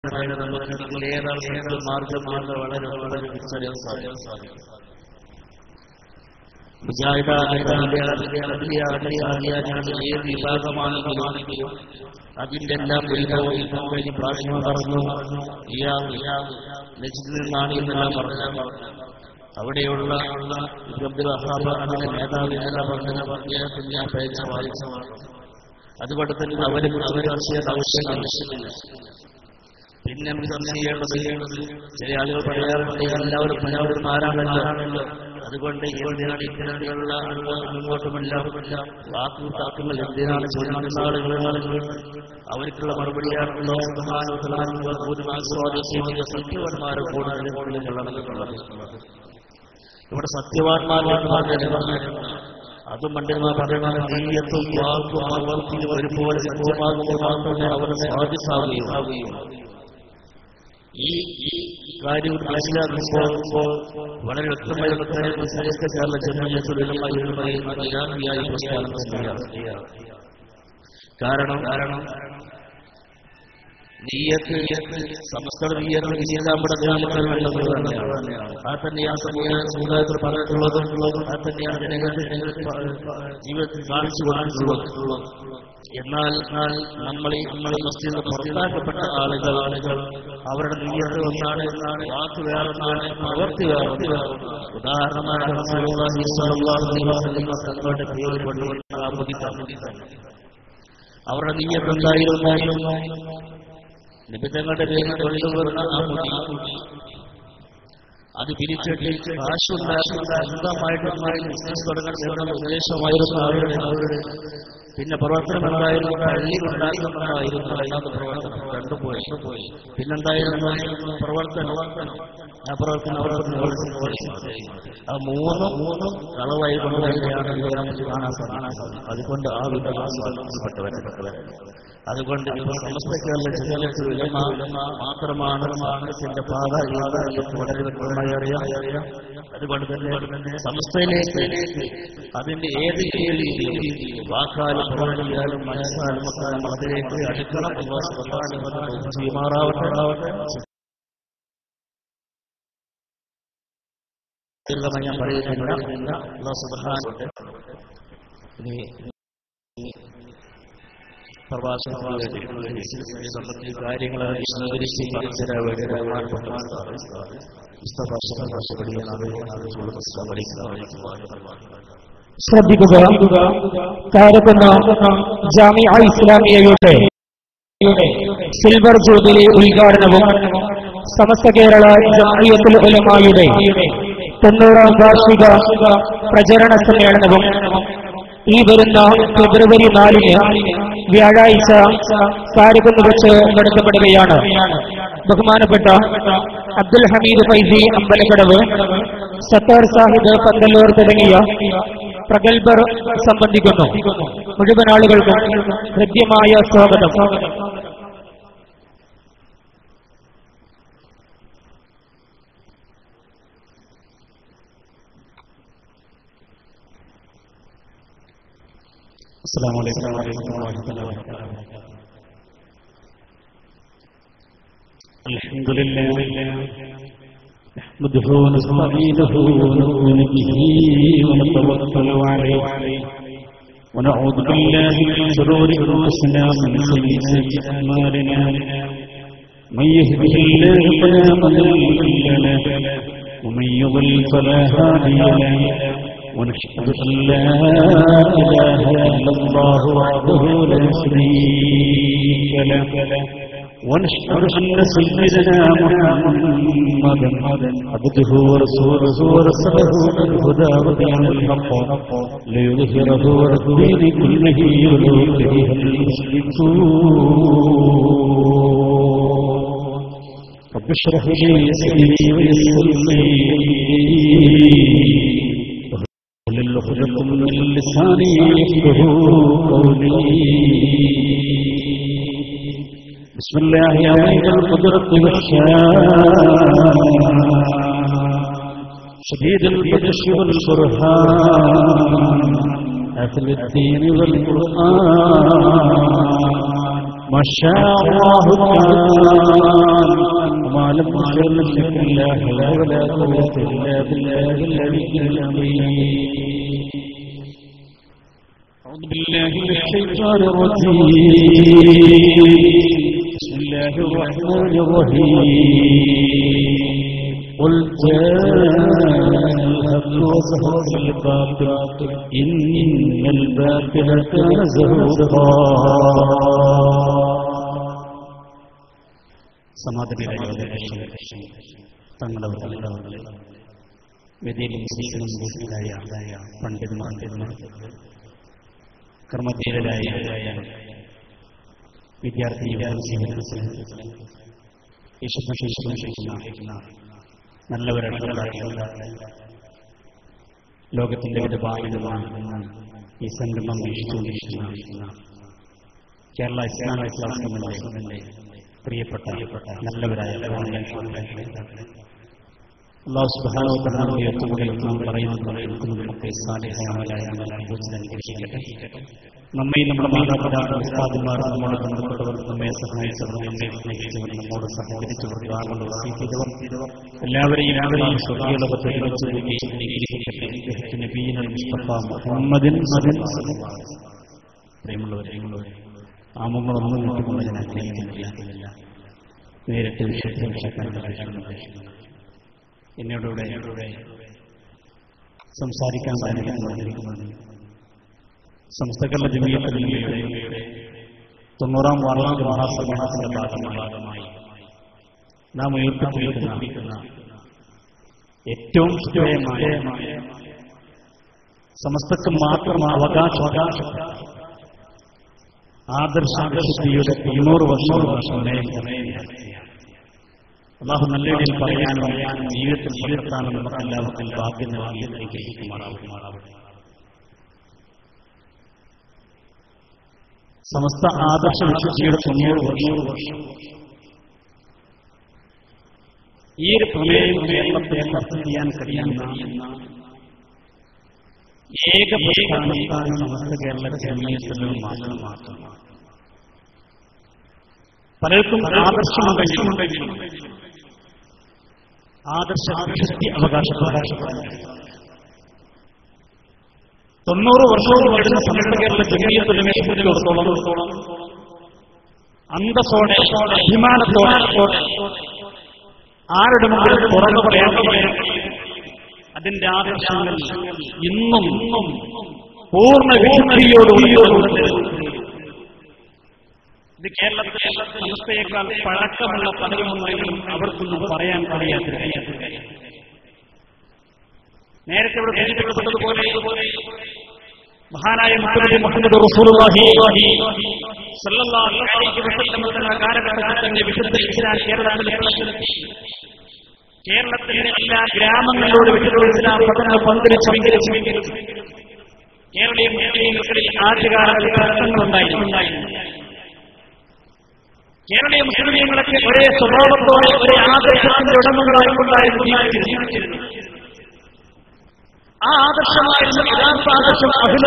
തന്നെ നമുക്ക് ഇതിൽ ഏതാണ് ഏത് മാർഗം എന്ന് വളരെ വളരെ തിരിച്ചറിയാൻ സാധിക്കും മുജാഹിദാണ് ഏത് വിഭാഗമാണെങ്കിലും അതിന്റെ എല്ലാം ഉത്ഭവം പ്രാർത്ഥന പറഞ്ഞു ഇയാൾ ലക്ഷ്യത്തിൽ നിന്നാണ് എന്നെല്ലാം പറഞ്ഞു അവിടെയുള്ള അബ്ദുൽ അഹാബ് അതിന്റെ നേതാവിനെ പറഞ്ഞ അദ്ദേഹത്തിന്റെ ആ പേജ വായിച്ചു അതുകൊണ്ട് തന്നെ അവരും അവരും ആവശ്യമില്ല പിന്നെ നമുക്ക് ചർച്ച ചെയ്യേണ്ടത് ചില ആളുകൾ പറയാറുണ്ട് എല്ലാവരും എല്ലാവരും ആരാണല്ലോ അതുകൊണ്ട് എന്തിനാണ് ഇത്തരത്തിലുള്ള മുന്നോട്ടുമെല്ലാം വാക്കും താക്കുകൾ എന്തിനാണ് ചോദിക്കുന്ന ആളുകൾ അവർക്കുള്ള മറുപടിയാണല്ലോ സത്യവന്മാരെ കൂടുതൽ കൂടുതലുള്ളത് ഇവിടെ സത്യവാന്മാരാണ് അതും പണ്ഡിതന്മാർ പറയുന്നത് നീയത്തും വാക്കും ആവർത്തിയും ഒരുപോലെ സത്യമാകുമ്പോൾ മാത്രമേ അവർ സാധിസാവുകയും ഈ കാര്യം മനസ്സിലാക്കുമ്പോൾ വളരെ വ്യക്തമായി കേരള ജനീയത്തുലമായി പ്രസ്ഥാനം കാരണം കാരണം നീയത്ത് സംസ്കൃത നീയത്ത് നീതാമ്പട ആ തന്നെയാണ് സമുദായത്തിൽ പറഞ്ഞിട്ടുള്ളത് ആ തന്നെയാണ് ജനങ്ങളുടെ ജീവിതത്തിൽ കാണിച്ചു കൊടുത്തിട്ടുള്ളത് എന്നാൽ നമ്മൾ നമ്മൾ മസ്ജിദിൽ പുറത്താക്കപ്പെട്ട ആളുകൾ ആളുകൾ അവരുടെ നീയത്ത് ഒന്നാണ് വാക്ക് വേറൊന്നാണ് പ്രവൃത്തി വേറെ ഉദാഹരണമായി തങ്ങളുടെ പേര് കൊണ്ടുവരുന്ന അവരുടെ നീയത്ത് എന്തായിരുന്നു നിബിധങ്ങളുടെ പേരിൽ കൊണ്ടുവരുന്ന ആ മുടി അത് പിരിച്ചിട്ട് കാശുണ്ടാക്കി സ്വന്തമായിട്ട് ബിസിനസ് തുടങ്ങണം ഉദ്ദേശമായിരുന്നു അവരുടെ അവരുടെ പിന്നെ പ്രവർത്തനം എന്തായിരുന്നു പള്ളി ഉണ്ടാക്കുന്നതായിരുന്നു അല്ലാത്ത പ്രവർത്തനം കണ്ടുപോയി പിന്നെന്തായിരുന്നു പ്രവർത്തനം ആ പ്രവർത്തനം അവർക്ക് ആ മൂന്നും മൂന്നും കളവായി കൊണ്ടുവരികയാണ് നമുക്ക് കാണാൻ സാധിക്കും അതുകൊണ്ട് ആ വിധപ്പെട്ടവരെ അതുകൊണ്ട് ഇപ്പോൾ സമസ്ത കേരള ജനലത്തിൽ മാത്രമാണ് മാർഗത്തിന്റെ പാത വളരെ വ്യക്തമായി അറിയാം അതുകൊണ്ട് തന്നെ സമസ്തയിലേക്ക് അതിന്റെ ഏത് രീതിയിൽ വാക്കാലും പ്രവണിയാലും മനസ്സാലും ഒക്കെ നമ്മൾ അതിലേക്ക് അടുക്കണം ചെയ്യുമാറാവട്ടെ ഞാൻ പറയുന്നില്ല പ്രഭാഷണ കാര്യങ്ങൾ വിശദീകരിച്ച് മനസ്സിലാ വേണ്ടി ശ്രദ്ധിക്കുക കാരക്കുന്ന ജാമിയ ഇസ്ലാമിയയുടെ സിൽവർ ജൂബിലി ഉദ്ഘാടനവും സമസ്ത കേരള ജാമിയത്തുൽ ഉലമായുടെ തൊണ്ണൂറാം വാർഷിക പ്രചരണ സമ്മേളനവും ഈ വരുന്ന ഫെബ്രുവരി നാലിന് വ്യാഴാഴ്ച കാരിക്കുന്ന് വെച്ച് നടത്തപ്പെടുകയാണ് ബഹുമാനപ്പെട്ട അബ്ദുൽ ഹമീദ് ഫൈസി അമ്പലക്കടവ് സത്താർ സാഹിദ് പന്തല്ലൂർ തുടങ്ങിയ പ്രഗത്ഭർ സംബന്ധിക്കുന്നു മുഴുവൻ ആളുകൾക്കും ഹൃദ്യമായ സ്വാഗതം السلام عليكم ورحمة الله وبركاته الحمد لله نحمده ونستعينه ونؤمن به ونتوكل عليه ونعوذ بالله من شرور انفسنا ومن سيئات اعمالنا من يهده الله فلا مضل له ومن يضلل فلا هادي له ونشهد أن لا إله إلا الله وحده لا شريك له ونشهد أن سيدنا محمدا عبده ورسوله ورسله بالهدى ودين الحق ليظهره على الدين كله ولو كره المشركون رب اشرح لي صدري ويسر لي واحلل عقدة من لساني يفقه قولي بسم الله عظيم القدرة والشان شديد البطش والبرهان أهل الدين والقرآن ما شاء الله كان ചേർന്നില്ല لا حول ولا قوة إلا بالله العلي العظيم أعوذ بالله من الشيطان الرجيم بسم الله الرحمن الرحيم قل جاء الحق وزهق الباطل إن الباطل كان زهوقا സമാധാന തങ്ങളുടെ വേദിയിൽ മുസ്ലിങ്ങളായ പണ്ഡിതന്മാർ കർമ്മധീരരായ വിദ്യാർത്ഥി നല്ലവരാണ് ലോകത്തിന്റെ വിവിധ ഭാഗങ്ങളിൽ ഈ സംരംഭം വീക്ഷിച്ചുകൊണ്ടിരിക്കുന്ന കേരള ഇസ്ലാമിക ക്ലാസ്സുകളിലെ പ്രിയപ്പെട്ട നല്ലവരായ അള്ളാഹു സുബ്ഹാനഹു വ തആല ഉയർത്തുകൂടെ നാം പറയുന്നത് നമുക്ക് സാലിഹമായ അനുഭവത്തിൽ അനുഗ്രഹിക്കട്ടെ നമ്മെ നമ്മുടെ മാതാപിതാക്കൾ ഉസ്താദുമാർ നമ്മുടെ ബന്ധപ്പെട്ടവർ നമ്മെ സഹായിച്ചവർ നമ്മെ സ്നേഹിച്ചവർ നമ്മോട് സഹകരിച്ചവർ ദ്വാരങ്ങൾ വസീഹിച്ചവർ എല്ലാവരെയും എല്ലാവരെയും സ്വർഗീയലോകത്തെ അനുഗ്രഹിക്കട്ടെ നബീന മുസ്തഫ മുഹമ്മദിൻ മദിൻ പ്രിയമുള്ളവരെ ആമുകളൊന്നും കിട്ടുമ്പോൾ ഞാൻ ആഗ്രഹിക്കുന്നില്ല നേരിട്ട് വിഷയത്തിൽ വിഷയക്കാൻ എന്നോടുകൂടെ സംസാരിക്കാൻ സാധിക്കുന്നത് സംസ്ഥകളുടെ ജമീയത്തിലൂടെ തൊണ്ണൂറാം വാർഷിക മഹാസമ്മേളനത്തിന്റെ ഭാഗമായി നാം ഉയർത്തിപ്പിടിക്കുന്ന ഏറ്റവും ശ്രദ്ധേയമായ സമസ്തക്ക് മാത്രം അവകാശം ആദർശാദർശിയുടെ തൊണ്ണൂറ് വർഷം അള്ളാഹു നല്ല രീതിയിൽ പറയാനും ജീവിതത്തിൽ പകർത്താനും നമുക്ക് എല്ലാവർക്കും ഭാഗ്യം നൽകി അനുഗ്രഹിക്കുമാറാവുമാറാവട്ടെ സമസ്ത ആദർശ വിശുദ്ധിയുടെ തൊണ്ണൂറ് വർഷം ഈ ഒരു പ്രമേയം കേരളത്തെ ചർച്ച ചെയ്യാൻ കഴിയുന്ന ഏക പ്രസ്ഥാനം സമസ്ത കേരള ജമീയത്തിലും മാത്രം മാത്രമാണ് പലർക്കും ആദർശമുണ്ടെങ്കിലും ആദർശ വിശുദ്ധി അവകാശപ്പെടാൻ തൊണ്ണൂറ് വർഷവും വരുന്ന സമസ്ത കേരള ജമീയത്തിലുമേ സംബന്ധിച്ചിടത്തോളം അന്തസ്സോടെ അഭിമാനത്തോടെ ആരുടെ മുമ്പിൽ തുറന്നു പറയാൻ കഴിയും അതിന്റെ ആദർശങ്ങൾ ഇന്നും പൂർണ്ണ വിശുദ്ധിയോടുകൂടി ഇത് കേരളത്തിലെ സംസ്ഥയേക്കാൾ പഴക്കമുള്ള പലരുമുണ്ടെങ്കിലും അവർക്കൊന്നും പറയാൻ കഴിയാത്ത നേരത്തെ ഇവിടെ സൂചിപ്പിക്കപ്പെട്ടതുപോലെ മഹാനായ മുഹമ്മദ് മുഹമ്മദ് റസൂലുള്ളാഹി സല്ലല്ലാഹു അലൈഹി വസല്ലം എന്ന കാലഘട്ടത്തിൽ തന്നെ വിശുദ്ധ ഇസ്ലാം കേരളത്തിലെത്തി കേരളത്തിലെ എല്ലാ ഗ്രാമങ്ങളിലൂടെ വിശുദ്ധ ഇസ്ലാം പഠനം പന്തലിച്ചു കേരളീയ മുസ്ലിംകൾക്കിടയിൽ ആദ്യകാലത്ത് പ്രശ്നങ്ങളുണ്ടായിരുന്നു കേരളീയ മുസ്ലിമീങ്ങളൊക്കെ ഒരേ സ്വഭാവത്തോടെ ഒരേ ആദർശത്തിന്റെ ഉടമകളായിട്ടുണ്ടായിരുന്നു ജീവിച്ചിരുന്നു ആ ആദർശമായിരുന്നു യഥാർത്ഥ ആദർശം അഖില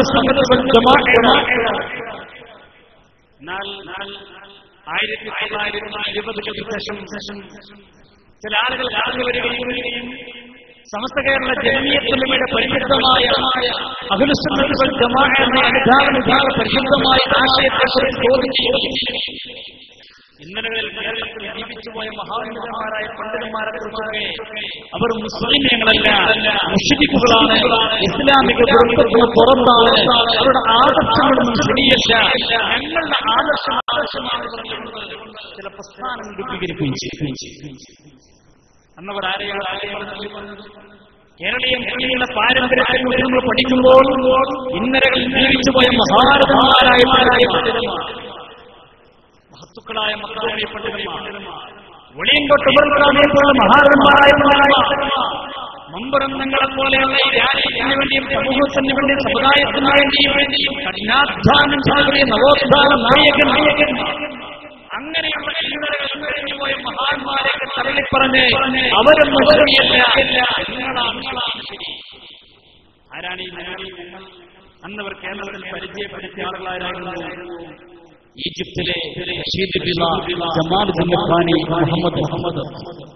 എന്നാൽ ആയിരത്തി തൊള്ളായിരത്തി ഇരുപതിന് ശേഷം ചില ആളുകൾ കടന്നു വരികയും സമസ്ത കേരള ജനീയത്തിലുമയുടെ പരിശുദ്ധമായ അഖിലസുന്നത്തുകൾ ജമാ എന്ന അനുധാന പരിശുദ്ധമായ ആശയത്തെക്കുറിച്ച് ചോദിക്കുകയും ഇന്നലകളിൽ കേരളത്തിൽ ജീവിച്ചുപോയ മഹാനന്ദന്മാരായ പണ്ഡിതന്മാരെ കുറിച്ചൊക്കെ അവർ മുസ്ലിമീങ്ങളല്ല മുഷിദിക്കുകളാണ് ഇസ്ലാമിക കുടുംബത്തിന് പുറത്താണ് അവരുടെ ആദർശങ്ങളൊന്നും ശരിയല്ല ഞങ്ങളുടെ ആദർശം ആദർശമാണ് പറഞ്ഞുകൊണ്ട് ചില പ്രസ്ഥാനങ്ങൾ രൂപീകരിക്കുകയും ചെയ്തു അന്നവർ ആരെയാണ് ആരെയാണ് കേരളീയ മുസ്ലിങ്ങളുടെ പാരമ്പര്യത്തെ കുറിച്ച് നമ്മൾ പഠിക്കുമ്പോൾ ഇന്നലകളിൽ ജീവിച്ചുപോയ മഹാരഥന്മാരായ പണ്ഡിതന്മാർ മഹത്തുക്കളായ മക്കളായ പണ്ഡിതന്മാർ വെളിയങ്കോട്ട് ഉപർക്കാമേക്കുള്ള മഹാരഥന്മാരായ മമ്പറന്നങ്ങളെ പോലെയുള്ള ഈ രാജ്യത്തിന് വേണ്ടിയും സമൂഹത്തിന് വേണ്ടിയും സമുദായത്തിന് വേണ്ടിയും വേണ്ടിയും കഠിനാധ്വാനം ചെയ്ത നവോത്ഥാന നായകൻ നായകൻ അങ്ങനെയുള്ള ഇന്നലെ പോയ മഹാന്മാരെയൊക്കെ തള്ളിപ്പറഞ്ഞ് അവരൊന്നും ശരിയല്ല നിങ്ങളാണ് ശരി ആരാണ് ഈ ഞങ്ങൾ അന്നവർ കേരളത്തിൽ പരിചയപ്പെടുത്തിയ ആളുകളായിരുന്നു ഈജിപ്തിലെ റഷീദ് ബില ജമാൽ മുഹമ്മദ് മുഹമ്മദ്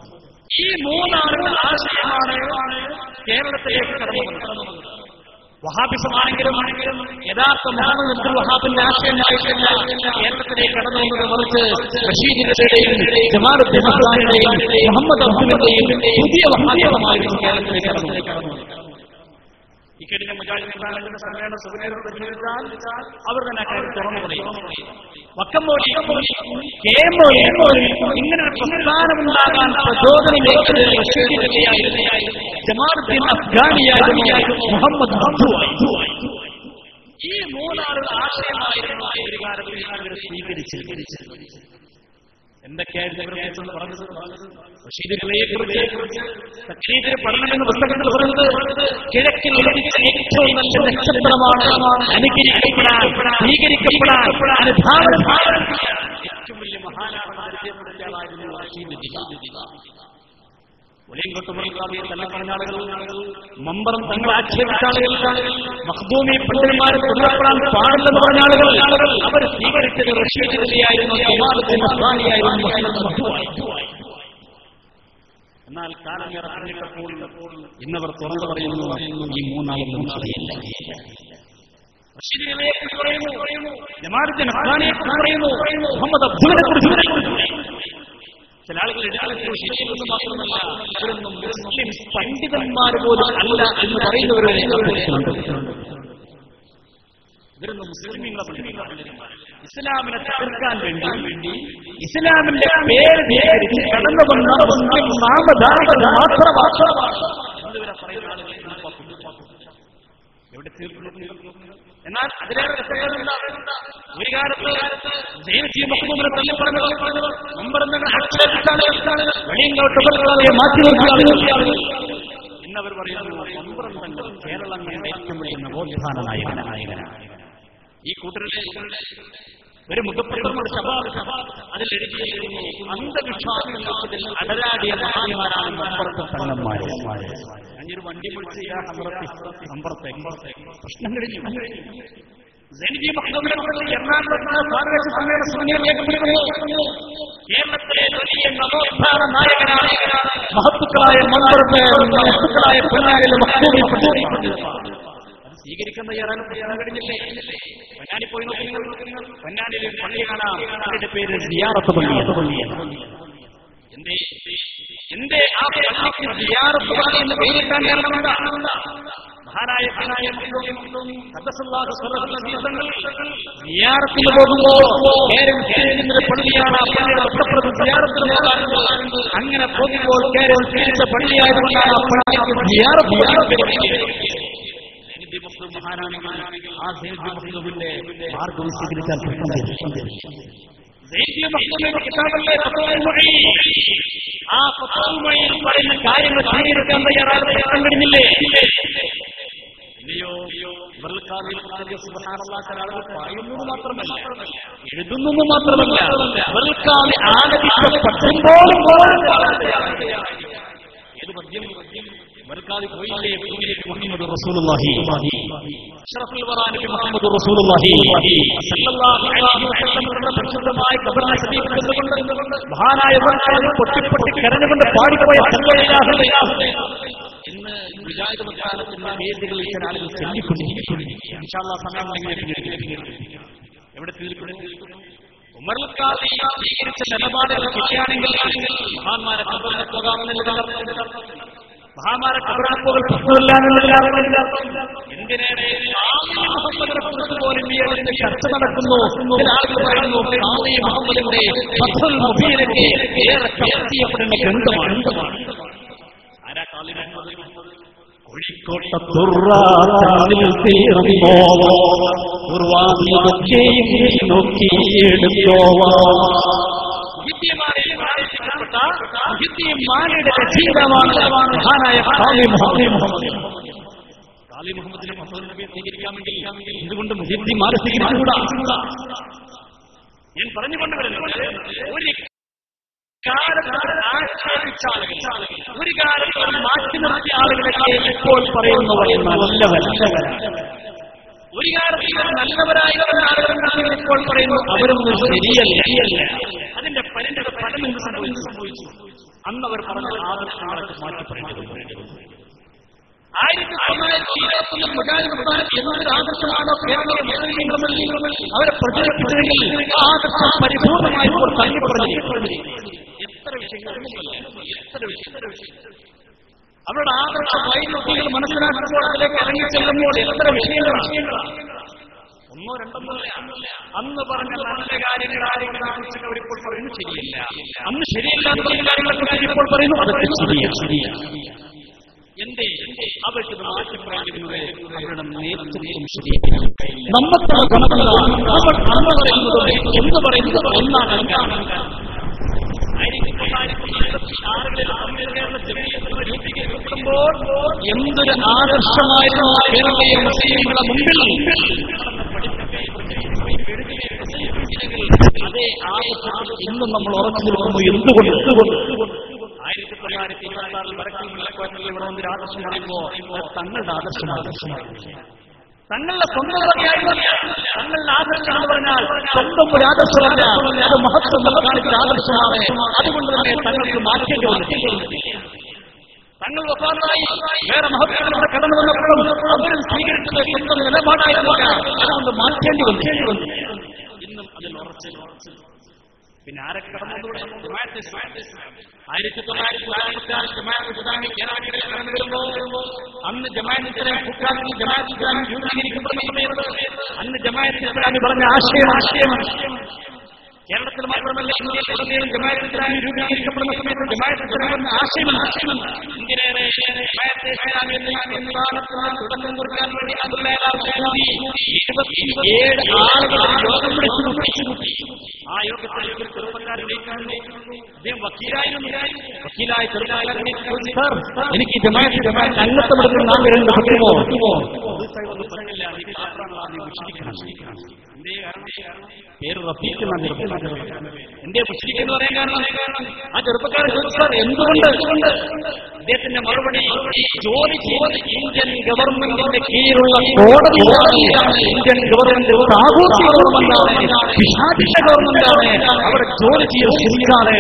ഈ മൂന്നാളുടെ ആശയമാണ് കേരളത്തിലേക്ക് കടന്നു വന്നത് വഹാബിസമാണെങ്കിലും യഥാർത്ഥ മുഹമ്മദ് അബ്ദുൽ വഹാബിന്റെ ആശയമായിട്ടല്ല കേരളത്തിലേക്ക് കടന്നു വന്നത് മറിച്ച് ബഷീദിന്റെയും ജമാലുദ്ദീൻ അഹ്ലാനിന്റെയും മുഹമ്മദ് അബ്ദുലിന്റെയും പുതിയ വഹാബിസമായിരുന്നു കേരളത്തിലേക്ക് കടന്നു വന്നത് ഇക്കഴിഞ്ഞ മുജാഹിദിന്റെ സമ്മേളന സുഖനേരോട് ചോദിച്ചാൽ അവർ തന്നെ അക്കാര്യം തുറന്നു പറയും വക്കമ്പോലി കെ എം മോലി ഇങ്ങനെ ഒരു പ്രസ്ഥാനമുണ്ടാകാൻ പ്രചോദനമേറ്റത് ബഷീദിനെയായിരുന്നു ജമാലുദ്ദീൻ അഫ്ഗാനിയായിരുന്നു മുഹമ്മദ് അബ്ദുവായിരുന്നു ഈ മൂന്നാളുടെ ആശയമായിരുന്നു ഒരു കാലത്തിൽ ഇവർ സ്വീകരിച്ചിരുന്നത് എന്തൊക്കെയായിരുന്നു ഇവരെ പറഞ്ഞത് ബഷീദിനെ കുറിച്ച് തക്ലീദിന് പഠനം എന്ന പുസ്തകത്തിൽ പറയുന്നത് കിഴക്കിൽ ലഭിച്ച ഏറ്റവും നല്ല നക്ഷത്രമാണ് അനുകരിക്കപ്പെടാൻ സ്വീകരിക്കപ്പെടാൻ അനുധാവനം ഏറ്റവും വലിയ മഹാനാണെന്ന് പരിചയപ്പെടുത്തിയ ആളായിരുന്നു റഷീദ് ഒളിയങ്കോട്ടുമുറിയെ തന്നെ പറഞ്ഞ ആളുകൾ മമ്പറും തങ്ങൾ ആക്ഷേപിച്ച ആളുകൾ മഖ്ദൂമി പണ്ഡിതന്മാരെ തുടരപ്പെടാൻ പാടില്ലെന്ന് പറഞ്ഞ ആളുകൾ അവർ സ്വീകരിച്ചത് റഷ്യയിലായിരുന്നു എന്നാൽ കാലമേറെ പിന്നിട്ടപ്പോൾ ഇന്നവർ തുറന്നു പറയുന്നു ഈ മൂന്നാളുകളും ശരിയല്ല റഷീദിനെ കുറിച്ച് പറയുന്നു ജമാഅത്തിൻ അഫ്ഗാനിയെ കുറിച്ച് പറയുന്നു മുഹമ്മദ് അബ്ദുലിനെ കുറിച്ച് പറയുന്നു ചില ആളുകൾ ഇടയാളത്തിൽ ശരിയെന്ന് മാത്രമല്ല ഇവരൊന്നും മുസ്ലിം പണ്ഡിതന്മാർ പോലും അല്ല എന്ന് പറയുന്നവരെ ഇവരൊന്നും മുസ്ലിമീങ്ങളെ പണ്ഡിതന്മാർ ഇസ്ലാമിനെ തകർക്കാൻ വേണ്ടി ഇസ്ലാമിന്റെ പേര് ധരിച്ച് കടന്നു വന്ന മുസ്ലിം നാമധാരകൾ മാത്രമാണ് എന്നിവരെ പറയുന്ന ആളുകൾ എവിടെ തീർക്കുന്നു എന്നാൽ അതിലേറെ രസകരമെന്താ ഒരു കാലത്ത് ദേശീയ മഹബൂബിനെ തള്ളിപ്പറഞ്ഞത് മുമ്പറന്നങ്ങൾ ആക്ഷേപിച്ചാണ് വെളിയങ്കോട്ടുകളെ മാറ്റി നിർത്തിയ ആളുകൾ ഇന്നവർ പറയുന്നു മുമ്പറന്നങ്ങൾ കേരളങ്ങളുടെ ഏറ്റവും വലിയ നവോത്ഥാന നായകന നായകനാണ് ഈ കൂട്ടരിലെ ഒരു മുഖപ്രകൃതി സഭ അതിൽ എഴുതിയിരിക്കുന്നു അന്ധവിശ്വാസത്തിൽ അടരാടിയ മഹാന്മാരാണ് മുമ്പറത്തെ തള്ളന്മാരെ ഞാനൊരു വണ്ടി വിളിച്ച് ഇതാ അമ്പറത്തെ അമ്പറത്തെ പ്രശ്നം കഴിഞ്ഞു ജനകീയ മഹബൂബിനെ എറണാകുളത്ത് സ്വാഗത സമ്മേളന സമിതിയിലേക്ക് കേരളത്തിലെ വലിയ നവോത്ഥാന നായകനാണ് മഹത്തുക്കളായ മന്ത്രത്തെ മഹത്തുക്കളായ പൊന്നാരിലെ മഹബൂബി സ്വീകരിക്കാൻ തയ്യാറാണ് തയ്യാറാൻ കഴിഞ്ഞില്ലേ പൊന്നാനി പോയി നോക്കി പൊന്നാനിയിൽ ഒരു പള്ളി കാണാം അതിന്റെ പേര് സിയാറത്ത് പള്ളി എന്തേ എന്തേ ആ പള്ളിക്ക് സിയാറത്ത് പള്ളി എന്ന് പേരിട്ടാൻ കാരണമെന്താ മഹാനായ സിയാറത്തിന് പോകുമ്പോ കേരളം സ്വീകരിക്കുന്ന പള്ളിയാണ് ആ പള്ളിയുടെ തൊട്ടപ്പുറത്ത് സിയാറത്തിന് പോകാറുണ്ട് അങ്ങനെ പോകുമ്പോൾ കേരളം സ്വീകരിച്ച പള്ളിയായതുകൊണ്ടാണ് ആ പള്ളിക്ക് സിയാറത്ത് പള്ളി മഹാനാണെങ്കിൽ ആ സൈദ് മഹ്ലൂബിന്റെ മാർഗം സ്വീകരിച്ചാൽ ആ ഫത്തോമയിൽ പറയുന്ന കാര്യങ്ങൾ സ്വീകരിക്കാൻ തയ്യാറാണ് കഴിഞ്ഞില്ലേ ഇല്ലയോ ഇവർക്കാവിൽ ആളുകൾ പറയുന്നത് മാത്രമല്ല എഴുതുന്നത് മാത്രമല്ല ഇവർക്കാവിൽ ആലപിക്കപ്പെട്ടുമ്പോഴും ഏത് പദ്യം ഇവർക്കാവിൽ പോയില്ലേ ഭൂമിയിലേക്ക് മുഹമ്മദ് റസൂലുള്ളാഹി അഷ്റഫുൽ വറാ നബി മുഹമ്മദ് റസൂലുള്ളാഹി സല്ലല്ലാഹു അലൈഹി വസല്ലം എന്ന പരിശുദ്ധമായ ഖബറിനെ സമീപിച്ചുകൊണ്ട് മഹാനായ ഇവർക്കാവിൽ പൊട്ടിപ്പൊട്ടി കരഞ്ഞുകൊണ്ട് പാടിപ്പോയ സല്ലല്ലാഹു ഇന്ന് വിജാഹിദ് പ്രസ്ഥാനത്തിന്റെ വേദികളിൽ ചില ആളുകൾ ചൊല്ലിക്കൊണ്ടിരിക്കുന്നു ഇൻഷാല്ലാ സമയം എവിടെ തീർക്കുന്നു ഉമർക്കാലി സ്വീകരിച്ച നിലപാടുകൾ ശരിയാണെങ്കിൽ മഹാന്മാരെ കബറിനെ പോകാമെന്നില്ല മഹാമാരെ കബറടപ്പുകൾ പ്രശ്നമില്ല എന്തിനേറെ മുഹമ്മദിനെ കുറിച്ച് പോലും ഈ അതിന്റെ ചർച്ച നടക്കുന്നു ചില ആളുകൾ പറയുന്നു കാമി മുഹമ്മദിന്റെ ഫസൽ മുബീനൊക്കെ ഏറെ ചർച്ച ചെയ്യപ്പെടേണ്ട ഗ്രന്ഥമാണ് ആരാ കാലി മുഹമ്മദ് കോഴിക്കോട്ടത്തുറാത്തിൽ തീർന്നോവോ ഉർവാദിയൊക്കെയും നോക്കിയെടുത്തോവോ മാലയുടെ രചയിതാവാണ് മഹാനായ കാലി മുഹമ്മദ് കാലി മുഹമ്മദിനെ മുഹമ്മദ് നബിയെ സ്വീകരിക്കാമെങ്കിൽ എന്തുകൊണ്ട് മുഹിദ്ദി മാറി സ്വീകരിച്ചുകൂടാ ഞാൻ പറഞ്ഞുകൊണ്ട് വരുന്നത് ഒരു കാലത്ത് ആക്ഷേപിച്ച ആളുകൾ ഒരു കാലത്ത് മാറ്റി നിർത്തിയ ആളുകളൊക്കെ ഇപ്പോൾ പറയുന്നവർ നല്ലവരല്ല ഒരു കാലത്ത് ഇവർ നല്ലവരായി വരുന്ന ആളുകളെന്നാണ് ഇപ്പോൾ പറയുന്നു അവരൊന്നും ശരിയല്ല അതിന്റെ അതിന്റെ പരിണിത ഫലം എന്ത് സംഭവിച്ചു അന്ന് അവർ പറഞ്ഞ ആദർശങ്ങളൊക്കെ മാറ്റി പറയേണ്ടത് ആയിരത്തി തൊള്ളായിരത്തി ഇരുപത്തൊന്നിൽ മുജാഹിദ് പ്രസ്ഥാനം എന്തൊരു ആദർശമാണോ കേരളീയ മുസ്ലിം കമ്മിറ്റി അവരെ പ്രചരിപ്പിച്ചതെങ്കിൽ ആ ആദർശം പരിപൂർണമായി ഇപ്പോൾ തള്ളിപ്പറഞ്ഞു എത്ര വിഷയങ്ങൾ എത്ര വിഷയങ്ങൾ അവരുടെ ആദർശ വൈരുദ്ധികൾ മനസ്സിലാക്കുമ്പോൾ അതിലേക്ക് ഇറങ്ങി ചെല്ലുമ്പോൾ എത്ര വിഷയങ്ങൾ ഒന്നോ രണ്ടൊന്നോ അന്ന് പറഞ്ഞ നല്ല കാര്യങ്ങൾ കാര്യങ്ങളെ കുറിച്ചൊക്കെ അവരിപ്പോൾ പറയുന്നു ശരിയല്ല അന്ന് ശരിയല്ല എന്ന് പറഞ്ഞ കാര്യങ്ങളെ കുറിച്ച് ഇപ്പോൾ പറയുന്നു അതൊക്കെ ശരിയാണ് ശരിയാണ് എന്തേ അവർക്ക് ഇത് മാറ്റി പറയുന്നത് അവരുടെ നേതൃത്വം ശരിയാണ് നമുക്കുള്ള ഗുണമല്ല നമ്മൾ അന്ന് പറയുന്നത് എന്ന് പറയുന്നത് ഒന്നാണ് ആയിരത്തി തൊള്ളായിരത്തി ഇരുപത്തി ആറുകളിൽ കേരള ജമീയത്തുകൾ രൂപീകരിക്കപ്പെടുമ്പോൾ എന്തൊരു ആദർശമായിരുന്നു കേരളീയ മുസ്ലിങ്ങളുടെ മുമ്പിൽ അതേ ആദർശം ഇന്നും നമ്മൾ ഉറച്ചു നിൽക്കുന്നു എന്തുകൊണ്ട് ആയിരത്തി തൊള്ളായിരത്തി ഇരുപത്തി ആറിൽ വടക്കൻ മുല്ലക്കോട്ടിൽ ഇവിടെ വന്നൊരു ആദർശം പറയുമ്പോൾ അത് തങ്ങളുടെ ആദർശം ആദർശമാണ് തങ്ങളുടെ സ്വന്തം വകയായിരുന്നില്ല തങ്ങളുടെ ആദർശം എന്ന് പറഞ്ഞാൽ സ്വന്തം ഒരു ആദർശമല്ല അത് മഹത്വം കാണിക്കുന്ന ആദർശമാണ് അതുകൊണ്ട് തന്നെ തങ്ങൾക്ക് മാറ്റേണ്ടി വന്നിട്ടില്ല തങ്ങൾ വഫാത്തായി വേറെ മഹത്വങ്ങളുടെ കടന്നു വന്നപ്പോഴും അവരും സ്വീകരിച്ചത് സ്വന്തം നിലപാടായിരുന്നില്ല അതുകൊണ്ട് മാറ്റേണ്ടി വന്നു ഇന്നും അതിൽ ഉറച്ചു പിന്നെ ആരൊക്കെ കടന്നു ആയിരത്തി തൊള്ളായിരത്തി നാൽപ്പത്തിയാറ് ജമാഅത്ത് ഇസ്ലാമി കേരളത്തിൽ കടന്നു വരുമ്പോൾ അന്ന് ജമാഅത്ത് ഇസ്ലാമി കുക്കാത്തിൽ ജമാഅത്ത് ഇസ്ലാമി രൂപീകരിക്കപ്പെടുന്ന സമയത്ത് അന്ന് ജമാഅത്ത് ഇസ്ലാമി പറഞ്ഞ ആശയം ആശയം കേരളത്തിൽ മാത്രമല്ല ഇന്ത്യയിൽ ഉടനീളം ജമാഅത്ത് ഇസ്ലാമി രൂപീകരിക്കപ്പെടുന്ന സമയത്ത് ജമാഅത്ത് ഇസ്ലാമി പറഞ്ഞ ആശയം ആശയം ഇന്ത്യയിലേറെ ജമാഅത്ത് ഇസ്ലാമി എന്ന സ്ഥാനത്തിന് തുടക്കം കുറിക്കാൻ വേണ്ടി ഇരുപത്തിയേഴ് ആളുകൾ യോഗം വിളിച്ചു ആ യോഗത്തിൽ ഒരു ചെറുപ്പക്കാരൻ അദ്ദേഹം വക്കീലായിരുന്നു വക്കീലായ ചെറുപ്പക്കാരൻ സർ എനിക്ക് ജമാഅത്ത് ജമാഅത്ത് അംഗത്വം എടുക്കുന്ന നാം വരുന്ന പറ്റുമോ പറഞ്ഞില്ല നീ പാത്രാണ് മുഷിരിക്കണം പേര് റഫീഖ് എന്നാണ് ചെറുപ്പക്കാരൻ എന്തേ മുഷിരിക്ക് എന്ന് പറയാൻ കാരണം ആ ചെറുപ്പക്കാരൻ ചോദിച്ചു സാർ എന്തുകൊണ്ട് അദ്ദേഹത്തിന്റെ മറുപടി ജോലി ചെയ്യുന്നത് ഇന്ത്യൻ ഗവൺമെന്റിന്റെ കീഴിലുള്ള കോടതിയാണ് ഇന്ത്യൻ ഗവൺമെന്റ് സാഹൂർത്തി ഗവൺമെന്റാണ് പിശാചിന്റെ ഗവൺമെന്റാണ് അവിടെ ജോലി ചെയ്യുന്നത് ശരിയാണ്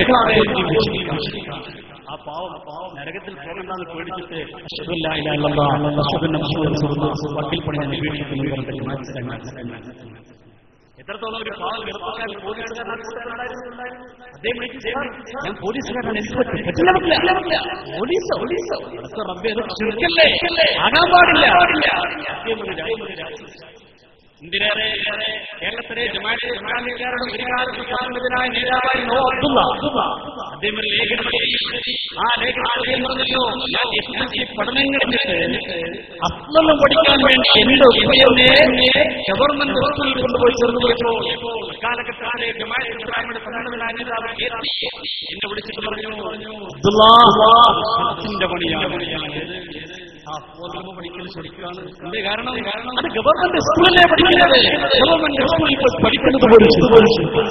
ആ പാവം നരകത്തിൽ പോകണ്ടെന്ന് പേടിച്ചിട്ട് അഷ്ഹദുല്ലാ ഇലാഹ ഇല്ലല്ലാഹ് അഷ്ഹദുന്ന മുഹമ്മദ് റസൂലുള്ളാഹ് വക്കീൽ പണി ഞാൻ വീട്ടിൽ പറഞ്ഞിട്ട് മനസ്സിലാക്കി എത്രത്തോളം ഒരു പാവം ചെറുപ്പക്കാരൻ പോലീസുകാരനാണ് അദ്ദേഹം വിളിച്ചു, "സാർ, ഞാൻ പോലീസുകാരനാണ് എനിക്ക് പറ്റില്ല പറ്റില്ല, പറ്റില്ല, പറ്റില്ല. പോലീസ് പോലീസ് അതൊക്കെ റബ്ബേ അത് ചുരുക്കല്ലേ ആകാൻ പാടില്ല അദ്ദേഹം ഒരു രാജ്യം ഇന്ദിരേറെ കേരളത്തിലെ ജമാഅത്തെ ഇസ്ലാമിക്കാരുടെ ഒരു കാലത്ത് സ്ഥാപിതനായ നേതാവായി നോ അബ്ദുള്ള അദ്ദേഹം ഒരു ലേഖനം എഴുതി. ആ ലേഖനത്തിൽ പറഞ്ഞല്ലോ ഞാൻ എസ് എസ് സി പഠനം കഴിഞ്ഞിട്ട് അസ്ലം പഠിക്കാൻ വേണ്ടി എന്റെ ഉപ്പയനെ ഗവൺമെന്റ് ഹോസ്റ്റലിൽ കൊണ്ടുപോയി ചേർന്ന് പോയപ്പോൾ കാലഘട്ടത്തിലെ ജമാഅത്തെ ഇസ്ലാമിയുടെ സമ്മേളനായ നേതാവ് എത്തി. എന്നെ വിളിച്ചിട്ട് പറഞ്ഞു അബ്ദുള്ള ന്റെ പണിയാണ് ആ പൂർണ്ണ പഠിക്കൽ ശരിക്കാണ് എന്തേ കാരണം അത് ഗവൺമെന്റ് സ്കൂളിലെ പഠിക്കുന്നത് ഗവൺമെന്റ് സ്കൂളിൽ പോയി പഠിക്കുന്നത് പോലും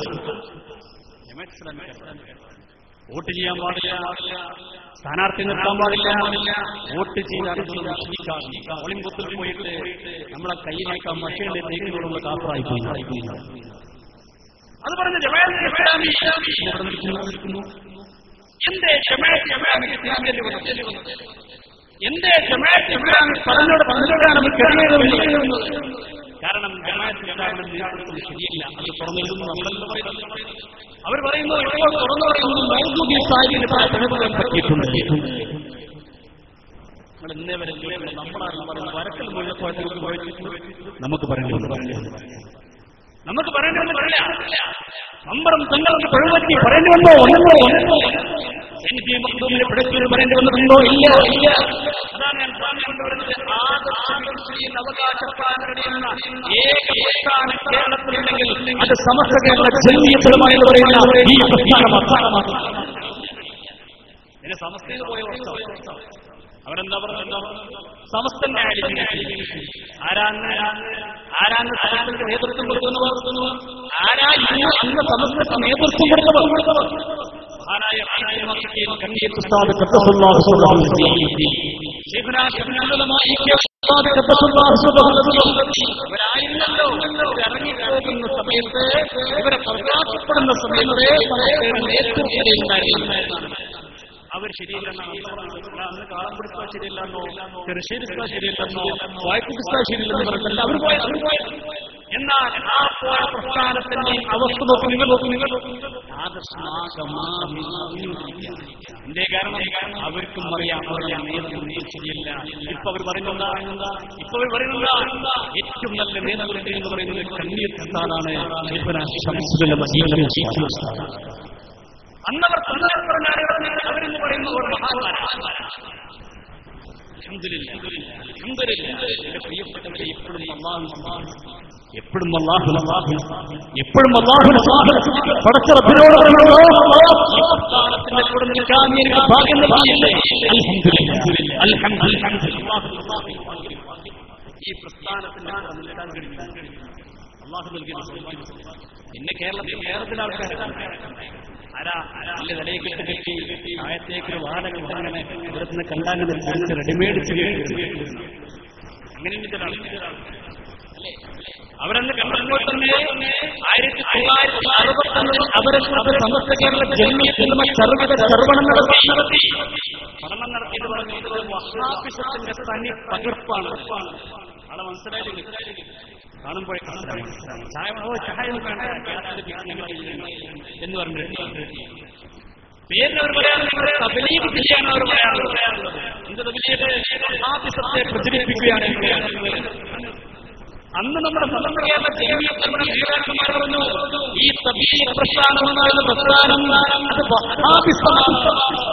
വോട്ട് ചെയ്യാൻ പാടില്ല സ്ഥാനാർത്ഥി നിർത്താൻ പാടില്ല വോട്ട് ചെയ്താൽ പോളിംഗ് ബൂത്തിൽ പോയിട്ട് നമ്മളെ കയ്യിലേക്കാ മഷയുടെ തേക്കിനോടുള്ള കാപ്പറായി പോയി അത് പറഞ്ഞ ജമാഅത്ത് ഇസ്ലാമി ഇവിടെ നിൽക്കുന്നു. എന്തേ ജമാഅത്ത് ഇസ്ലാമി ഇസ്ലാമിന്റെ വന്നത്? എന്തേ ജമാഅത്ത് ഇസ്ലാമി പറഞ്ഞോട് പറഞ്ഞോടാണ് അവർ കഴിയുന്നത് കാരണം ജമാഅത്ത് ഇസ്ലാമിന്റെ നേതൃത്വം ശരിയില്ല അത് തുറന്നിരുന്നു നമ്മളെല്ലാം പറയുന്നത് അവർ പറയുന്നു ഇപ്പോൾ തുറന്നു പറയുന്നു മൗദൂദി സാഹിബിന് പിഴവുകൾ പറ്റിയിട്ടുണ്ട് നമ്മൾ ഇന്നേ വരെ കേൾക്കുന്നത് നമ്മളാണ് പറയുന്നത് വരക്കൽ മുല്ലക്കോട്ടയിൽ പോയിട്ട് നമുക്ക് പറയേണ്ടി നമുക്ക് പറയേണ്ടി വന്നിട്ടില്ല നമ്പറും തങ്ങൾക്ക് പിഴവറ്റി പറയേണ്ടി വന്നോ ഒന്നോ ഒന്നോ എനിക്ക് മക്തൂമിനെ പിഴച്ചൊരു പറയേണ്ടി വന്നിട്ടുണ്ടോ ഇല്ല ഇല്ല അതാണ് ഞാൻ പറഞ്ഞു കൊണ്ടുവരുന്നത് ആദർശ അവകാശക്കാരുടെ ഏക പ്രസ്ഥാനം കേരളത്തിലുണ്ടെങ്കിൽ അത് സമസ്ത കേരള ജനീയഫലമായി എന്ന് പറയുന്ന ഈ പ്രസ്ഥാനമാണ് പിന്നെ സമസ്തയിൽ പോയ അവസ്ഥ അവരെന്താ പറഞ്ഞത് സമസ്തന്റെ ആരാന്ന് ആരാന്ന് സമസ്തന്റെ നേതൃത്വം കൊടുക്കുന്നവർ ആരാ ഇന്ന് അന്ന് സമസ്തക്ക് നേതൃത്വം കൊടുത്തവർ മഹാനായ കണ്ണീർ ഉസ്താദ് ഖദ്ദസല്ലാഹു സുബ്ഹാനഹു ശൈഖുനാ ശബ്ദുലമായി അവരായിരുന്നല്ലോ ഇറങ്ങിപ്പോകുന്ന സമയത്ത് ഇവരെ പ്രകാശപ്പെടുന്ന സമയത്ത് നേതൃത്വം അവർ ശരിയില്ലെന്നാണ് അന്ന് കാളം പിടിച്ചാൽ ശരിയല്ലെന്നോ ചെറുശ്ശേരിച്ചാൽ ശരിയല്ലെന്നോ വായ്പിടിച്ചാൽ ശരിയല്ലെന്ന് പറഞ്ഞില്ല അവർ പോയ അവർ പോയ എന്നാൽ ആ പോയ പ്രസ്ഥാനത്തിന്റെ അവസ്ഥ നോക്കി നിങ്ങൾ നോക്കി നിങ്ങൾ എന്തേ കാരണം അവർക്കും അറിയാം അവരുടെ നേതൃത്വം ശരിയല്ല ഇപ്പൊ അവർ പറയുന്നതാ ഇപ്പൊ അവർ പറയുന്നതാ ഏറ്റവും നല്ല നേതൃത്വം എന്ന് പറയുന്നത് കണ്ണീർ സ്ഥാനാണ് അന്നവർ തന്നവർ പറഞ്ഞാൽ അവരെന്ന് പറയുന്ന ഒരു മഹാന്മാരാണ് പ്രിയപ്പെട്ടവരെ എപ്പോഴും അള്ളാഹു എപ്പോഴും അള്ളാഹു അള്ളാഹു എപ്പോഴും അള്ളാഹു പടച്ച റബ്ബിനോട് പ്രസ്ഥാനത്തിന്റെ കൂടെ നിൽക്കാൻ നീ എനിക്ക് ഭാഗ്യം നൽകിയില്ലേ അൽഹംദുലില്ലാ. അൽഹംദുലില്ലാ. ഈ പ്രസ്ഥാനത്തിന്റെ കൂടെ നിൽക്കാൻ കഴിയില്ല അള്ളാഹു നൽകിയ സൗഭാഗ്യം. എന്നെ കേരളത്തിൽ കേരളത്തിലെ ആൾക്കാരാണ് ആരാ നല്ല നിലയൊക്കെ കെട്ടി ആയത്തേക്ക് ഒരു വാടക കിട്ടങ്ങനെ ഇവിടുന്ന് കണ്ടാൽ റെഡിമെയ്ഡ് അങ്ങനെ ചില ആൾക്കാർ അവരന്ന് കണ്ടപ്പോൾ തന്നെ ആയിരത്തി തൊള്ളായിരത്തി അറുപത്തൊന്നിൽ അവരെ കുറിച്ച് സമസ്ത കേരള ജന്മീയത്തിലുള്ള ചെറുകിട ചെറുപണം നടത്തി പഠനം നടത്തിയിട്ട് പറഞ്ഞു ഇത് വഹാബിസത്തിന്റെ തനി പകർപ്പാണ് ആളെ മനസ്സിലായില്ലെങ്കിൽ കാണുമ്പോഴേ ചായ ഓ ചായ ഒന്നും വേണ്ട ഗ്യാസിൽ ഞങ്ങൾ എന്ന് പറഞ്ഞിട്ട് പേരിന് അവർ പറയാറുണ്ട് തബലീഗ് ചെയ്യാൻ അവർ പറയാറുള്ളത് എന്ത് തബലീഗ് വഹാബിസത്തെ പ്രചരിപ്പിക്കുകയാണ് അന്ന് നമ്മുടെ സമസ്തകേരള ജനീയത്തിന്റെ നേതാക്കന്മാർ പറഞ്ഞു ഈ തബീയ പ്രസ്ഥാനം എന്നാണ് പ്രസ്ഥാനം അത് വഹാബിസമാണ്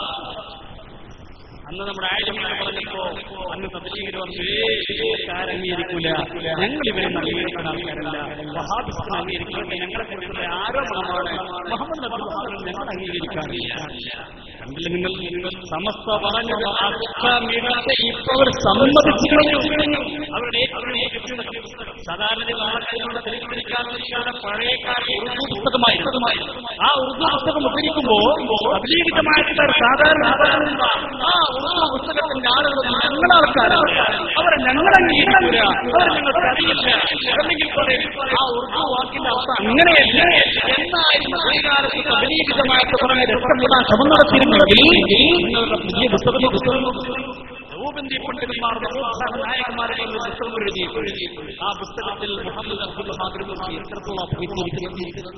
അന്ന് നമ്മുടെ ആയിരങ്ങൾ പറഞ്ഞപ്പോ അന്ന് തബലീഗർ പറഞ്ഞു അംഗീകരിക്കൂല ഞങ്ങൾ ഇവരെ അംഗീകരിക്കുന്ന ആൾക്കാരല്ല വഹാബിസ്റ്റിനെ അംഗീകരിക്കുന്നത് ഞങ്ങളെ കുറിച്ചുള്ള ആരോപണമാണ് മുഹമ്മദ് നബി വഹാബിനെ ഞങ്ങൾ അംഗീകരിക്കാറില്ല കണ്ടില്ല നിങ്ങൾ നിങ്ങൾ സമസ്ത പറഞ്ഞത് അസ്തമിടത്തെ ഇപ്പൊ അവർ സമ്മതിച്ചു കഴിഞ്ഞു അവരുടെ ഏറ്റവും സാധാരണ നാളെ തെളിയിക്കാനുള്ള പഴയ കാല ഉറുദു പുസ്തകമായി ആ ഉറുദു പുസ്തകം ഉദ്ധരിക്കുമ്പോൾ അഭിലീപിതമായിട്ടുള്ള സാധാരണ ആ ഉറുദു പുസ്തകത്തിന്റെ ആളുകൾ ഞങ്ങളുടെ ആൾക്കാരാണ് അവരെ ഞങ്ങൾ അംഗീകരിക്കില്ല അവരെ ഞങ്ങൾക്ക് അറിയില്ല അല്ലെങ്കിൽ പറയും ആ ഉറുദു വാക്കിന്റെ അർത്ഥം അങ്ങനെയല്ല എന്നായിരുന്നു ഒരു കാലത്ത് അഭിലീപിതമായിട്ട് പറഞ്ഞ രക്തമുള്ള ശ്രമം നടത്തിയിരുന്നെങ്കിൽ നിങ്ങളുടെ പുതിയ പുസ്തകം പുസ്തകം രൂപന്തി പണ്ഡിതന്മാർ നായകന്മാരെ പുസ്തകം എഴുതി ആ പുസ്തകത്തിൽ മുഹമ്മദ് അബ്ദുൽ ഹാദിർ എത്രത്തോളം അഭിനയിച്ചിരിക്കുന്നത്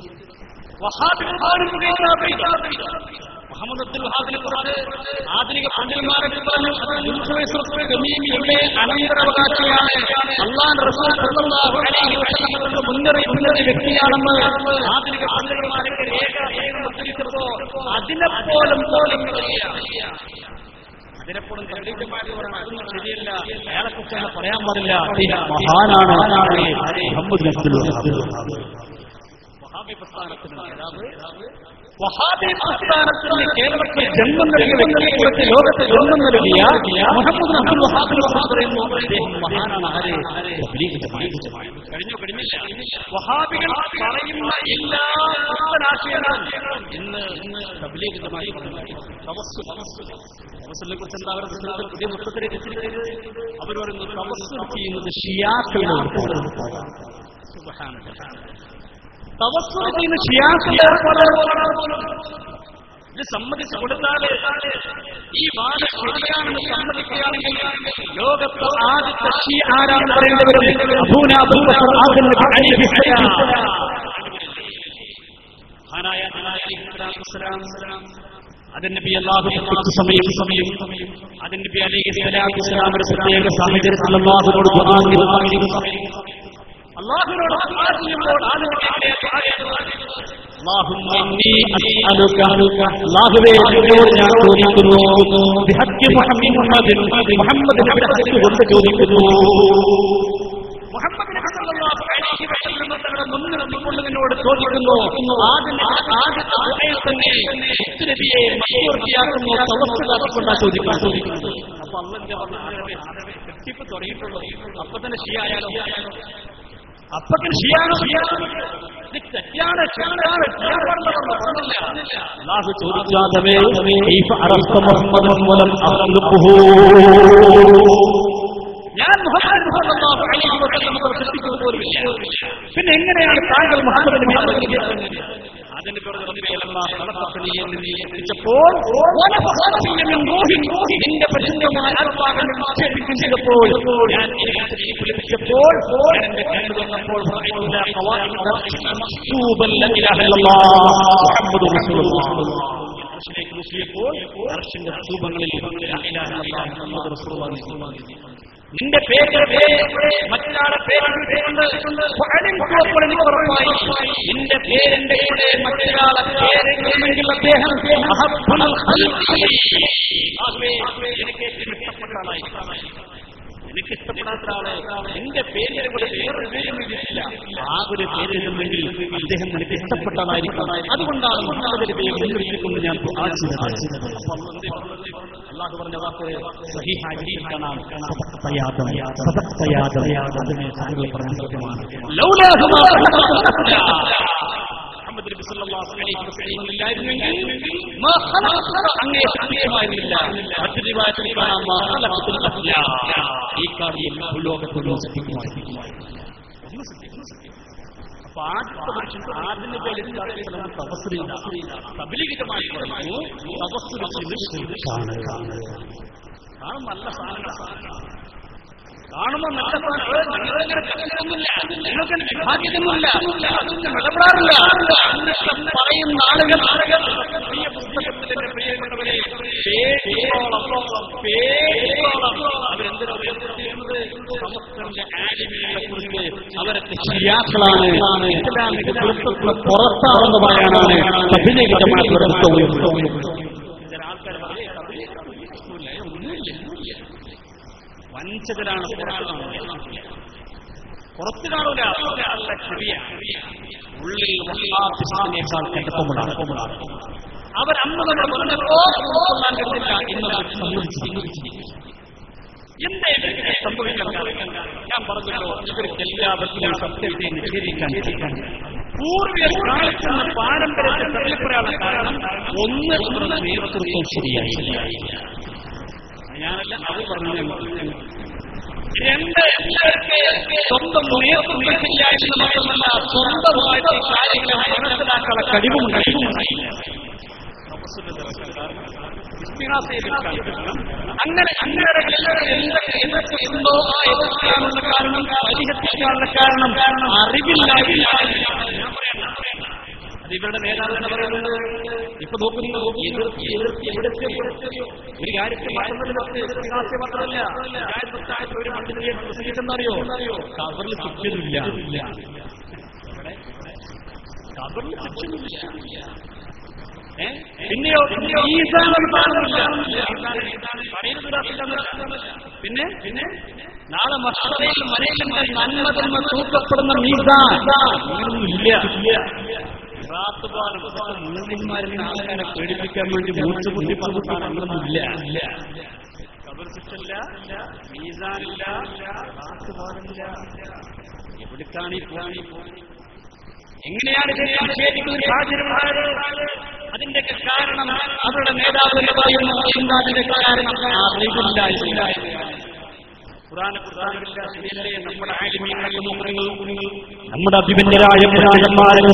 മുഹമ്മദ് അബ്ദുൽ ഹാദിനെ കുറിച്ച് ആധുനിക പണ്ഡിതന്മാരെ പറഞ്ഞു ഗമീമിയുടെ അനന്തരാവകാശിയാണ് അള്ളാൻ റസൂൽ സല്ലല്ലാഹു അലൈഹി വസല്ലം മുന്നറിയിപ്പുന്ന ഒരു വ്യക്തിയാണെന്ന് ആധുനിക പണ്ഡിതന്മാരൊക്കെ രേഖ രേഖ ഉദ്ധരിച്ചപ്പോ അതിനെ പോലും പോലും അതിനെപ്പോഴും ഖണ്ഡിതമായിട്ട് പറയണം അതൊന്നും ശരിയല്ല അയാളെ കുറിച്ച് പറയാൻ പാടില്ല അദ്ദേഹം മഹാനാണ് മുഹമ്മദ് അബ്ദുൽ വഹാബ് വഹാബി പ്രസ്ഥാനത്തിന് നേതാവ് വഹാബി പ്രസ്ഥാനത്തിന് കേരളത്തിൽ ജന്മം നൽകിയ വ്യക്തിയെ കുറിച്ച് ലോകത്ത് ജന്മം നൽകിയ മുഹമ്മദ് അബ്ദുൽ വഹാബിൽ പറയുന്നു അദ്ദേഹം മഹാനാണ് ആര് കഴിഞ്ഞു കഴിഞ്ഞില്ല വഹാബികൾ പറയുന്ന എല്ലാ പുത്തനാശയങ്ങളും ഇന്ന് ഇന്ന് തബ്ലീഗിതമായി തവസ്സു തവസ്സിനെ കുറിച്ച് എന്താ അവരുടെ പുസ്തകത്തിൽ പുതിയ പുസ്തകത്തിൽ രചിച്ചിരിക്കുന്നത് അവർ പറയുന്നു തവസ്സു ചെയ്യുന്നത് ഷിയാക്കളുടെ തവസ്സുൽ ചെയ്യുന്ന ഷിയാക്കളുടെ ഇത് സമ്മതിച്ചു കൊടുത്താൽ ഈ വാദം ശരിയാണെന്ന് സമ്മതിക്കുകയാണെങ്കിൽ ലോകത്ത് ആദ്യത്തെ ഷീ ആരാണെന്ന് പറയേണ്ടവരും അബൂന അബൂബക്കർ ആദം നബി അലൈഹി സ്വലാം മഹാനായ അലൈഹിസ്സലാം അതിന്റെ നബി അല്ലാഹു സമയം സമയം അതിന്റെ നബി അലൈഹി സ്വലാത്തു വസ്സലാം ഒരു പ്രത്യേക സാഹചര്യത്തിൽ അല്ലാഹുവോട് ദുആ നിർവഹിക്കുന്നു അള്ളാഹുവിനോട് ദുആ ചെയ്യുമ്പോൾ ആദ്യം اللهم إني أسألك അല്ലാഹുവേ നിന്നോട് ഞാൻ ചോദിക്കുന്നു ബിഹഖ് മുഹമ്മദ് മുഹമ്മദ് നബിയുടെ കൊണ്ട് ചോദിക്കുന്നു മുഹമ്മദ് സല്ലല്ലാഹു അലൈഹി വസല്ലം തങ്ങളുടെ മുന്നിൽ നിന്നുകൊണ്ട് നിന്നോട് ചോദിക്കുന്നു ആദ്യം ആദ്യത്തെ ദുആയിൽ തന്നെ നബിയെ മഷൂർത്തിയാക്കുന്നു തവസ്സുലാക്കൊണ്ടാ ചോദിക്കുന്നു അപ്പൊ അള്ളാഹുവിന്റെ പറഞ്ഞ കെട്ടിപ്പ് തുടങ്ങിയിട്ടുള്ളൂ അപ്പൊ തന്നെ ഷിയായാലോ അപ്പൊ ഷിയാണോ ഇത് തെറ്റാണ് തെറ്റാണ് അള്ളാഹു ചോദിച്ചാദമേ മുഹമ്മദ് ഞാൻ മുഹമ്മദ് സല്ലല്ലാഹു അലൈഹി വസല്ലം അവർ ശ്രദ്ധിക്കുക പോലുമില്ല പിന്നെ എങ്ങനെയാണ് താങ്കൾ മുഹമ്മദ് നബി പറഞ്ഞത് അതിന്റെ എത്തിച്ചപ്പോൾ എന്റെ പരിശുദ്ധമായ ആത്മാവിനെ നിക്ഷേപിക്കും ചെയ്തപ്പോൾ ഞാൻ ലഭിച്ചപ്പോൾ ഞാൻ എന്റെ കണ്ണു തുറന്നപ്പോൾ അർഷിലേക്ക് നോക്കിയപ്പോൾ അർഷിന്റെ സ്തൂപങ്ങളിൽ നിന്റെ പേര് മറ്റൊരാളെ പേരുണ്ട് അപ്പോൾ എനിക്ക് ഉറപ്പായി നിന്റെ പേരിന്റെ കൂടെ മറ്റൊരാളെ പേരെങ്കിൽ അദ്ദേഹം അഹബ്ബുൽ ഖൽഖി. ആകവേ, എനിക്ക് ഏറ്റവും ഇഷ്ടപ്പെട്ട ആളായി എനിക്ക് ഇഷ്ടപ്പെടാത്ത ആളെ എന്റെ പേരിനെ കൂടെ വേറൊരു പേരും ഇല്ല ആ ഒരു പേരിലുണ്ടെങ്കിൽ അദ്ദേഹം എനിക്ക് ഇഷ്ടപ്പെട്ട ആളായിരിക്കും അതുകൊണ്ടാണ് മുഹമ്മദ് നബിയെ മുൻനിർത്തിക്കൊണ്ട് ഞാൻ ദുആ ചെയ്തത്. അപ്പോൾ അള്ളാഹു പറഞ്ഞ വാക്ക് സഹീഹായ ഹദീസ് കാണാം സദഖ്തയാദം സദഖ്തയാദം അതിനെ സാധുക്കൾ പറഞ്ഞ സത്യമാണ് ലൗലാഹു മാ ഖലഖനാ മുഹമ്മദ് നബി സല്ലല്ലാഹു അലൈഹി വസല്ലം ഇല്ലായിരുന്നെങ്കിൽ മാ ഖലഖന അങ്ങേ സത്യമായിരുന്നില്ല മറ്റൊരു റിവായത്തിൽ കാണാം മാ ഖലഖത്തുൽ അഫ്ലാ ഈ കാര്യം ഭൂലോകത്തിൽ സത്യമായിരുന്നു അപ്പൊ ആദ്യത്തെ മനുഷ്യൻ ആദ്യം പേരിൽ തബലീഗിതമായി പറഞ്ഞു തപസ്സുരത്തിന് കാണും നല്ല സാധനങ്ങളാണ് കാണുമ്പോ നല്ല സാധനങ്ങളൊന്നുമില്ല നിങ്ങൾക്ക് ഭാഗ്യമൊന്നുമില്ല അതൊന്നും ഇടപെടാറില്ല എന്നൊക്കെ പറയുന്ന ആളുകൾ പ്രിയ പുസ്തകത്തിൽ എന്റെ പ്രിയപ്പെട്ടവരെ പേടിയോളം പേടിയോളം അവരെന്തിനാ ചെയ്യുന്നത് സമസ്തന്റെ ആലിമികളെ കുറിച്ച് അവരൊക്കെ ശിയാക്കളാണ് ഇസ്ലാമിക ദൃഷ്ടത്തിന് പുറത്താണെന്ന് പറയാനാണ് അഭിനയികമായ ദുരന്തവും ചില ആൾക്കാർ പറയും ഒന്നുമില്ല വഞ്ചകരാണ് പുറത്തു കാണൂല അല്ല ചെറിയ ഉള്ളിൽ വഹാബിസ്റ്റിനേക്കാൾ കടുപ്പമുണ്ടാണ് അവർ അന്ന് നമ്മൾ പറഞ്ഞപ്പോ ഉൾക്കൊള്ളാൻ കഴിയില്ല ഇന്ന് സമ്മതിച്ചിരിക്കുന്നു എന്താ ഇവർക്ക് സംഭവിക്കാൻ കാരണം? ഞാൻ പറഞ്ഞല്ലോ ഇവർക്ക് എല്ലാവർക്കും സത്യത്തെ നിഷേധിക്കാൻ പൂർവികർ കാണിക്കുന്ന പാരമ്പര്യത്തെ തള്ളിപ്പറയാനുള്ള കാരണം ഒന്ന് ഇവരുടെ നേതൃത്വം ശരിയായി ഞാനല്ല അത് പറഞ്ഞു രണ്ട് ഇവർക്ക് സ്വന്തം നേതൃത്വം ശരിയായിട്ട് മാത്രമല്ല സ്വന്തമായിട്ട് കാര്യങ്ങളെ മനസ്സിലാക്കാനുള്ള കഴിവുമുണ്ടായില്ല അങ്ങനെ അങ്ങനെ എന്തൊക്കെ എന്തൊക്കെ ഉണ്ടോ ആ എതിർക്കാനുള്ള കാരണം പരിഹരിക്കാനുള്ള കാരണം അറിവില്ലായില്ല അത് ഇവരുടെ നേതാവ് തന്നെ പറയുന്നത് ഇപ്പൊ നോക്കുന്നു എതിർത്തി എതിർത്തി എവിടത്തെ ഒരു കാര്യത്തെ മാറ്റുന്നതിനൊക്കെ എതിർക്കാസ്യ മാത്രമല്ല കാര്യത്തായിട്ട് ഒരു മണ്ണിനെ പ്രസംഗിച്ചെന്നറിയോ കവറിൽ ചുറ്റിയതില്ല കവറിൽ ചുറ്റുന്നില്ല പിന്നെയോ ഈസാനം കാണുന്നില്ല പിന്നെ പിന്നെ നാളെ മസ്തറയിൽ മനുഷ്യന്റെ നന്മ തന്നെ തൂക്കപ്പെടുന്ന മീസാൻ ഇല്ല മുസ്ലിംമാരുടെ ആൾക്കാരെ പേടിപ്പിക്കാൻ വേണ്ടി മൂച്ചു കുത്തി പറഞ്ഞ സാധനങ്ങളൊന്നും ഇല്ല ഇല്ല കബർ ശിക്ഷല്ല മീസാനില്ല റാത്തുപാടില്ല എവിടേക്കാണ് ഈ പോണി എങ്ങനെയാണ് ഇതിനെ നിഷേധിക്കുന്ന ഒരു സാഹചര്യം ഉണ്ടായത് അതിന്റെ കാരണം അവരുടെ നേതാവ് എന്ന് പറയുന്നു എന്താ അതിന്റെ കാരണം അറിവില്ല ഖുറാനെ കുറിച്ച് ശരിയല്ലേ നമ്മുടെ ആലിമീങ്ങളെ നോക്കുന്നു നമ്മുടെ അഭിമന്യരായ പുരാണന്മാരെ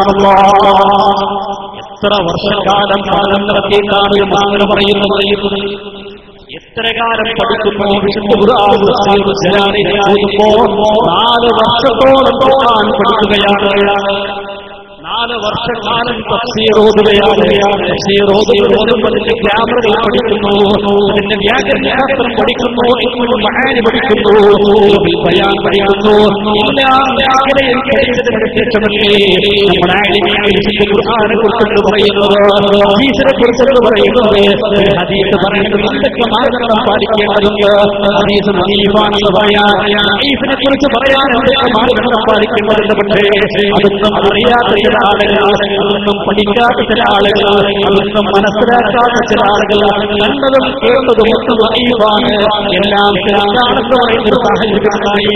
എത്ര വർഷക്കാലം കാലം നടത്തിയിട്ടാണ് ഒരു മാങ്ങനെ പറയുന്നത് എത്ര കാലം പഠിക്കുന്നു വിശുദ്ധ ഖുർആൻ തഫ്സീർ ജലാലിനെ ഓതുമ്പോൾ നാല് വർഷത്തോളം ഖുർആൻ പഠിക്കുകയാണ് നാല് വർഷക്കാലം തഫ്സീർ ഓതുകയാണ് തഫ്സീർ ഓതുമ്പോൾ അതിന്റെ ഗ്രാമറുകൾ പഠിക്കുന്നു അതിന്റെ വ്യാകരണശാസ്ത്രം പഠിക്കുന്നു ഇൽമുൽ മഹാനി പഠിക്കുന്നു ഇൽമുൽ ബയാൻ പഠിക്കുന്നു എല്ലാം മേഖലയിൽ പഠിച്ചതിന് ശേഷമല്ലേ നമ്മുടെ ആലിമീങ്ങൾ വിശുദ്ധ ഖുർആനെ കുറിച്ചിട്ട് പറയുന്നത് ഹദീസിനെ കുറിച്ചിട്ട് പറയുന്നത് ഒരു ഹദീസ് പറയുന്നത് എന്തൊക്കെ മാർഗങ്ങൾ പാലിക്കേണ്ടതുണ്ട് ഹദീസ് നദീഫാണെന്ന് പറയാൻ ഹദീസിനെ കുറിച്ച് പറയാൻ എന്തൊക്കെ മാർഗങ്ങൾ പാലിക്കേണ്ടതുണ്ട് പക്ഷേ അതൊന്നും അറിയാത്ത ചില ആളുകൾ അതൊന്നും പഠിക്കാത്ത ചില ആളുകൾ അതൊന്നും മനസ്സിലാക്കാത്ത ചില ആളുകൾ കണ്ടതും കേട്ടതും ഒക്കെ നദീഫാണ് എല്ലാം ശരിയാണെന്ന് പറയുന്ന ഒരു സാഹചര്യമായി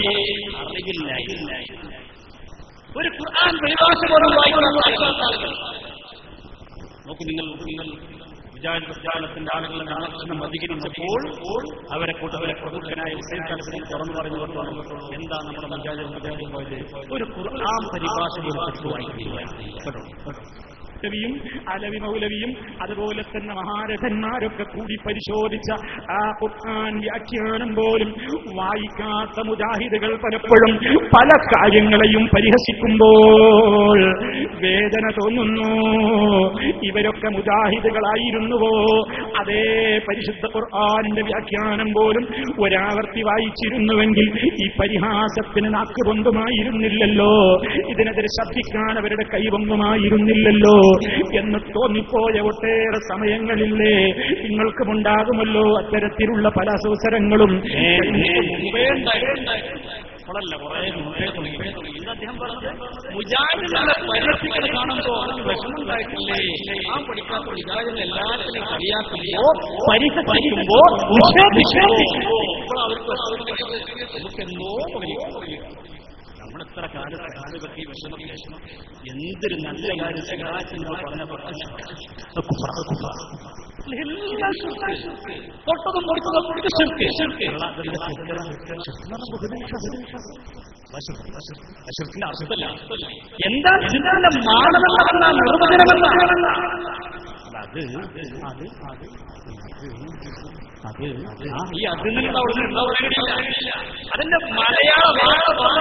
ഒരു ഖുർആൻ പരിഭാഷ പോലും വായിക്കുന്ന ആളുകൾ നോക്കൂ നിങ്ങൾ നിങ്ങൾ മുജാഹിദ് പ്രസ്ഥാനത്തിന്റെ ആളുകളുടെ ആകർഷണം അധികരിച്ചപ്പോൾ അവരെ കൂട്ടവരെ പ്രമുഖനായ ഹുസൈൻ തലത്തിൽ തുറന്നു പറഞ്ഞു കൊണ്ടാണ് എന്താ നമ്മുടെ മുജാഹിദ് മുജാഹിദ് പോയത് ഒരു ഖുർആൻ പരിഭാഷ പോലും വായിക്കില്ല കേട്ടോ മൗലവിയും അലവി മൗലവിയും അതുപോലെ തന്നെ മഹാരഥന്മാരൊക്കെ കൂടി പരിശോധിച്ച ആ ഖുർആൻ വ്യാഖ്യാനം പോലും വായിക്കാത്ത മുജാഹിദുകൾ പലപ്പോഴും പല കാര്യങ്ങളെയും പരിഹസിക്കുമ്പോൾ വേദന തോന്നുന്നു ഇവരൊക്കെ മുജാഹിദുകളായിരുന്നുവോ അതേ പരിശുദ്ധ ഖുർആാനിന്റെ വ്യാഖ്യാനം പോലും ഒരാവർത്തി വായിച്ചിരുന്നുവെങ്കിൽ ഈ പരിഹാസത്തിന് നാക്കുപൊന്തുമായിരുന്നില്ലല്ലോ ഇതിനെതിരെ ശബ്ദിക്കാൻ അവരുടെ കൈവങ്ങുമായിരുന്നില്ലല്ലോ എന്ന് തോന്നിപ്പോയ ഒട്ടേറെ സമയങ്ങളില്ലേ നിങ്ങൾക്കുമുണ്ടാകുമല്ലോ അത്തരത്തിലുള്ള പല അവസരങ്ങളും മുജാഹിദിനെ പരിരക്ഷിക്കുന്നത് കാണുമ്പോ വിഷമുണ്ടായിട്ടില്ലേ ആ പഠിക്കാത്ത മുജാഹിദിനെ എല്ലാത്തിനും കളിയാക്കുമ്പോ പരിഹസിക്കുമ്പോ നിഷേധിക്കുമ്പോ ഇപ്പോൾ അവർക്ക് വിഷമമുണ്ടെങ്കിൽ നമുക്കെന്നോ നമ്മളെത്ര കാലത്തെ കാലുകൾക്ക് ഈ വിഷമം വിഷമം എന്തൊരു നല്ല കാര്യം സഹായത്തിന് പറഞ്ഞപ്പോൾ എല്ലാം ശിർക്ക്. തൊട്ടതും പൊടിച്ചതും പൊടിച്ച് ശിർക്ക്, ശിർക്ക്. ശിർക്കിന്റെ അർത്ഥമല്ല എന്താ ശിർക്കിന്റെ മാനദണ്ഡമെന്ന നിർവചനമെന്ന അത് അത് അത് ആ, ഈ അതിൽ നിന്ന് അവിടെ നിന്ന് ഉണ്ടാവുകയില്ല. അതിന്റെ മലയാള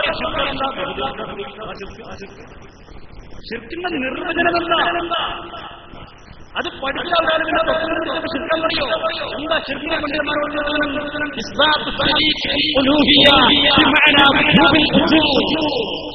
ശിർക്കിന്റെ നിർവചനം എന്താ അത് പഠിച്ച ആൾക്കാർ പിന്നെ തൊട്ടടുത്ത് ശിർക്കം പറയോ എന്താ ശിർക്കിന്റെ പണ്ഡിതന്മാരോട് നിർവചനം? ഇസ്ബാത്ത് തരീഖ് ഉലൂഹിയ്യ ബിമഅന വുജൂബിൽ വുജൂദ്.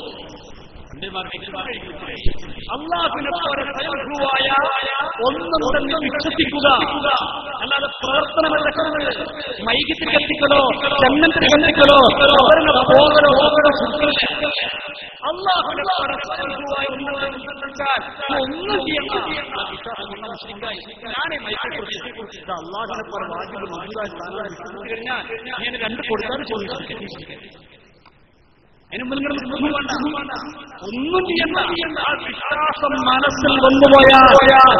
അള്ളാഹുവിനെ പോലെ സ്വയംഭൂവായ ഒന്നും തന്നെ വിശ്വസിക്കുക അല്ലാതെ പ്രവർത്തനമല്ല മൈകിത്തിൽ കത്തിക്കലോ ചെന്നത്തിൽ കത്തിക്കലോ അവരുടെ പോകലോ ഓകലോ അള്ളാഹുവിനെ പോലെ സ്വയംഭൂവായ ഒന്നും തന്നെ വിശ്വസിക്കാൻ ഒന്നും ചെയ്യണ്ട ഞാനേ മൈക്കിൽ കുറിച്ച് ഇത് അള്ളാഹുവിനെ പോലെ വാജിബ് മൗജൂദായ സ്ഥാനം വിശ്വസിച്ചു കഴിഞ്ഞാൽ ഞാൻ രണ്ട് കൊടുത്താൽ ചോദിച്ചിരിക്കും അതിന് മുന്നിൽ ഒന്നും വേണ്ട ഒന്നും ചെയ്യണ്ട ആ വിശ്വാസം മനസ്സിൽ വന്നുപോയാൽ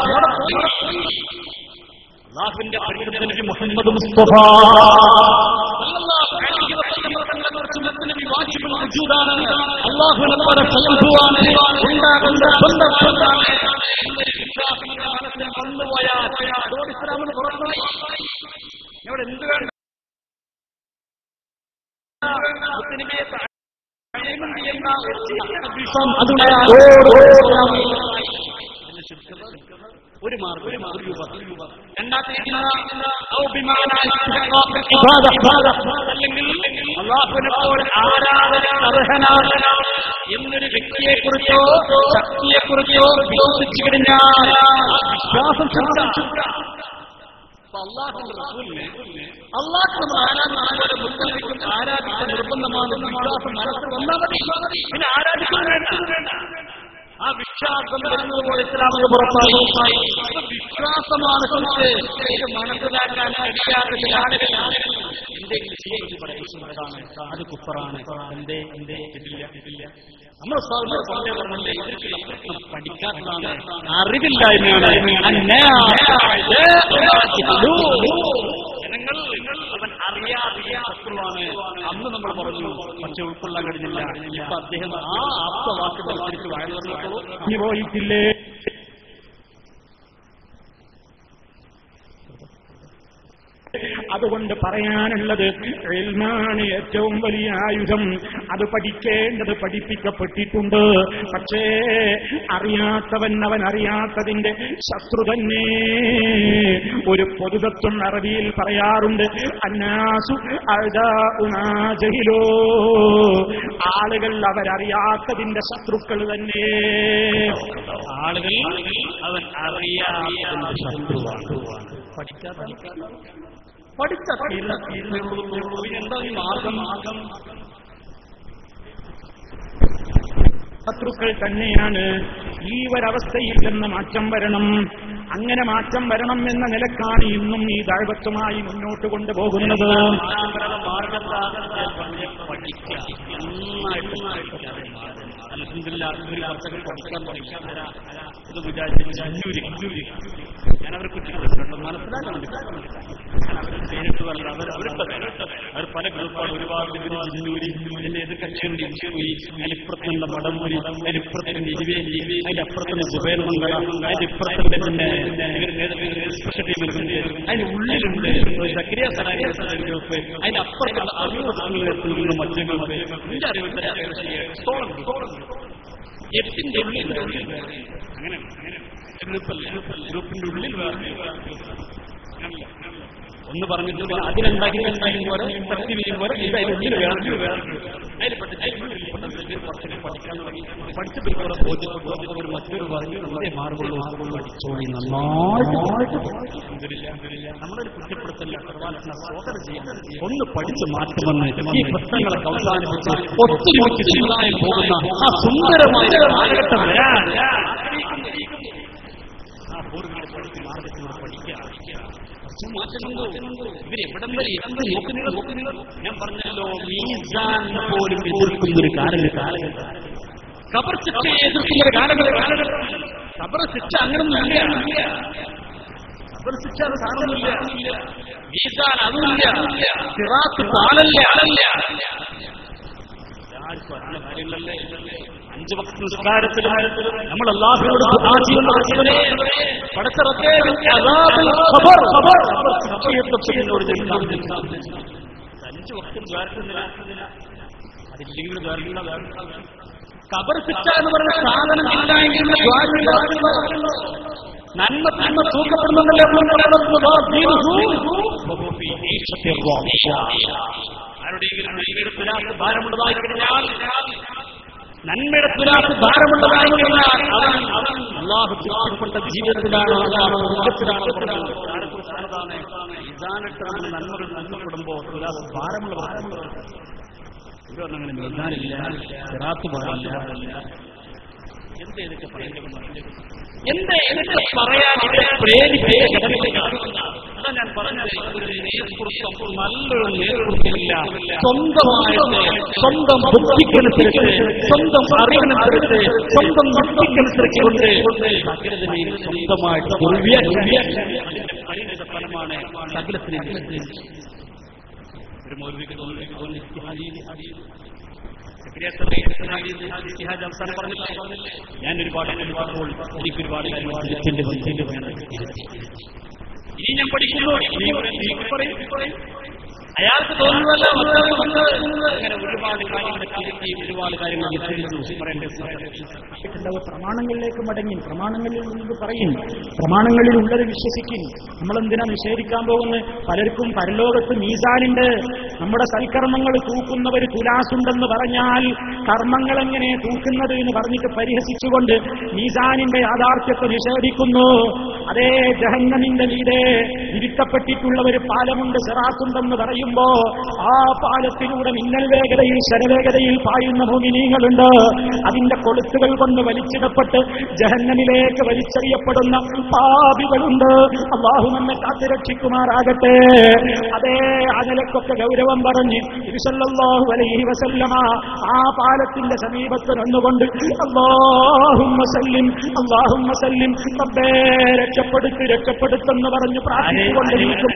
അള്ളാഹുവിന്റെ പരിഗണനയ്ക്ക് മുഹമ്മദ് മുസ്തഫ അള്ളാഹുവിനെ പോലെ സ്വയംഭൂവാണ് ഉണ്ടാകുന്ന സ്വന്തമാണ് എന്നൊരു വിശ്വാസം മനസ്സിൽ വന്നുപോയാൽ അതോട് ഇസ്ലാമെന്ന് പുറത്തുപോയി ഇവിടെ എന്ത് വേണ്ട മുസ്ലിമയെ ഒരു മാർഗം ഒരു മാർഗം അല്ലെങ്കിൽ അള്ളാഹുവിനെ പോലെ ആരാധന അർഹനാണ് എന്നൊരു വ്യക്തിയെ കുറിച്ചോ ശക്തിയെ കുറിച്ചോ വിശ്വസിച്ചു കഴിഞ്ഞാൽ ആ വിശ്വാസം അള്ളാഹുന്റെ റസൂലിനെ അള്ളാഹ് നമ്മൾ ആരാധിക്കുന്ന മുസ്ലിമിക്കും ആരാധിക്കാൻ നിർബന്ധമാണ് വിശ്വാസം മനസ്സിൽ വന്നാൽ മതി പിന്നെ ആരാധിക്കാൻ വേണ്ട ആ വിശ്വാസം വരുന്നത് പോലെ ഇസ്ലാമിന് പുറത്തായി വിശ്വാസമാണ് കുറിച്ച് ഇത് മനസ്സിലാക്കാൻ കഴിയാത്ത ചില ആളുകൾ എന്തെങ്കിലും ചെയ്യുന്നതാണ് അത് കുപ്പറാണ് എന്തേ എന്തേ ഇതില്ല ഇതില്ല നമ്മൾ സ്വാതന്ത്ര്യം പണ്ടേ പറഞ്ഞില്ലേ ഇതൊക്കെ പഠിക്കാത്തതാണ് അറിവില്ലായ്മയാണ് ജനങ്ങൾ അവൻ അറിയാതെ ശത്രുവാണ് അന്ന് നമ്മൾ പറഞ്ഞു പക്ഷെ ഉൾക്കൊള്ളാൻ കഴിഞ്ഞില്ല ഇപ്പൊ അദ്ദേഹം ആ ആപ്തവാക്കുകൾ തിരിച്ച് വായന പറഞ്ഞപ്പോൾ പോയിട്ടില്ലേ അതുകൊണ്ട് പറയാനുള്ളത് ഇൽമാണ് ഏറ്റവും വലിയ ആയുധം അത് പഠിക്കേണ്ടത് പഠിപ്പിക്കപ്പെട്ടിട്ടുണ്ട് പക്ഷേ അറിയാത്തവൻ അവൻ അറിയാത്തതിന്റെ ശത്രു തന്നെ ഒരു പൊതുതത്വം അറബിയിൽ പറയാറുണ്ട് അന്നാസു അഴുതോ ആളുകൾ അവരറിയാത്തതിന്റെ ശത്രുക്കൾ തന്നെ ആളുകൾ അവൻ അറിയാത്തതിന്റെ ശത്രുവാണ് പഠിക്കാത്ത പഠിച്ച തീർന്ന തീർന്നുള്ളൂ എന്താ ഈ മാർഗം മാർഗം ശത്രുക്കൾ തന്നെയാണ് ഈ ഒരവസ്ഥയിൽ നിന്ന് മാറ്റം വരണം അങ്ങനെ മാറ്റം വരണം എന്ന നിലക്കാണ് ഇന്നും ഈ ദൈവത്വമായി മുന്നോട്ട് കൊണ്ടുപോകുന്നത് പഠിക്കുക നന്നായിട്ട് പഠിക്കാതെ അലഹമില്ല ഒരു വർഷങ്ങൾ പഠിക്കാൻ തുടങ്ങി ഇത് വിചാരിച്ചു അഞ്ഞൂരി അഞ്ഞൂരി ഞാൻ അവരെ കുറ്റപ്പെടുത്തുന്നുണ്ട് മനസ്സിലാക്കാൻ വേണ്ടി ഞാൻ അവരെ നേരിട്ട് പറഞ്ഞത് അവർ അവരുടെ അവർ പല ഗ്രൂപ്പാണ് ഒരുപാട് ഡിഗ്രി ജിന്നൂരി എന്റെ എതിർ കക്ഷികളുടെ ഇഞ്ചൂരി അതിനിപ്പുറത്തുള്ള മടമൂരി അതിനിപ്പുറത്തുള്ള ഇരുവേലി അതിന്റെ അപ്പുറത്തുള്ള ജുബൈർ മംഗള അതിന്റെ ഇപ്പുറത്തുള്ള പിന്നെ സ്പെഷ്യൽ ടീം എടുക്കുന്നത് അതിന് ഉള്ളിലുണ്ട് സക്രിയ സലാഹിയുടെ ഗ്രൂപ്പ് അതിന്റെ അപ്പുറത്തുള്ള അറിവുള്ള മറ്റു ഗ്രൂപ്പ് എന്റെ അറിവിൽ തന്നെ ഏകദേശം എട്ടോളം എട്ടിന്റെ ഉള്ളിൽ അങ്ങനെ അങ്ങനെ ഗ്രൂപ്പല്ല ഗ്രൂപ്പിന്റെ ഉള്ളിൽ വേറെ അങ്ങനല്ല ഒന്ന് പറഞ്ഞിട്ട് അതിലുണ്ടാക്കി ഉണ്ടാകുമ്പോൾ പറ്റി വീഴുമ്പോൾ ഇത് അതിനുള്ളിൽ വേണം അതിൽപ്പെട്ട കുറച്ചൊക്കെ പഠിക്കാൻ തുടങ്ങി പഠിച്ചപ്പോൾ കുറെ ബോധ്യപ്പെട്ടു ഒരു മറ്റൊരു പറഞ്ഞു നമ്മളെ മാർഗുള്ളൂ മാർഗുള്ളൂ പഠിച്ചോളി നന്നായിട്ട് നമ്മളൊരു കുറ്റപ്പെടുത്തല്ല സ്വാഗതം ചെയ്യാൻ ഒന്ന് പഠിച്ച് മാറ്റുമെന്ന് ഈ പ്രശ്നങ്ങളൊക്കെ അവസാനിപ്പിച്ച് ഒത്തുനോക്കി സമുദായം പോകുന്ന ആ സുന്ദരമായ കാലഘട്ടം വരാൻ ആ പൂർവ്വങ്ങളെ പഠിച്ച് മാർഗത്തിലൂടെ പഠിക്കുക കുറച്ച് മാറ്റമുണ്ടോ ഇവരെവിടം വരെ എന്ത് നോക്കുന്നില്ല നോക്കുന്നില്ല ഞാൻ പറഞ്ഞല്ലോ മീസാൻ പോലും എതിർക്കുന്ന ഒരു കാലഘട്ടം കബർ ശിക്ഷയെ എതിർക്കുന്ന ഒരു കാലഘട്ടം കബർ ശിക്ഷ അങ്ങനൊന്നുമില്ല കബർ ശിക്ഷ അത് സാധനമൊന്നുമില്ല മീസാൻ അതുമില്ല സിറാത്ത് പാലല്ല ആളല്ല ആർക്കും അറിയുന്ന കാര്യങ്ങളല്ലേ അഞ്ചു വക്ത നിസ്കാരത്തിൽ നമ്മൾ അള്ളാഹുവിനോട് ദുആ ചെയ്യുന്ന റബ്ബിനെ പടച്ചറക്കെ അദാബുൽ ഖബർ ഖബർ ശിക്ഷയെന്നോട് അഞ്ചു വക്തും ദ്വാരക്കുന്നില്ല അതില്ലെങ്കിൽ ദ്വാരക്കില്ല കബർ ശിക്ഷ എന്ന് പറയുന്ന സാധനം ഇല്ല എങ്കിൽ നന്മ നന്മ തൂക്കപ്പെടുന്നുണ്ടല്ലോ ആരുടെയെങ്കിലും നന്മയുടെ തുലാസ് ഭാരമുള്ളതായി കഴിഞ്ഞാൽ നന്മയുടെ തുലാസ് ഭാരമുള്ളതായി കഴിഞ്ഞാൽ അവൻ അവൻ അള്ളാഹു തൃപ്തിപ്പെട്ട ജീവിതത്തിലാണ് അള്ളാഹു സ്വർഗത്തിലാണ് ഇതാനിട്ട് നമ്മൾ നന്മകൾ നന്മപ്പെടുമ്പോ തുലാസ് ഭാരമുള്ള ഭാരമുള്ള ഇതൊന്നങ്ങനെ മീസാനില്ല സിറാത്ത് പാടില്ല എന്ത് ഇതൊക്കെ പറയുന്നത് എന്താ എനിക്ക് പറയാൻ ഇവരെ പ്രേരിപ്പിക്കുക അതാ ഞാൻ പറഞ്ഞത് ഒരു നേതൃത്വം നല്ലൊരു നേതൃത്വമില്ല സ്വന്തമായിട്ട് സ്വന്തം ബുദ്ധിക്കനുസരിച്ച് സ്വന്തം അറിവിനനുസരിച്ച് സ്വന്തം ബുദ്ധിക്കനുസരിച്ചുകൊണ്ട് സകലത്തിനെയും സ്വന്തമായിട്ട് ദുർവ്യ അതിന്റെ പരിണിത ഫലമാണ് സകലത്തിനെ ഒരു മൗലിക തോന്നുന്നു തോന്നി അവസാനം പറഞ്ഞില്ലേ ഞാൻ ഒരുപാട് ഒരുപാടുമ്പോൾ എനിക്ക് ഒരുപാട് കാര്യത്തിന്റെ ബന്ധത്തിന്റെ ഇനി ഞാൻ പഠിക്കുന്നു അയാൾക്ക് തോന്നുന്നതല്ല അങ്ങനെ ഒരുപാട് കാര്യങ്ങൾ തിരുത്തി ഒരുപാട് കാര്യങ്ങൾ വിസ്തരിച്ചു പറയേണ്ടത് ഉണ്ടാവുക പ്രമാണങ്ങളിലേക്ക് മടങ്ങി പ്രമാണങ്ങളിൽ നിന്ന് പറയും പ്രമാണങ്ങളിൽ ഉള്ളത് വിശ്വസിക്കും നമ്മളെന്തിനാ നിഷേധിക്കാൻ പോകുന്നത് പലർക്കും പരലോകത്ത് മീസാനുണ്ട് നമ്മുടെ സൽക്കർമ്മങ്ങൾ തൂക്കുന്നവർ തുലാസുണ്ടെന്ന് പറഞ്ഞാൽ കർമ്മങ്ങൾ എങ്ങനെ തൂക്കുന്നത് എന്ന് പറഞ്ഞിട്ട് പരിഹസിച്ചുകൊണ്ട് മീസാനിന്റെ യാഥാർത്ഥ്യത്തെ നിഷേധിക്കുന്നു അതേ ജഹന്നമിന്റെ മീതെ വിരിക്കപ്പെട്ടിട്ടുള്ള ഒരു പാലമുണ്ട് സെറാത്തുണ്ടെന്ന് പറയുമ്പോ ആ പാലത്തിലൂടെ മിന്നൽ വേഗതയിൽ ശരവേഗതയിൽ പായുന്ന ഭൂമിനീങ്ങളുണ്ട് അതിന്റെ കൊളുത്തുകൾ കൊണ്ട് വലിച്ചിടപ്പെട്ട് ജഹന്നമിലേക്ക് വലിച്ചെറിയപ്പെടുന്ന പാപികളുണ്ട് അള്ളാഹു നമ്മെ കാത്തുരക്ഷിക്കുമാറാകട്ടെ അതേ ആ നിലക്കൊക്കെ ഗൗരവം പറഞ്ഞ് ഇരുസല്ലാഹു അലൈഹി വസല്ലമ ആ പാലത്തിന്റെ സമീപത്ത് നിന്നുകൊണ്ട് അള്ളാഹും സല്ലിം അള്ളാഹും സല്ലിം റബ്ബേ രക്ഷപ്പെടുത്ത് രക്ഷപ്പെടുത്തെന്ന് പറഞ്ഞു പ്രാർത്ഥിച്ചുകൊണ്ടിരിക്കും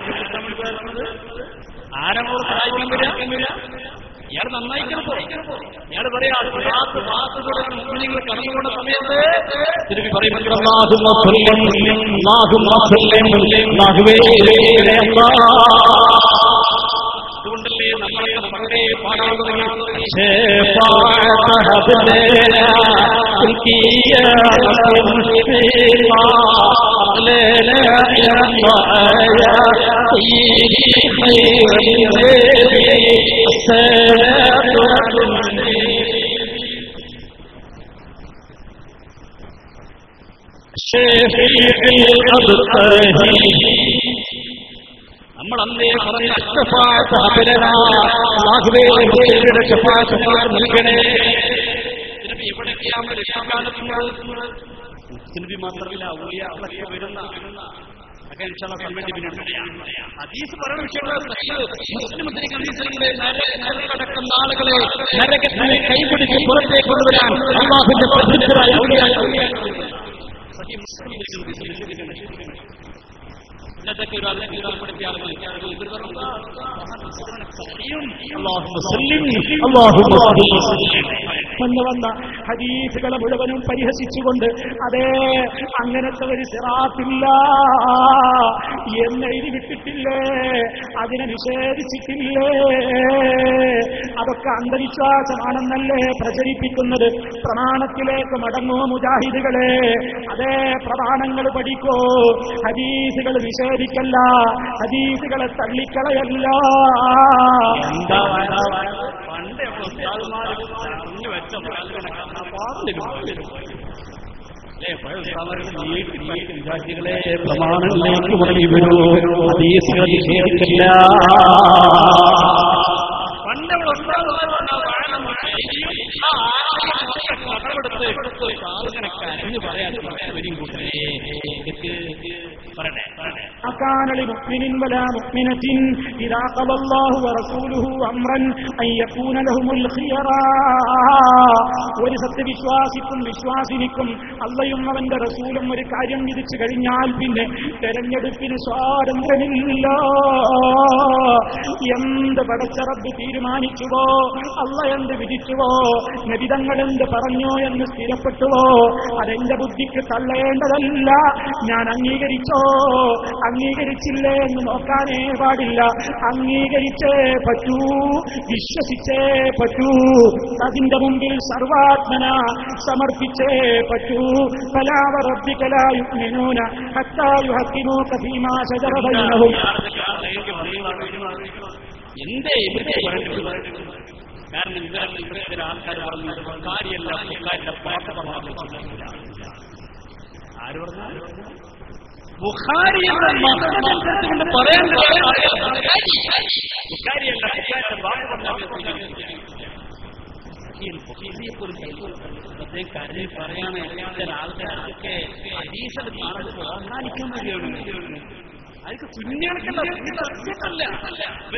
ആരമോട് സഹായിക്കാൻ വരിക ഇയാൾ നന്നായിക്കണം ഇയാൾ പറയാ സിറാത്ത് വാസുകൂടെ മുസ്ലിങ്ങൾ കടന്നുകൊണ്ട സമയത്ത് തിരുപ്പി പറയുമ്പോൾ അല്ലാഹുമ്മ സല്ലം അല്ലാഹുമ്മ സല്ലം അല്ലാഹുവേ അതുകൊണ്ടല്ലേ നമ്മളൊക്കെ പണ്ടേ പാടാൻ തുടങ്ങി നമ്മൾ അന്നേ പറഞ്ഞ അഷ്ടപ്പാട്ട് അഭിനവാഹുവേ നൽകണേ ചിലപ്പോ എവിടേക്കാണ് രക്ഷാകാലത്തുന്നത് മുസ്ലിം മാത്രമല്ല ഊളിയാളൊക്കെ വരുന്ന ഒക്കെ ഇൻഷാള്ള സമയത്ത് പിന്നീട് പറയാം. ഹദീസ് പറയുന്ന വിഷയങ്ങൾ മുസ്ലിം മുസ്ലിം ഹദീസുകളുടെ നരകടക്കുന്ന ആളുകളെ നരകത്തിനെ കൈപിടിച്ച് പുറത്തേക്ക് കൊണ്ടുവരാൻ അള്ളാഹുവിന്റെ പ്രസിദ്ധരായ ഔലിയാക്കൾ സഹി മുസ്ലിം ഇന്നത്തൊക്കെ ഒരു അതിനെ കീഴ്പ്പെടുത്തിയ ആളുകൾ ഇത് പറഞ്ഞാ അള്ളാഹു വന്ന് വന്ന ഹദീസുകളെ മുഴുവനും പരിഹസിച്ചുകൊണ്ട് അതേ അങ്ങനത്തെ ഒരു സിറാത്തില്ല എന്നെഴുതി വിട്ടിട്ടില്ലേ അതിനെ നിഷേധിച്ചിട്ടില്ലേ അതൊക്കെ അന്ധവിശ്വാസമാണെന്നല്ലേ പ്രചരിപ്പിക്കുന്നത് പ്രമാണത്തിലേക്ക് മടങ്ങൂ മുജാഹിദുകളെ അതേ പ്രമാണങ്ങൾ പഠിക്കൂ ഹദീസുകൾ നിഷേധിക്കല്ല ഹദീസുകളെ തള്ളിക്കളയല്ല എന്താ പണ്ട് ഉസ്താദുമാര് പറഞ്ഞു വെച്ച വിദ്യാർത്ഥികളെ പ്രമാണങ്ങളിലേക്ക് മടങ്ങി വരൂ ഹദീസുകൾ നിഷേധിക്കില്ല പണ്ട് ഉസ്താദുമാർ പറഞ്ഞ വാഴ ആ ആശയം കടമെടുത്ത് സാധുകനെ കരഞ്ഞു പറയാൻ വരും കൂട്ടരെ ഇതൊക്കെ പറയട്ടെ പറയട്ടെ أكان لمؤمن ولا مؤمنة إذا قضى الله ورسوله أمرا أن يكون لهم الخيرا ഒരു സത്യവിശ്വാസിക്കും വിശ്വാസിനിക്കും അള്ളയും അവന്റെ റസൂലും ഒരു കാര്യം വിധിച്ചു കഴിഞ്ഞാൽ പിന്നെ തെരഞ്ഞെടുപ്പിന് സ്വാതന്ത്ര്യമില്ല എന്ത് പടച്ചറബ് തീരുമാനിച്ചുവോ അള്ള എന്ത് വിധിച്ചുവോ നബിതങ്ങൾ എന്ത് പറഞ്ഞോ എന്ന് സ്ഥിരപ്പെട്ടുവോ അതെന്റെ ബുദ്ധിക്ക് തള്ളേണ്ടതല്ല ഞാൻ അംഗീകരിച്ചോ അംഗീകരിച്ചില്ലേ എന്ന് നോക്കാനേ പാടില്ല അംഗീകരിച്ചേ പറ്റൂ വിശ്വസിച്ചേ പറ്റൂ അതിന്റെ മുമ്പിൽ സർവാത്മന സമർപ്പിച്ചേ പറ്റൂ ഫലാവറബിക്കലായുഗ്മിനൂന ഹത്തായു ഹക്കിമോ കഫീമാ ശജറബൈനഹും എന്തേ ഇവരുടെ പറയുന്നത് കാരണം ഇവരെ ഇവരുടെ ആൾക്കാർ പറഞ്ഞു കാര്യമല്ല ബുക്കാരിന്റെ പാട്ട് പറഞ്ഞു ആര് പറഞ്ഞു ബുഖാരി എന്ന മതമനുസരിച്ചുകൊണ്ട് പറയാൻ ബുഖാരിയല്ല ബുഖാരിന്റെ വാക്ക് പറഞ്ഞാൽ കാര്യം പറയാണ് ചില ആൾക്കാർക്ക് ഹദീസത് കാണുന്നത് അവസാനിക്കാൻ വേണ്ടിയാണ് അതൊക്കെ സുന്യാൾക്കല്ല സത്യത്തല്ല ഇവര്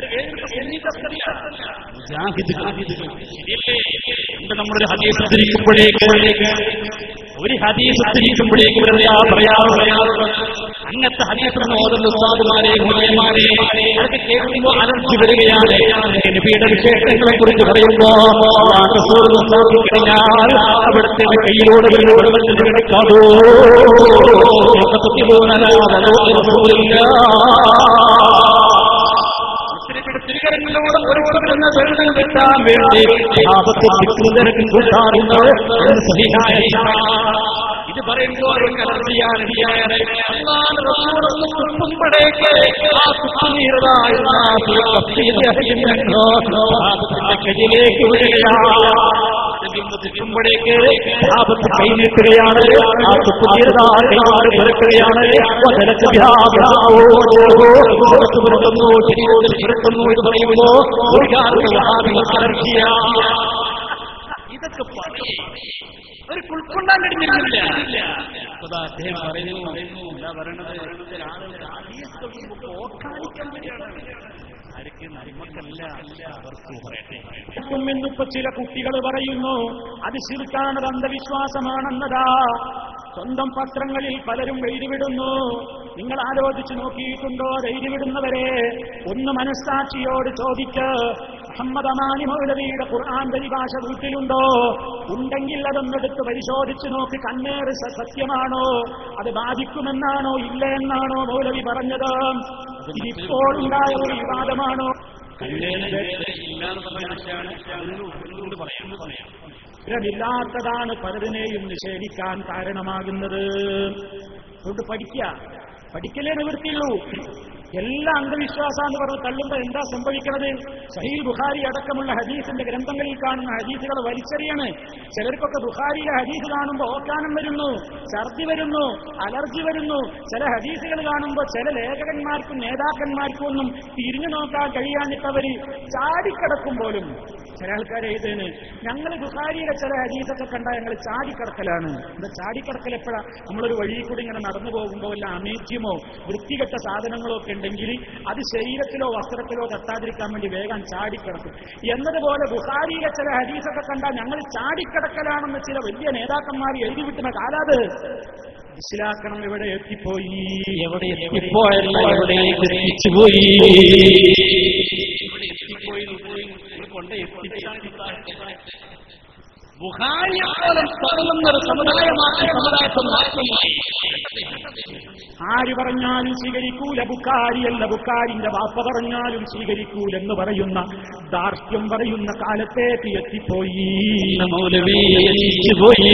എന്ത് നമ്മളൊരു ഹദീസ് ഉദ്ധരിക്കുമ്പോഴേക്ക് ഒരു ഹദീസ് ഉദ്ധരിക്കുമ്പോഴേക്ക് പറയാ പറയാറ് പറയാറ് അങ്ങനത്തെ ഹദീസ് ഓതുന്ന ഉസ്താദുമാരെ മൂല്യമാരെ അതൊക്കെ കേൾക്കുമ്പോൾ അലർജി വരികയാണ് നബിയുടെ വിശേഷങ്ങളെ കുറിച്ച് പറയുമ്പോ ആ റസൂൽ നോക്കിക്കഴിഞ്ഞാൽ അവിടുത്തെ കയ്യിലൂടെ ഒരു വെള്ളത്തിൽ കിടക്കാതോ തിരുകരങ്ങളിലൂടെ ഒരുപ്പെടുന്ന വെള്ളം കിട്ടാൻ വേണ്ടി ആപത്ത് തിരുതരക്കും കൂട്ടാറുണ്ട് എന്ന് സഹിഹായ ഇത് പറയുമ്പോൾ അവർക്ക് അലർജിയാണ് കുത്തുമ്പോഴേക്ക് ആ കുത്തുനീറതായിരുന്ന കയ്യിലേക്ക് വിടുകയാണ് തിരുമ്പോഴേക്ക് ആപത്ത് കൈനീട്ടുകയാണ് ആ തുപ്പുതീർന്ന കൈമാറി പുരക്കുകയാണ് പുരട്ടുന്നു ശരീരത്തിൽ പുരട്ടുന്നു എന്ന് പറയുമ്പോ ഒരു കാരണവും അലർജിയാണ് ഇതൊക്കെ പറയേ ഒരു ഉൾക്കൊള്ളാൻ കഴിഞ്ഞിരുന്നില്ല അതാ അദ്ദേഹം പറയുന്നു പറയുന്നു എന്താ പറയണത് ഓർക്കാനിക്കാൻ വേണ്ടിയാണ് ആർക്ക് നന്മക്കല്ല അവർക്ക് പറയട്ടെ എന്നിപ്പോ ചില കുട്ടികൾ പറയുന്നു അത് ശിർക്കാണത് അന്ധവിശ്വാസമാണെന്നതാ സ്വന്തം പത്രങ്ങളിൽ പലരും എഴുതിവിടുന്നു നിങ്ങൾ ആലോചിച്ചു നോക്കിയിട്ടുണ്ടോ അത് എഴുതിവിടുന്നവരെ ഒന്ന് മനസ്സാക്ഷിയോട് ചോദിക്ക് മുഹമ്മദ് അമാനി മൗലവിയുടെ ഖുർആൻ പരിഭാഷ വീട്ടിലുണ്ടോ ഉണ്ടെങ്കിൽ അതൊന്നെടുത്ത് പരിശോധിച്ചു നോക്ക് കണ്ണേറ് സ- സത്യമാണോ അത് ബാധിക്കുമെന്നാണോ ഇല്ല എന്നാണോ മൗലവി പറഞ്ഞത് ഇതിപ്പോൾ ഉണ്ടായ ഒരു വിവാദമാണോ ഇല്ലാന്ന് പറഞ്ഞ വിഷയമാണ് അതിനോട് പറയാം പറയാം ഇല്ലാത്തതാണ് പലതിനെയും നിഷേധിക്കാൻ കാരണമാകുന്നത് അതുകൊണ്ട് പഠിക്കുക പഠിക്കലേ നിവൃത്തിയുള്ളൂ എല്ലാ അന്ധവിശ്വാസാന്ന് പറഞ്ഞ് തള്ളുമ്പോ എന്താ സംഭവിക്കുന്നത് സഹീൽ ബുഖാരി അടക്കമുള്ള ഹദീസിന്റെ ഗ്രന്ഥങ്ങളിൽ കാണുന്ന ഹദീസുകൾ വലിച്ചെറിയാണ് ചിലർക്കൊക്കെ ബുഖാരിയിലെ ഹദീസ് കാണുമ്പോൾ ഓക്കാനം വരുന്നു ഛർദി വരുന്നു അലർജി വരുന്നു ചില ഹദീസുകൾ കാണുമ്പോൾ ചില ലേഖകന്മാർക്കും നേതാക്കന്മാർക്കും ഒന്നും തിരിഞ്ഞു നോക്കാൻ കഴിയാഞ്ഞിട്ടവര് ചാടിക്കിടക്കും പോലും ചില ആൾക്കാരെ എഴുതേന് ഞങ്ങൾ ബുഖാരിയുടെ ചില ഹരീതൊക്കെ കണ്ടാൽ ഞങ്ങൾ ചാടിക്കടക്കലാണ് എന്താ ചാടിക്കടക്കൽ എപ്പോഴാ നമ്മളൊരു വഴി കൂടി ഇങ്ങനെ നടന്നു പോകുമ്പോൾ വല്ല അമേദ്യമോ വൃത്തികെട്ട സാധനങ്ങളോ ഒക്കെ ഉണ്ടെങ്കിൽ അത് ശരീരത്തിലോ വസ്ത്രത്തിലോ തട്ടാതിരിക്കാൻ വേണ്ടി വേഗം ചാടിക്കിടക്കും എന്നതുപോലെ ബുഖാരിയിലെ ചില ഹരീസൊക്കെ കണ്ടാൽ ഞങ്ങൾ ചാടിക്കിടക്കലാണെന്ന് ചില വലിയ നേതാക്കന്മാർ എഴുതി വിട്ടുന്ന കാലാത് മനസ്സിലാക്കണം ഇവിടെ എത്തിപ്പോയി എവിടെ എത്തിപ്പോയല്ല എവിടേക്ക് എത്തിച്ചുപോയി കൊണ്ട് ബുഹാരിയെപ്പോലും പറയുന്നൊരു സമുദായമാണ് സമുദായത്തിൽ മാറ്റമായി ആര് പറഞ്ഞാലും സ്വീകരിക്കൂല ബുക്കാരിയല്ല ബുക്കാരിന്റെ വാപ്പ പറഞ്ഞാലും സ്വീകരിക്കൂലെന്ന് പറയുന്ന ദാർഷ്ട്യം പറയുന്ന കാലത്തേക്ക് എത്തിപ്പോയി മൗലവി എത്തിച്ചുപോയി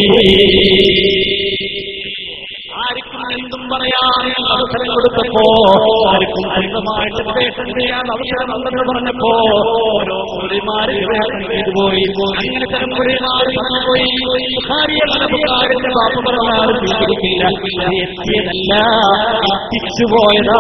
ആർക്കും എന്തും പറയാൻ അവസരം കൊടുത്തപ്പോ ആർക്കും സ്വന്തമായിട്ട് ഉപദേശം ചെയ്യാൻ അവസരം ഉണ്ടെന്ന് പറഞ്ഞപ്പോ ഓരോ മൗലിമാര് വിവേചനം ചെയ്തു പോയി അങ്ങനെ ചില മൗലിമാര് പോയി ബുഖാരിയല്ല ബുഖാരിന്റെ ബാപ്പ പറഞ്ഞാലും സ്വീകരിക്കില്ല അത് എത്തിയതല്ല എത്തിച്ചുപോയതാ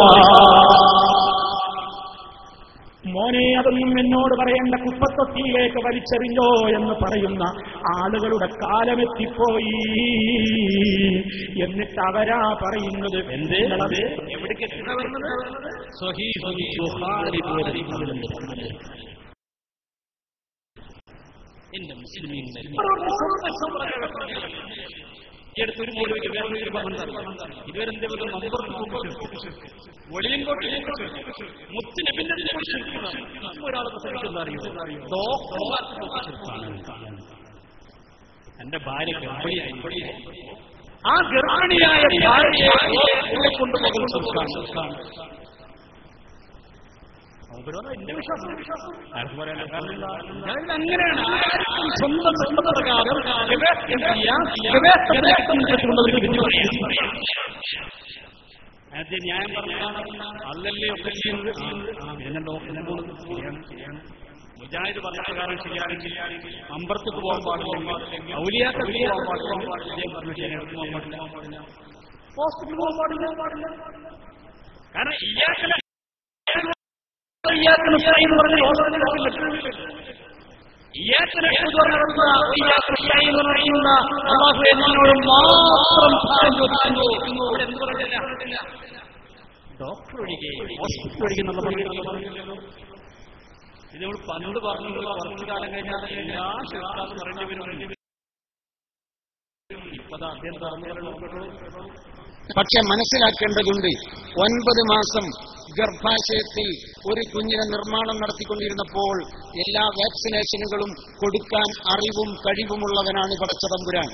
മോനെ അതൊന്നും എന്നോട് പറയേണ്ട കുപ്പത്തൊത്തിയിലേക്ക് വലിച്ചെറിഞ്ഞോ എന്ന് പറയുന്ന ആളുകളുടെ കാലമെത്തിപ്പോയി എന്നിട്ട് അവരാ പറയുന്നത് എന്ത് നിങ്ങളത് എവിടേക്ക് എത്തിച്ചാ വരുന്നത് സ്വഹീഹുൽ ബുഖാരി പോലും എന്റെ മുസ്ലിമീങ്ങൾ ഈ അടുത്തൊരു പോലും വേറൊരു ഇവരെന്തെങ്കിലും നമ്പർ ഒളിയും കോട്ടിയും മുത്തിനെ ഒരാൾ പ്രസംഗിക്കുന്ന അറിയോ എന്റെ ഭാര്യ ഗർഭിണിയായി ആ ഗർഭിണിയായ ഭാര്യയെ കൊണ്ടുപോകുന്ന സുഖാണ് എന്റെ വിശ്വാസം ആർക്കും പറയാനുള്ള കാരണമില്ല. ഞാനിത് അങ്ങനെയാണ് ആർക്കും സ്വന്തം സമ്മതപ്രകാരം ഗവേഷണം ചെയ്യാം ഗവേഷണത്തിലേക്ക് വിധി പറയാം ആദ്യം ന്യായം പറഞ്ഞാണ് അല്ലല്ലേ ഒക്കെ ചെയ്യുന്നത് പിന്നെ നോക്കുന്നത് ചെയ്യണം ചെയ്യണം മുജാഹിദ് പറഞ്ഞ പ്രകാരം ശരിയാണെങ്കിൽ അമ്പർത്തക്ക് പോകാൻ പാടില്ലെങ്കിൽ ഔലിയാക്കക്ക് പോകാൻ പാടില്ല അദ്ദേഹം പറഞ്ഞു ശരിയാക്കി പോകാൻ പാടില്ല ഹോസ്പിറ്റലിൽ പോകാൻ പാടില്ല പാടില്ല കാരണം ഇയാക്കല ഇയാക്കൽ എന്ന് പറഞ്ഞ ഹോസ്പിറ്റലിൽ ഇയാക്കൽ എന്ന് പറഞ്ഞ ഇയാക്കൽ എന്ന് പറയുന്ന അള്ളാഹു എന്നോട് മാത്രം ഭാരം ചോദിക്കുന്നു ഇവിടെ എന്ത് പറഞ്ഞില്ല ഡോക്ടർ ഒഴികെ ഹോസ്പിറ്റൽ ഒഴികെ നമ്മൾ പറഞ്ഞില്ലല്ലോ ഇത് നമ്മൾ പണ്ട് പറഞ്ഞുള്ള കുറച്ചു കാലം കഴിഞ്ഞാൽ എല്ലാ ശിക്ഷാന്ന് പറയേണ്ടി വരും ഇപ്പതാ അദ്ദേഹം തുറന്നു പറഞ്ഞു പക്ഷെ മനസ്സിലാക്കേണ്ടതുണ്ട് ഒൻപത് മാസം ഗർഭാശയത്തിൽ ഒരു കുഞ്ഞിനെ നിർമ്മാണം നടത്തിക്കൊണ്ടിരുന്നപ്പോൾ എല്ലാ വാക്സിനേഷനുകളും കൊടുക്കാൻ അറിവും കഴിവുമുള്ളവനാണ് പടച്ചതമ്പുരാൻ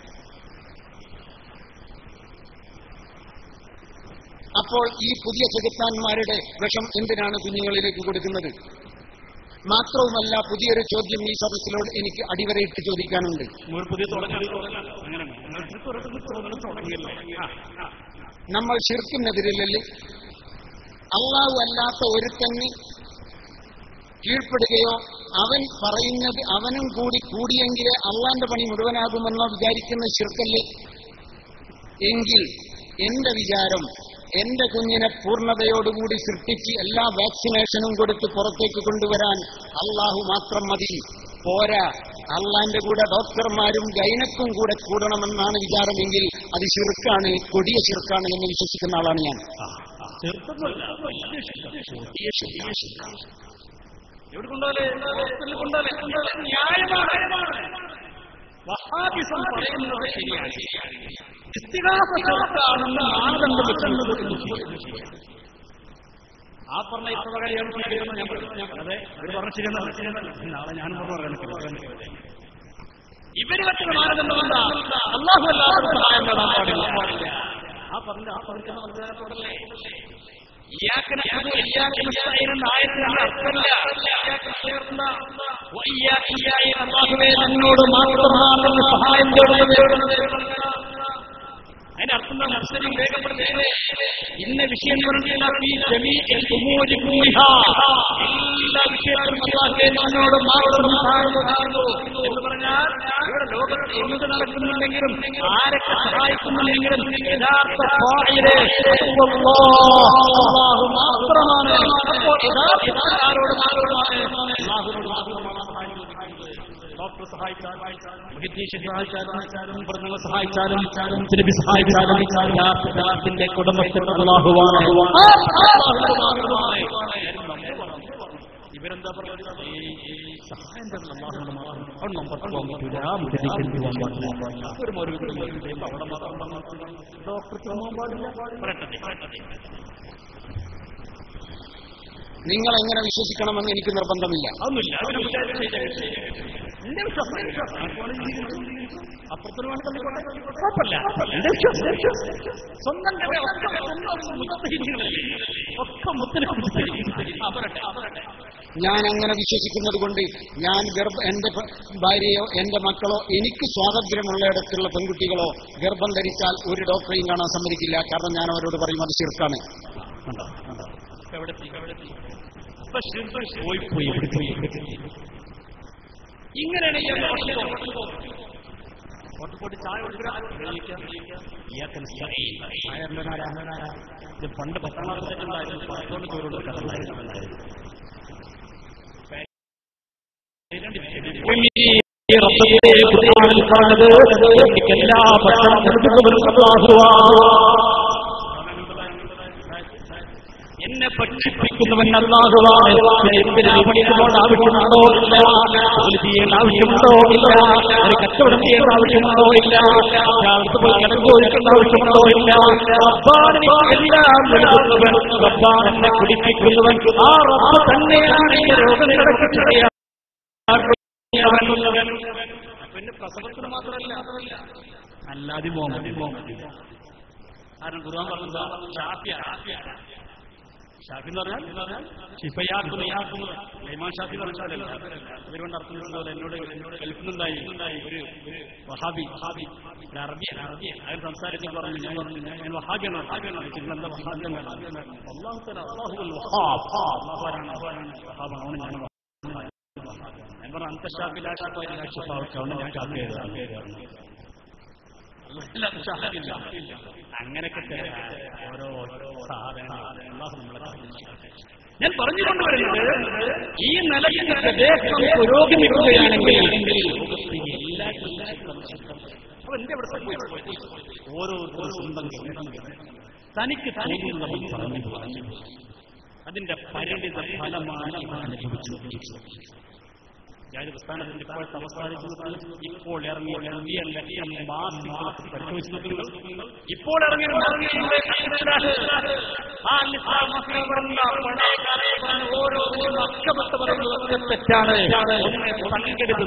അപ്പോൾ ഈ പുതിയ ചെകുത്താന്മാരുടെ വിഷം എന്തിനാണ് കുഞ്ഞുങ്ങളിലേക്ക് കൊടുക്കുന്നത് മാത്രവുമല്ല പുതിയൊരു ചോദ്യം ഈ സദസ്സിലോട് എനിക്ക് അടിവരയിട്ട് ചോദിക്കാനുണ്ട് ഒരു പുതിയ തുടങ്ങി അങ്ങനെ തുടങ്ങിയില്ലേ നമ്മൾ ശിർക്കിനെതിരില്ലല്ലേ അള്ളാഹു അല്ലാത്ത ഒരുത്തന് കീഴ്പ്പെടുകയോ അവൻ പറയുന്നത് അവനും കൂടി കൂടിയെങ്കിലേ അള്ളാന്റെ പണി മുഴുവനാകുമെന്നോ വിചാരിക്കുന്ന ശിർക്കല്ലേ എങ്കിൽ എന്റെ വിചാരം എന്റെ കുഞ്ഞിനെ പൂർണ്ണതയോടുകൂടി സൃഷ്ടിച്ച് എല്ലാ വാക്സിനേഷനും കൊടുത്ത് പുറത്തേക്ക് കൊണ്ടുവരാൻ അള്ളാഹു മാത്രം മതി പോരാ അള്ളാന്റെ കൂടെ ഡോക്ടർമാരും ഗൈനക്കും കൂടെ കൂടണമെന്നാണ് വിചാരമെങ്കിൽ അത് ശിർക്കാണ് കൊടിയ ശിർക്കാണ് എന്ന് വിശ്വസിക്കുന്ന ആളാണ് ഞാൻ എവിടെ കൊണ്ടുപോലെ ഹോസ്പിറ്റലിൽ കൊണ്ടുപോലെ ന്യായമാണ് വഹാബിസം പറയുന്നത് ശരിയാണ് ഇസ്തിഹാസ ചെറുക്കാണെന്ന് മാനദണ്ഡം വെക്കുന്നത് ശരിയാണ് ആ പറഞ്ഞ ഇപ്രകാരം ഞാൻ അതെ അവർ പറഞ്ഞ ശരിയെന്ന് നാളെ ഞാനും പറഞ്ഞു ഇവര് വെച്ചത് മാനദണ്ഡം എന്താ അള്ളാഹു അല്ലാതെ സഹായം നേടാൻ പാടില്ല ആ പറഞ്ഞ ആ പറഞ്ഞ മനസ്സിലാക്കപ്പെടല്ലേ ഇയാക്കിനെ ഇയാക്കിന് ആയതിനുള്ള അർത്ഥമില്ല അള്ളാഹുവേ നിന്നോട് മാത്രമാണ് സഹായം തേടുന്നത് അതിന്റെ അർത്ഥം എന്താ മത്സരം രേഖപ്പെടുത്തിയത് ഇന്ന വിഷയം പറഞ്ഞില്ല ഈ ജമീ ഉമൂരി കുല്ലിഹാ. എല്ലാ വിഷയത്തിലും അള്ളാഹുവേ നിന്നോട് മാത്രം സഹായം തേടുന്നു എന്ന് പറഞ്ഞാൽ ഇവിടെ ലോകത്ത് എന്ത് നടക്കുന്നുണ്ടെങ്കിലും ആരൊക്കെ സഹായിക്കുന്നുണ്ടെങ്കിലും യഥാർത്ഥ ഫാഇലെ അല്ലാഹു മാത്രമാണ് അപ്പോൾ യഥാർത്ഥ ആരോട് മാത്രമാണ് അള്ളാഹുവിനോട് മാത്രമാണ് സഹായം ചോദിക്കുന്നത് ഡോക്ടർ സഹായിച്ചാലും മുഹിദ്ദീഷ് സഹായിച്ചാലും പറഞ്ഞങ്ങൾ സഹായിച്ചാലും ചിലബി സഹായിച്ചാലും യാത്തിന്റെ കുടുംബത്തിൽ അള്ളാഹുവാണ് ഇവരെന്താ പറയുന്നത് ഈ ഈ സഹായം തരുന്ന അള്ളാഹുവിന് മാത്രം അവിടെ നമുക്ക് പോകാൻ പറ്റൂല മുഖത്തേക്ക് പോകാൻ പാടില്ല ഒരു ഒരു ഒരു അവിടെ മാത്രം ഡോക്ടർക്ക് പോകാൻ പാടില്ല പറയട്ടെ പറയട്ടെ നിങ്ങൾ എങ്ങനെ വിശ്വസിക്കണമെന്ന് എനിക്ക് നിർബന്ധമില്ല അതൊന്നുമില്ല അതിനെ കുറിച്ച് ചെയ്ത എന്റെ വിശ്വാസം എന്റെ വിശ്വാസം. അപ്പുറത്തൊരു വേണം തള്ളിക്കോട്ടെ. കുഴപ്പമില്ല. എന്റെ വിശ്വാസം, എന്റെ വിശ്വാസം. സ്വന്തം കഥ ഒക്കെ സ്വന്തം മുത്തഹിദികളല്ലേ? ഒക്കെ മുത്തഹിദികൾ. ആ, പറയട്ടെ, ആ, പറയട്ടെ. ഞാൻ അങ്ങനെ വിശ്വസിക്കുന്നത് കൊണ്ട് ഞാൻ ഗർഭ എന്റെ പ- ഭാര്യയോ എന്റെ മക്കളോ എനിക്ക് സ്വാതന്ത്ര്യമുള്ളയിടത്തുള്ള പെൺകുട്ടികളോ ഗർഭം ധരിച്ചാൽ ഒരു ഡോക്ടറെയും കാണാൻ സമ്മതിക്കില്ല കാരണം ഞാൻ അവരോട് പറയും അത് ശിർക്കാണ് കണ്ടോ, കണ്ടോ. ഇപ്പൊ എവിടെ എത്തി, എവിടെ എത്തി? ഇപ്പൊ ശിർക്ക് പോയി, പോയി, എവിടെ പോയി, എവിടെ പോയി. ഇങ്ങനെയാണ് ഈ ഒരു വർഷം. പുറത്ത് പോയിട്ട് ചായ കൊടുക്കുക ഇയാൾക്കൻ ഇത് പണ്ട് പത്താം ക്ലാസ്സിലേക്കുണ്ടായിരുന്നു പത്തോണ്ട് ചോറുള്ള കഥ ഉണ്ടായിരുന്നു ഈ റബ്ബിന്റെ ഖുർആനിൽ കാണുന്നത് എനിക്ക് എല്ലാ ഭക്ഷണം നൽകുന്നവനും അല്ലാഹുവാണ്. എന്നെ ഭക്ഷിപ്പിക്കുന്നവൻ അല്ലാഹുവാണ് എന്തിന് വിപണിക്കുമ്പോൾ ആവശ്യമുണ്ടോ ഇല്ല ജോലി ചെയ്യേണ്ട ആവശ്യമുണ്ടോ ഇല്ല ഒരു കച്ചവടം ചെയ്യേണ്ട ആവശ്യമുണ്ടോ ഇല്ല രാവിലത്തെ പോയി കിടക്ക് ചോദിക്കേണ്ട ആവശ്യമുണ്ടോ ഇല്ല റബ്ബാണ് എനിക്ക് എല്ലാം നൽകുന്നവൻ റബ്ബാണ് എന്നെ കുടിപ്പിക്കുന്നവൻ ആ റബ്ബ് തന്നെയാണ് ഈ രോഗങ്ങളൊക്കെ ചെയ്യാൻ പിന്നെ പ്രസവത്തിന് മാത്രമല്ല അല്ലാതെ മോഹമ്മദ് കാരണം ഖുർആൻ പറഞ്ഞത് ഷാഫിയ ഷാഫി എന്ന് പറഞ്ഞാൽ ഷിഫയാക്കുന്നു ഇമാൻ ഷാഫി എന്ന് പറഞ്ഞാലല്ല ഇവരുകൊണ്ട് അർത്ഥം ചെയ്യുന്നത് എന്നോട് എന്നോട് കേൾക്കുന്നുണ്ടായി ഒരു ഒരു വഹാബി വഹാബി ഒരു അറബിയൻ അറബിയൻ അവർ സംസാരിച്ച് പറഞ്ഞു ഞാൻ പറഞ്ഞു ഞാൻ ഞാൻ വഹാബിയാണ് വഹാബിയാണ് നിങ്ങൾ എന്താ വഹാബിയാണ് അള്ളാഹു തല അള്ളാഹു വഹാബ് അള്ളാഹുവാരാണ് വഹാബാണ് അവന് ഞാൻ ഞാൻ പറഞ്ഞു അന്ത ഷാഫി ലാ ഷാഫി ലാ ഷാഫി അതുകൊണ്ട് ഞാൻ ഷാഫി എഴുതാം അങ്ങനെയൊക്കെ ചില ഓരോ സാധനങ്ങൾ അള്ളാഹു നമ്മളെ കാണിച്ചു. ഞാൻ പറഞ്ഞുകൊണ്ടുവരുന്നത് ഈ നിലയിൽ ദേശം പുരോഗമിക്കുകയാണെങ്കിൽ ലോകത്ത് എല്ലാ അപ്പൊ എന്റെ അവിടെ പോയി ഓരോരുത്തരും സ്വന്തം തനിക്ക് തോന്നുന്നവൻ പറഞ്ഞു പറഞ്ഞു അതിന്റെ പരിണിത ഫലമാണ് ഇവൻ അനുഭവിച്ചു ഞാൻ പ്രസ്ഥാനത്തിന്റെ ഇപ്പോഴത്തെ അവസാനിക്കുന്നത് ഇപ്പോൾ ഇറങ്ങിയ വലിയ ലക്ഷം മാസങ്ങൾ പരിശോധിച്ചു നോക്കുന്നത് ഇപ്പോൾ ഇറങ്ങിയ മാസങ്ങളുടെ ആ നിസ്സാമസികൾ പറഞ്ഞ പഴയ കാലത്ത് പറഞ്ഞ ഓരോ അക്കമത്ത് പറയുന്നത് തെറ്റാണ് ഒന്നിനെ സംഘടിത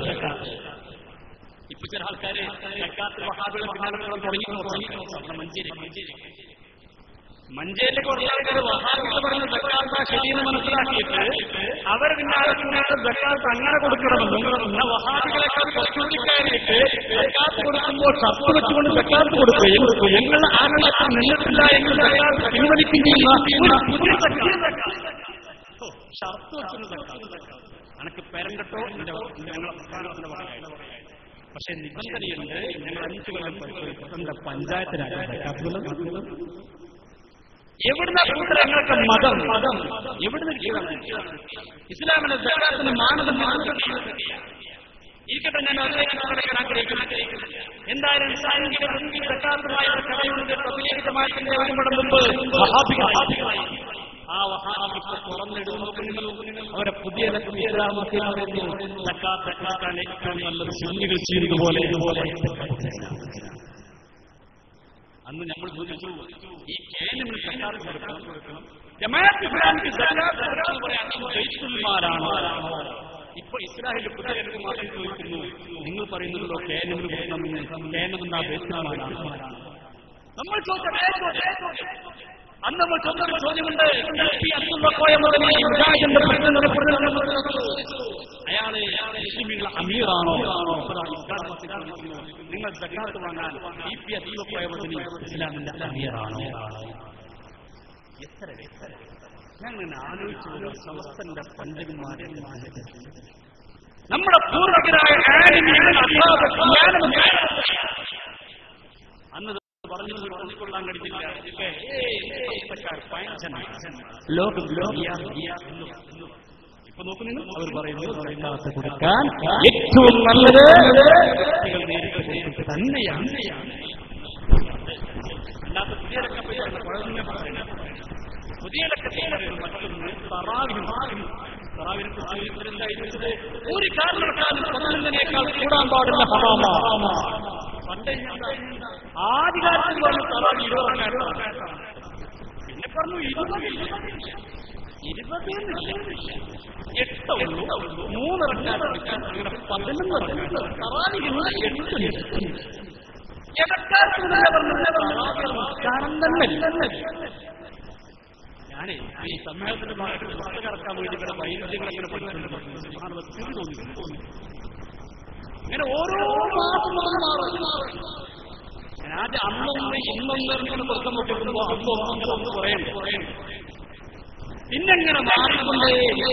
ഇപ്പൊ ചില ആൾക്കാര് സക്കാത്ത് വഹാബികളും മഹാനങ്ങളും തുടങ്ങി തുടങ്ങി മഞ്ചേരി മഞ്ചേരി മഞ്ചേരിയിലേക്ക് കുറച്ച് ആൾക്കാർ വഹാബികൾ പറഞ്ഞ സക്കാത്ത ശരിയെന്ന് മനസ്സിലാക്കിയിട്ട് അവർ പിന്നാലെ പിന്നാലെ സക്കാത്ത് അങ്ങനെ കൊടുക്കണമെന്നും പിന്നെ വഹാബികളെക്കാൾ കുറച്ചുകൂടി കയറിയിട്ട് സക്കാത്ത് കൊടുക്കുമ്പോൾ ഷർത്ത് വെച്ചുകൊണ്ട് സക്കാത്ത് കൊടുക്കുകയും ഞങ്ങൾ ആഗ്രഹത്തിൽ നിന്നിട്ടില്ല എങ്കിൽ സക്കാത്ത് പിൻവലിക്കുകയും ചെയ്യുന്ന ഒരു പുതിയ സക്കാത്ത്. ഓ, ഷർത്ത് വെച്ചൊരു സക്കാത്ത് അനക്ക് പേരങ്കട്ടോ എന്റെ ഞങ്ങളെ പ്രസ്ഥാനത്തിന്റെ ഭാഗമായിട്ട് പക്ഷെ നിബന്ധനയുണ്ട് ഞങ്ങൾ അഞ്ചു കൊല്ലം പരിശോധിക്കും എന്താ പഞ്ചായത്തിനാണ് സക്കാത്തുകളും എവിടുന്ന കൂട്ടരങ്ങൾക്ക് മതം മതം എവിടുന്ന് കിട്ടിയതാണ്? ഇസ്ലാമിന്റെ സക്കാത്തിന് മാനദണ്ഡം ഇരിക്കട്ടെ ഞാൻ അതിലേക്ക് കടക്കാൻ ആഗ്രഹിക്കുന്നു എന്തായാലും സാങ്കേതിക സക്കാത്തുമായ ഒരു കഥയുണ്ട് പ്രത്യേകമായിട്ടിന്റെ ഒരു പടം മുമ്പ് വഹാബികൾ ആ വഹാബി ഇപ്പൊ തുറന്നിടുന്നു അവരെ പുതിയ പുതിയ ഇസ്ലാമത്തിൽ പറയുന്നു സക്കാത്ത് സക്കാത്താണ് ഏറ്റവും നല്ലത് സുന്നികൾ ചെയ്യുന്നതുപോലെ ഇതുപോലെ അന്ന് നമ്മൾ ചോദിച്ചു ഈ കേന്ദ്രങ്ങൾ സക്കാത്ത് കൊടുക്കണം ജമാഅത്ത് ഇസ്ലാമിക്ക് സക്കാത്ത് കൊടുക്കണം പറയാൻ ജയ്സുൽമാരാണോ ഇപ്പൊ ഇസ്രായേൽ കുട്ടികൾക്ക് മാത്രം ചോദിക്കുന്നു നിങ്ങൾ പറയുന്നുണ്ടോ കേന്ദ്രങ്ങൾ കൊടുക്കണം കേന്ദ്രം ആ ബേസ്മാരാണ് നമ്മൾ ചോദിച്ച അന്ന് നമ്മൾ ചോദിച്ച ഒരു ചോദ്യമുണ്ട് ഈ അബ്ദുള്ള കോയ മുതൽ ഈ മുജാഹിദിന്റെ പ്രസിഡന്റ് അയാള് മുസ്ലിമുകൾ അമീറാണോ നിങ്ങൾ സക്കാത്ത് വാങ്ങാൻ ഇ പി അബ്ദുള്ള കോയ മുതൽ ഇസ്ലാമിന്റെ അമീറാണോ എത്ര എത്ര ഞാൻ ഇങ്ങനെ ആലോചിച്ചു സമസ്തന്റെ പണ്ഡിതന്മാരെ നമ്മുടെ പൂർവകരായ ആലിമീങ്ങൾ അല്ലാതെ ജ്ഞാനം അന്ന് പറഞ്ഞു ഉൾക്കൊള്ളാൻ കഴിഞ്ഞില്ല ഇല്ലേ? ഏയ്, ചെറുപ്പക്കാർ പയഞ്ചനാണ്. ലോകം ലോകം ഇപ്പൊ നോക്കൂ നിങ്ങൾ അവർ പറയുന്നത് സക്കാത്ത് കൊടുക്കാൻ ഏറ്റവും നല്ലത് വ്യക്തികൾ നേരിട്ട് കൊടുത്തിട്ട് തന്നെയാണ് അല്ലാത്ത പുതിയ ലക്കപ്പറ്റാണ് പഴയ പറയുന്നത് പുതിയ ലക്കത്തിൽ മറ്റൊന്ന് തറാവിനും തറാവിനെ കുറിച്ച് എന്തായിരുന്നത് ഒരു കാരണവശാലും പതിനൊന്നിനേക്കാൾ കൂടാൻ പാടില്ല ഹറാമ പണ്ട് ആദ്യകാലത്തിൽ പറഞ്ഞു തറാവി ഇരുപത് പിന്നെ പറഞ്ഞു ഇരുപത് ഇരുപതെന്നില്ല എട്ടോ മൂന്ന് റക്കാത്ത് അങ്ങനെ പതിനൊന്ന് റക്കാത്ത് തറാവിന് എട്ട് നമസ്കാരം തന്നെ ഞാനേ ഈ സമ്മേളനത്തിന്റെ ഭാഗത്ത് പുസ്തകം ഇറക്കാൻ വേണ്ടി ഇവരുടെ വൈരുദ്ധ്യങ്ങൾ ഇങ്ങനെ പഠിച്ചിട്ടുണ്ട് ഇങ്ങനെ ഓരോ മാസം ഞാൻ ആദ്യം അന്നൊന്ന് ഇന്നൊന്ന് ഇങ്ങനെ പുറത്തം നോക്കിക്കുമ്പോ അന്നോ അങ്ങനെ ഒന്ന് പറയണ്ടേ പിന്നെങ്ങനെ മാറിക്കൊണ്ടേ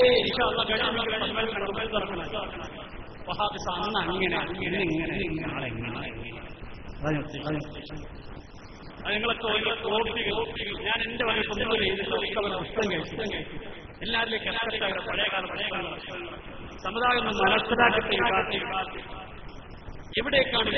അന്ന് അങ്ങനെ അങ്ങനെ ഇങ്ങനെ നാളെ ഇങ്ങനെ അത് നിങ്ങളൊക്കെ നിങ്ങളൊക്കെ ഓർപ്പിക്കുക ഞാൻ എന്റെ വഴി ഒന്നും ചെയ്തില്ല ഒക്കെ അവരെ പുസ്തകം കഴിച്ചു എല്ലാവരിലേക്ക് എത്തട്ടെ പഴയകാല പഴയകാല സമുദായം ഒന്ന് മനസ്സിലാക്കട്ടെ ഈ പാർട്ടി എവിടേക്കാണ്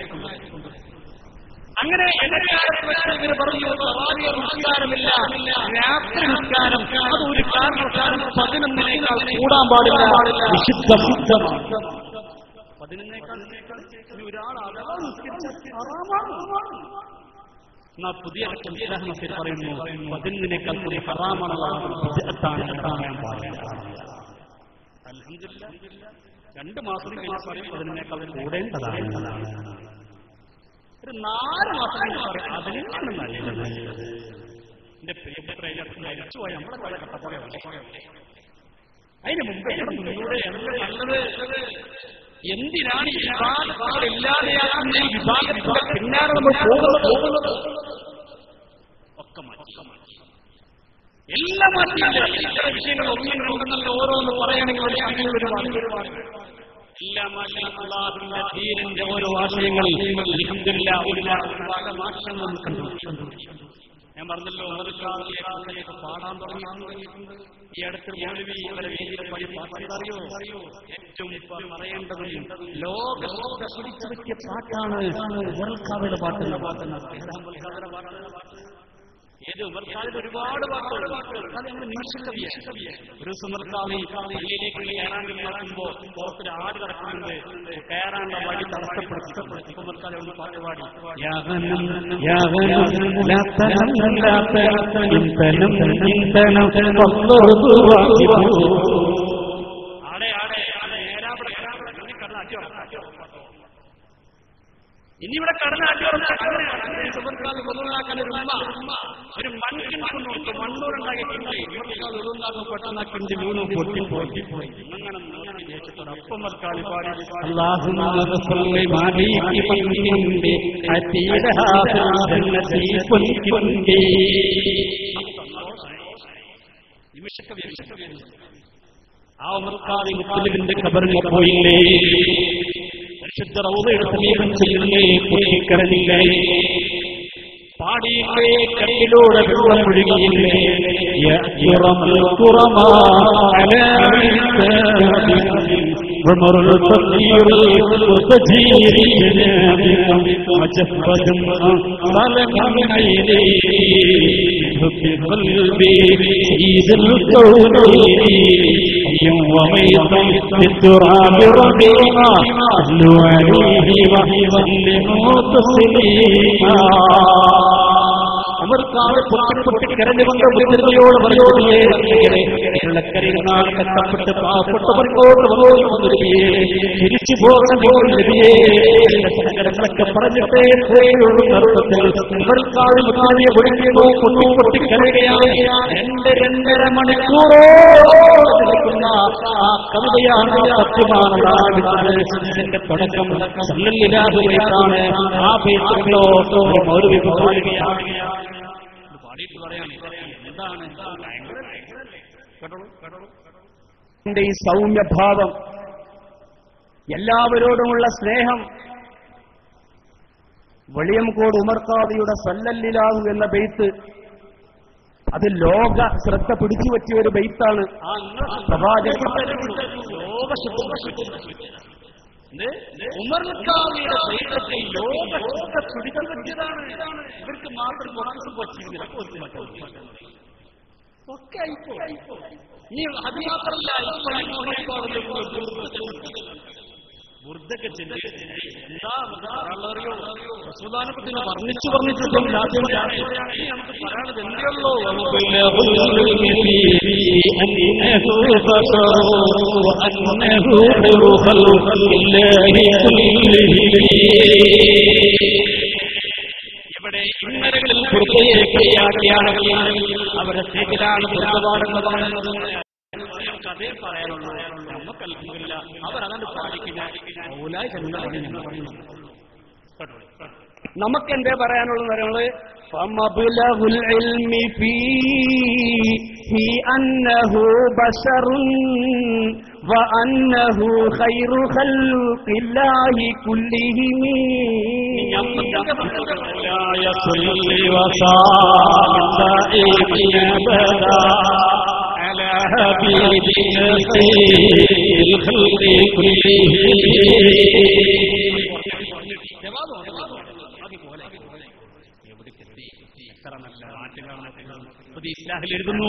അങ്ങനെ ഇവര് പറഞ്ഞു സവാരിയ നിസ്കാരമില്ല രാത്രി നിസ്കാരം അത് ഒരു കാരണവശാലും പതിനൊന്നിനേക്കാൾ കൂടാൻ പാടില്ല വിശുദ്ധമാണ് പതിനൊന്നേക്കാൾ ഇനി ഒരാൾ അഥവാ നിസ്കരിച്ചാൽ ഹറാമാണ്. എന്നാ പുതിയ ലക്ഷം ഇസ്ലാമത്തിൽ പറയുന്നു പതിനൊന്നിനേക്കാൾ കൂടി ഹറാമാണെന്നാണ് വിദഗ്ധാണ് പറയാൻ പാടില്ല അൽഹംദുലില്ലാ രണ്ട് മാസം കഴിഞ്ഞ് പറയും പതിനൊന്നേക്കാൾ കൂടേണ്ടതാണ് ഒരു നാല് മാസം കഴിഞ്ഞ് പറയും അതിനാണ് നല്ലത് എന്റെ പ്രിയപ്പെട്ട മരിച്ചുപോയ നമ്മളെ പോലെ കട്ടപ്പോഴല്ലേ അതിന് മുമ്പ് ഇവിടെ നിന്നൂടെ നല്ലത് എന്തിനാണ് ഈ വിഭാഗങ്ങൾ ഇല്ലാതെയാകുന്ന ഈ വിഭാഗത്തിന്റെ പിന്നാലെ നമ്മൾ പോകുന്നത് പോകുന്നത് ഒക്കെ മാറ്റി എല്ലാം മാറ്റിയില്ല ഇത്ര വിഷയങ്ങൾ ഒന്നിനുണ്ടെന്നല്ല ഓരോന്ന് പറയണമെങ്കിൽ ഒരു അങ്ങനെ ഒരു വാക്ക് എല്ലാം മാറ്റി അള്ളാഹുവിന്റെ ധീരന്റെ ഓരോ ആശയങ്ങളിൽ അൽഹംദുലില്ലാ ഒരുപാട് ഒരുപാട് മാറ്റങ്ങൾ നമ്മൾ കണ്ടു ഞാൻ പറഞ്ഞല്ലോ ഉമർക്കാറിലേക്ക് പാടാൻ തുടങ്ങിയിട്ടുണ്ട് ഈ അടുത്ത് മൗലവി ഇവരെ വേദിയിൽ പണി പാട്ടറിയോ ഏറ്റവും ഇപ്പൊ പറയേണ്ടതും ലോക ലോക പിടിച്ചു പറ്റിയ പാട്ടാണ് ഉമർക്കാവിലെ പാട്ടുള്ള പാട്ടുന്ന ഏത് ഉമർക്കാവിൽ ഒരുപാട് പാട്ടുകൾ അത് നമ്മൾ നിമിഷക്കവിയാണ് ഒരു ദിവസം ഉമർക്കാവി പള്ളിയിലേക്ക് കയറാൻ നോക്കുമ്പോ പുറത്തൊരു ആട് കിടക്കുന്നുണ്ട് കയറാനുള്ള വഴി തടസ്സപ്പെടുത്തി ഉമർക്കാവി ഒന്ന് പാട്ട് പാടി يا غنم يا غنم لا تنم لا تنم إن تنم إن تنم فالضرب واجب ആടെ ആടെ ആടെ നേരാവിടെ ഇനി കടന്ന് അടി ഉറക്കാം. ഇനി ഇവിടെ കടന്ന് അടി ഉറക്കാം. അങ്ങനെയാണ്. സുഹൃത്തുക്കളെ കൊതുകുണ്ടാക്കാൻ ഒരു ഉമ്മ ഒരു മൺകിണ്ടി കൊണ്ടുപോയിട്ട് മണ്ണൂരുണ്ടാക്കി കിണ്ടി ഇവർക്കാൾ ഒതുണ്ടാക്കും പെട്ടെന്ന് ആ കിണ്ടി വീണു പൊട്ടി പൊട്ടി പോയി അങ്ങനെ അങ്ങനെ ദേശത്തോട് അപ്പം മർക്കാളി പാടി اللهم اغفر لمالك من أتيها في الجنة كنت നിമിഷക്കവി ആ ഉമർക്കാതി മുത്തലിബിന്റെ ഖബറിൽ പോയില്ലേ പരിശുദ്ധ റൗദയുടെ സമീപം ചെല്ലില്ലേ പൊട്ടിക്കരഞ്ഞില്ലേ പാടിയില്ലേ കണ്ണിലൂടെ വെള്ളം ഒഴുകിയില്ലേ يأجرم الكرماء على عتابهم عمر الفقير وتجير جنابهم وجفد ظلم من عيني في قلبي سيد الكونين حي وميت في التراب ربيعا صلوا عليه وسلموا تسليما ഉമർക്കാവ് പൊട്ടി പൊട്ടി കരഞ്ഞുകൊണ്ട് മുദ്രയോട് പറഞ്ഞോടിയേ കേരളക്കരയിൽ നാൾ കഷ്ടപ്പെട്ട് പാവപ്പെട്ടവർക്കോട് വന്നോടിയേ തിരിച്ചു പോകുന്നതിയേ സങ്കടങ്ങളൊക്കെ പറഞ്ഞിട്ടേ പോയുള്ളൂ നൃത്തത്തിൽ ഉമർക്കാവ് മുഖാലിയെ വിളിക്കുന്നു പൊട്ടി പൊട്ടി കരയുകയാണ് രണ്ട് രണ്ടര മണിക്കൂറോ നിൽക്കുന്ന ആ കവിതയാണ് സത്യമാണ് ഇതിന്റെ തുടക്കം സല്ലല്ലാഹുവൈത്താണ് ആ പേരുകളോ മൗലവി പാടുകയാണ് പാടിയിട്ട് പറയാണ് എന്താണ് കേട്ടോളൂ കേട്ടോളൂ എന്റെ ഈ സൗമ്യഭാവം എല്ലാവരോടുമുള്ള സ്നേഹം വെളിയംകോട് ഉമർക്കാദിയുടെ സല്ലല്ലിലാഹു എന്ന ബെയ്ത്ത് അത് ലോക ശ്രദ്ധ പിടിച്ചു പറ്റിയ ഒരു ബെയ്ത്താണ് പ്രവാചകൻ ഉമർക്കാവിയുടെ ദൈവത്തെ ലോകത്തെ പിടിച്ചു പറ്റിയതാണ് ഇവർക്ക് മാത്രം കുറച്ച് പറ്റിയിരുന്നില്ല ഒക്കെ ആയിപ്പോ ഇനി അത് മാത്രമല്ല ബുർദൊക്കെ ചെല്ലി എന്താ പറയാനുള്ളറിയോ റസൂദാനപ്പത്തിന് വർണ്ണിച്ചു വർണ്ണിച്ചിട്ടും ആദ്യം നമുക്ക് പറയാനത് എന്തെയുള്ളൂ ഇവിടെ ഇന്നലകളിൽ പുറത്തേക്കാക്കിയാണ് അവരെ സ്ഥിതിയിലാണ് ദുർഗപാഠങ്ങൾ പറയുന്നത് കഥയെ പറയാനുള്ളൂ നമുക്ക് അൽഹംദുലില്ലാ അവരതാണ് പാലിക്കുന്ന ഔലായി ചെന്നാണ് ഞങ്ങൾ പറയുന്നത് നമുക്ക് എന്തേ പറയാനുള്ളത് പറയുന്നത് فمبلغ العلم فيه أنه بشر وأنه خير خلق الله كلهم مولاي صل وسلم دائما ابدا على حبيبك خير الخلق ഇസ്ലാഹിൽ എഴുതുന്നു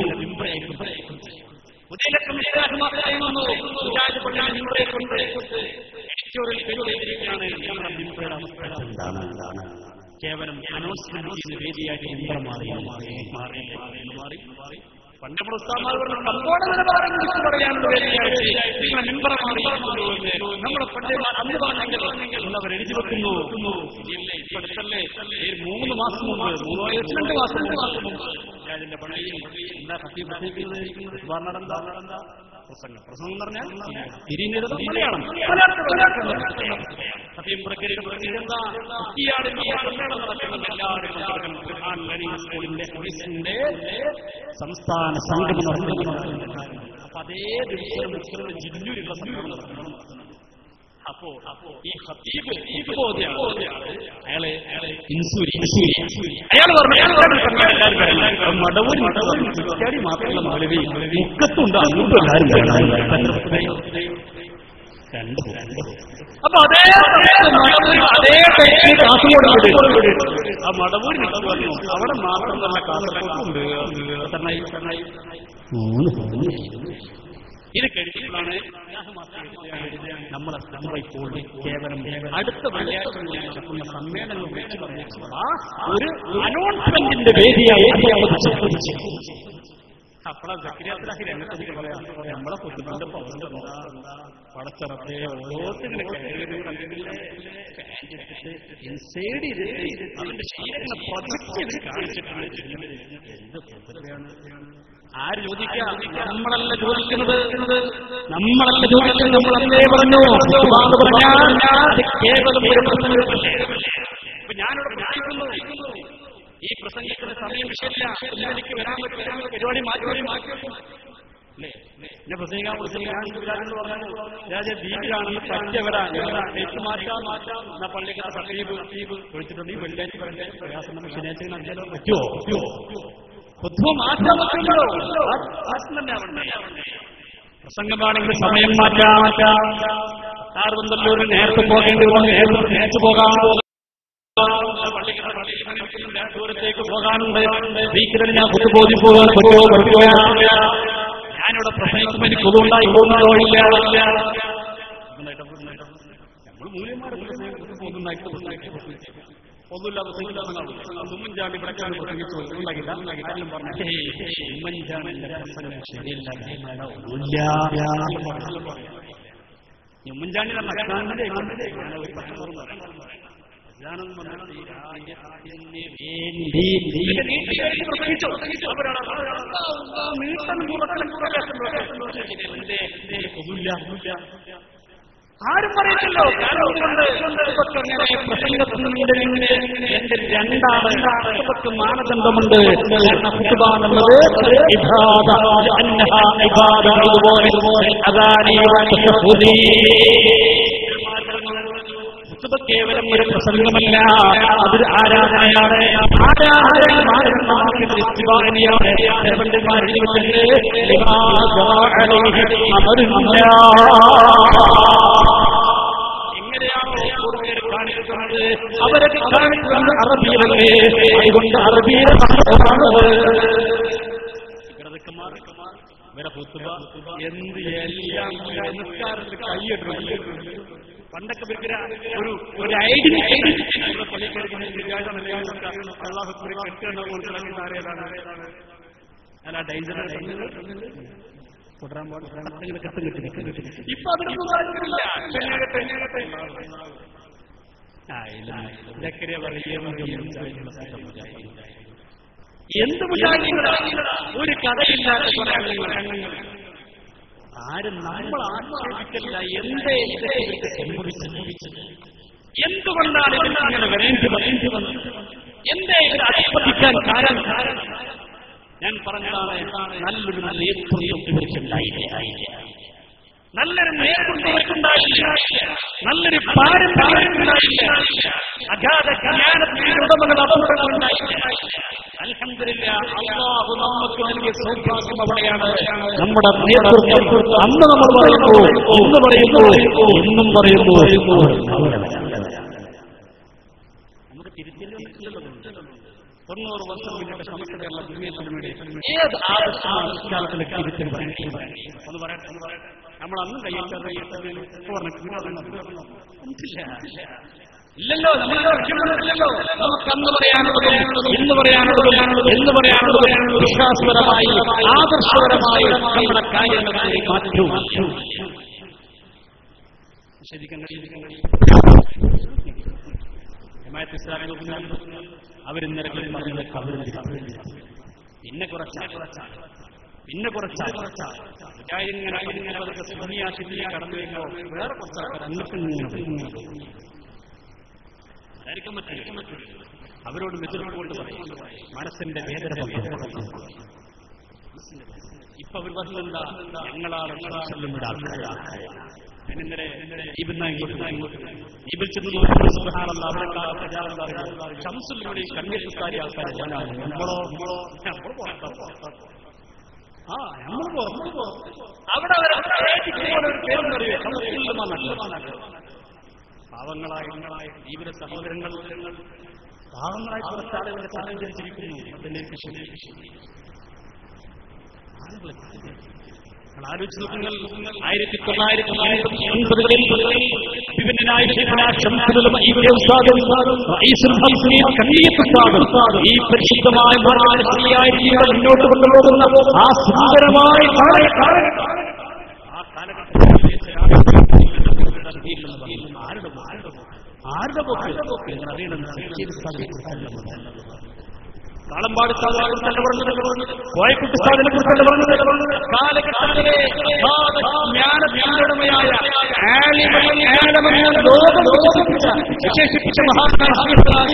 മുതലക്കം ഇസ്ലാഹ് പറയുന്നു മുജാഹിദ് പള്ളിയിൽ നിങ്ങളെ കൊണ്ട് എഡിറ്റോറിയൽ ചെയ്തിരിക്കുകയാണ് നമ്മുടെ മിമ്പയുടെ അവസ്ഥ കേവലം അനൗൺസ്മെന്റ് ചെയ്യുന്ന വേദിയായിട്ട് മിമ്പർ മാറി മാറി മാറി മാറി മാറി പണ്ട് നമ്മുടെ ഉസ്താമാർ പറഞ്ഞു കമ്പോട നിലവാരം കുറിച്ച് പറയാനുള്ള വേദിയായിട്ട് നിങ്ങളെ മിമ്പർ മാറി നമ്മുടെ പണ്ഡിതന്മാർ അന്ന് പറഞ്ഞെങ്കിൽ എന്നവർ എഴുതി വെക്കുന്നു ഇല്ലേ ഇപ്പൊ അടുത്തല്ലേ ഈ മൂന്ന് മാസം മുമ്പ് മൂന്നോ രണ്ട് മാസം മാസം മുമ്പ് രാജന്റെ പള്ളിയിൽ എന്താ കത്തി പ്രസംഗിക്കുന്നത് വർണ്ണടന്താ പ്രസംഗം പ്രസംഗം എന്ന് പറഞ്ഞാൽ തിരിഞ്ഞത് മലയാളം സത്യം പ്രകരിക്കുന്ന സമ്മേളനം നടക്കുന്നത് എല്ലാവരും പങ്കെടുക്കണം. ഖുർആൻ ലേണിംഗ് സ്കൂളിന്റെ പോലീസിന്റെ സംസ്ഥാന സംഗമം നടത്തുന്നു അപ്പൊ അതേ ദിവസം മുസ്ലിം ജില്ലൂരിലുള്ള സംഗമം നടത്തണം അപ്പോ അപ്പോ ഈ ഹത്തീബ് ഹത്തീബ് ബോധ്യാണ് അയാളെ അയാളെ ഇൻസൂരി ഇൻസൂരി അയാൾ പറഞ്ഞു അയാൾ പറഞ്ഞു മടവൂർ മടവൂർ കുറ്റാടി മാത്രമല്ല മലവി മുക്കത്തുണ്ട് അങ്ങോട്ടും എല്ലാവരും രണ്ട് അപ്പൊ അതേ സമയത്ത് മടവൂർ അതേ ടൈപ്പിൽ കാസർഗോഡ് ആ മടവൂർ പറഞ്ഞു അവിടെ മാത്രം തന്നെ കാസർഗോഡുണ്ട് എത്രണ്ണായി എത്രണ്ണായി മൂന്ന് ഇത് കഴിഞ്ഞിട്ടാണ് നമ്മളെ നമ്മളെ ഇപ്പോൾ കേവലം അടുത്ത വെള്ളിയാഴ്ച ഞാൻ നടക്കുന്ന സമ്മേളനം വിളിച്ചു പറഞ്ഞിട്ടുള്ള ഒരു അനൗൺസ്മെന്റിന്റെ വേദിയായി അപ്പളാ സക്രിയാത്തിലാക്കി രംഗത്തേക്ക് പറയാം നമ്മളെ കുത്തുന്നുണ്ട് പൗണ്ട് പടച്ചറത്തെ ഓരോരുത്തരുടെ കയറി കണ്ടിട്ടില്ലേ ഇൻസൈഡ് ചെയ്തിട്ട് അവന്റെ ശരീരങ്ങളെ പ്രൊജക്ട് ചെയ്ത് കാണിച്ചിട്ടാണ് എന്ത് പ്രതിഭയാണ് ആര് ചോദിക്കാം നമ്മളല്ല ചോദിക്കുന്നത് നമ്മളല്ല ചോദിക്കുന്നത് നമ്മളല്ലേ പറഞ്ഞു ഖുർആൻ പറഞ്ഞാൽ അത് കേവലം ഒരു പ്രസംഗമല്ലേ ഇപ്പൊ ഞാനിവിടെ പ്രസംഗിക്കുന്നു ഈ പ്രസംഗിക്കുന്ന സമയം വിഷയമില്ല ഇന്ന് എനിക്ക് വരാൻ പറ്റില്ല പരിപാടി മാറ്റി മാറ്റി അല്ലേ എന്നെ പ്രസംഗിക്കാൻ വിളിച്ചില്ല ഞാൻ ഗുജറാത്തിൽ പറഞ്ഞു രാജ ദ്വീപിലാണെന്ന് പറ്റിയ വരാൻ ഡേറ്റ് മാറ്റാം മാറ്റാം എന്നാ പള്ളിക്കത്തെ സട്ടീബ് ദ്വീപ് വിളിച്ചിട്ടുണ്ട് ഈ വെള്ളിയാഴ്ച വെള്ളിയാഴ്ച പ്രയാസം നമുക്ക് ശനിയാഴ്ച നടത്തിയാലോ പറ്റുമോ പറ്റുമോ പൊതുവെ മാറ്റാൻ പറ്റുമല്ലോ പ്രസംഗമാണെങ്കിൽ സമയം മാറ്റാം മാറ്റാം ആറുവന്തല്ലൂർ നേരത്തെ പോകേണ്ടി വന്നു നേരത്തെ നേരത്തെ പോകാൻ ദൂരത്തേക്ക് പോകാനുണ്ട് വീക്കിലും ഞാൻ കുത്തുബോധി പോകാൻ പറ്റുമോ പറ്റുമോ ഞാനിവിടെ പ്രസംഗിക്കുമ്പോൾ എനിക്ക് കൊതുണ്ടായി പോകുന്നതോ ഇല്ല നമ്മൾ മൂല്യന്മാരെ ഒന്നുമില്ലാതെ ഉമ്മൻചാണ്ടി ഇവിടെ പ്രസംഗിച്ചു ഉണ്ടാകില്ല ആരും പറഞ്ഞു ഉമ്മൻചാണ്ടി പ്രസംഗം ശരിയല്ല ഒന്നുമില്ല ഉമ്മൻചാണ്ടി അജ്ഞാനത്തിന്റെ ഒരു ആരും പറയത്തില്ലോ കാരണം പ്രസംഗത്തിന്റെ എന്റെ രണ്ടാണ് കുത്തുബക്ക് മാനദണ്ഡമുണ്ട് കാരണം കുത്തുബ എന്നുള്ളത് ഇബാദ അന്നഹ ഇബാദ അതുപോലെ അദാനി കുത്തുബ കേവലം ഒരു പ്രസംഗമല്ല അതൊരു ആരാധനയാണ് ആരാധന മാനവമാക്കുന്ന ഇസ്തിബാനിയാണ് പണ്ഡിതന്മാർ എഴുതി വെച്ചിട്ടുണ്ട് ലിമാ അലൈഹി അമരുന്നില്ല എങ്ങനെയാണോ കൂടുതൽ കാണിക്കുന്നത് അവരൊക്കെ കാണിക്കുന്നത് അറബിയിലല്ലേ അതുകൊണ്ട് അറബിയിലെ എന്ത് എല്ലാം നിസ്കാരത്തിൽ കൈയിട്ടുണ്ട് പണ്ടൊക്കെ ഇവർക്ക് ഒരു ഒരു ഐഡി അല്ല ഡേഞ്ചർ തുടരാൻ പാടില്ല കത്ത് കിട്ടി ഇപ്പൊ അതിനൊന്നും താല്പര്യമില്ല ആ ഇല്ല ഇതൊക്കെ എന്ത് മുജാഹിദീങ്ങളാ? ഒരു കഥയില്ലാത്ത കുറെ ആളുകൾ. ആരും നമ്മൾ ആക്ഷേപിക്കല്ല എന്തേ ഇതൊക്കെ സംഭവിച്ചത് എന്തുകൊണ്ടാണ് ഇതിന് ഇങ്ങനെ വരേണ്ടി വരേണ്ടി വന്നത് എന്തേ ഇത് അധിപതിക്കാൻ കാരണം ഞാൻ പറഞ്ഞതാണ് നല്ലൊരു നേതൃത്വം ഇവർക്കുണ്ടായില്ല നല്ലൊരു നേതൃത്വം ഇവർക്കുണ്ടായില്ല നല്ലൊരു പാരമ്പര്യം ഉണ്ടായില്ല അഗാധ ജ്ഞാനത്തിന്റെ ഉടമകൾ അപൂർവങ്ങളുണ്ടായില്ല അൽഹംദുലില്ല അള്ളാഹു നമുക്ക് നൽകിയ സൗഭാഗ്യം അവിടെയാണ് നമ്മുടെ നേതൃത്വം അന്ന് നമ്മൾ പറയുന്നു ഇന്ന് പറയുന്നു ഇന്നും പറയുന്നു നമുക്ക് തിരിച്ചില്ലല്ലോ തൊണ്ണൂറ് വർഷം മുന്നേ സമസ്തയുള്ള ദുനിയത്തിന് വേണ്ടി ഏത് ആവശ്യകാലത്തിലേക്ക് തിരിച്ചു ഒന്ന് പറയട്ടെ ഒന്ന് പറയട്ടെ നമ്മൾ അന്ന് കയ്യിൽ ഇല്ലല്ലോ നമ്മൾ ഇല്ലല്ലോ നമുക്ക് അന്ന് പറയാനുള്ളതും ഇന്ന് പറയാനുള്ളതും എന്ന് പറയാനുള്ളതും വിശ്വാസപരമായി ആദർശപരമായി നമ്മുടെ കാര്യങ്ങളെ മാറ്റൂ ശരിക്കും ജമാഅത്ത് ഇസ്ലാമിൽ അവരിന്നലെ പറഞ്ഞത് കബറിന്റെ പിന്നെ കുറച്ച് പിന്നെ കുറച്ച് ഇങ്ങനെ ഇങ്ങനെ അതൊക്കെ സുന്നിയാശിനി കടന്നു വരുമ്പോൾ വേറെ കുറച്ച് ആൾക്കാർ അങ്ങോട്ടും ഇങ്ങനെ ആയിരിക്കാൻ പറ്റില്ല അവരോട് എതിർപ്പുകൊണ്ട് പറയും മനസ്സിന്റെ വേദന പങ്കുവെക്കും. ഇപ്പൊ അവർ പറഞ്ഞെന്താ ഞങ്ങളാണ് ഷംസുല്ലുമിയുടെ ആൾക്കാർ ഞാൻ ഇന്നലെ ഇബിന്ന ഇങ്ങോട്ട് ഇബിൽ ചെന്ന് നോക്കുമ്പോൾ സുബ്ഹാനല്ലാ, അവരൊക്കെ ആ പ്രചാരം പറയുന്നത് ഷംസുല്ലുമിയുടെ ഈ കന്യാസുക്കാരി ആൾക്കാർ ഞാനാണ് നമ്മളോ നമ്മളോ നമ്മൾ പുറത്താ ആ നമ്മൾ പുറത്ത് അവിടെ അവരെ ഒരു പേരെന്നറിയോ ഷംസുല്ലുമ നല്ലതാണ് പാവങ്ങളായ ജീവിത സഹോദരങ്ങൾ പാവങ്ങളായി കുറച്ച് ആളുകളെ സഹകരിച്ചിരിക്കുന്നു അതിലേക്ക് ആലോചിച്ച് നോക്കുങ്ങൾ ആയിരത്തി തൊള്ളായിരത്തി എൺപത്തി ഒൻപതുകളിൽ വിഭിന്നനായ ശേഖന ശംസുലും ഈ പരിശുദ്ധമായ ശരിയായ ജീവിതം മുന്നോട്ട് കൊണ്ടുപോകുന്ന ആ സുന്ദരമായ കാലഘട്ടം ആ കാലഘട്ടത്തിൽ ആരുടെ ആരുടെ പോക്ക് നിങ്ങൾ അറിയണം കാളമ്പാട് സാധനെ കുറിച്ചല്ല പറഞ്ഞത് കോയക്കുട്ടി സാധനെ കുറിച്ചല്ല പറഞ്ഞത് കാലഘട്ടത്തിലെ ജ്ഞാനത്തിന്റെ ഉടമയായ ആലിമൻ ആലമെന്ന ലോകം വികസിപ്പിച്ച വിശേഷിപ്പിച്ച മഹാനാണ്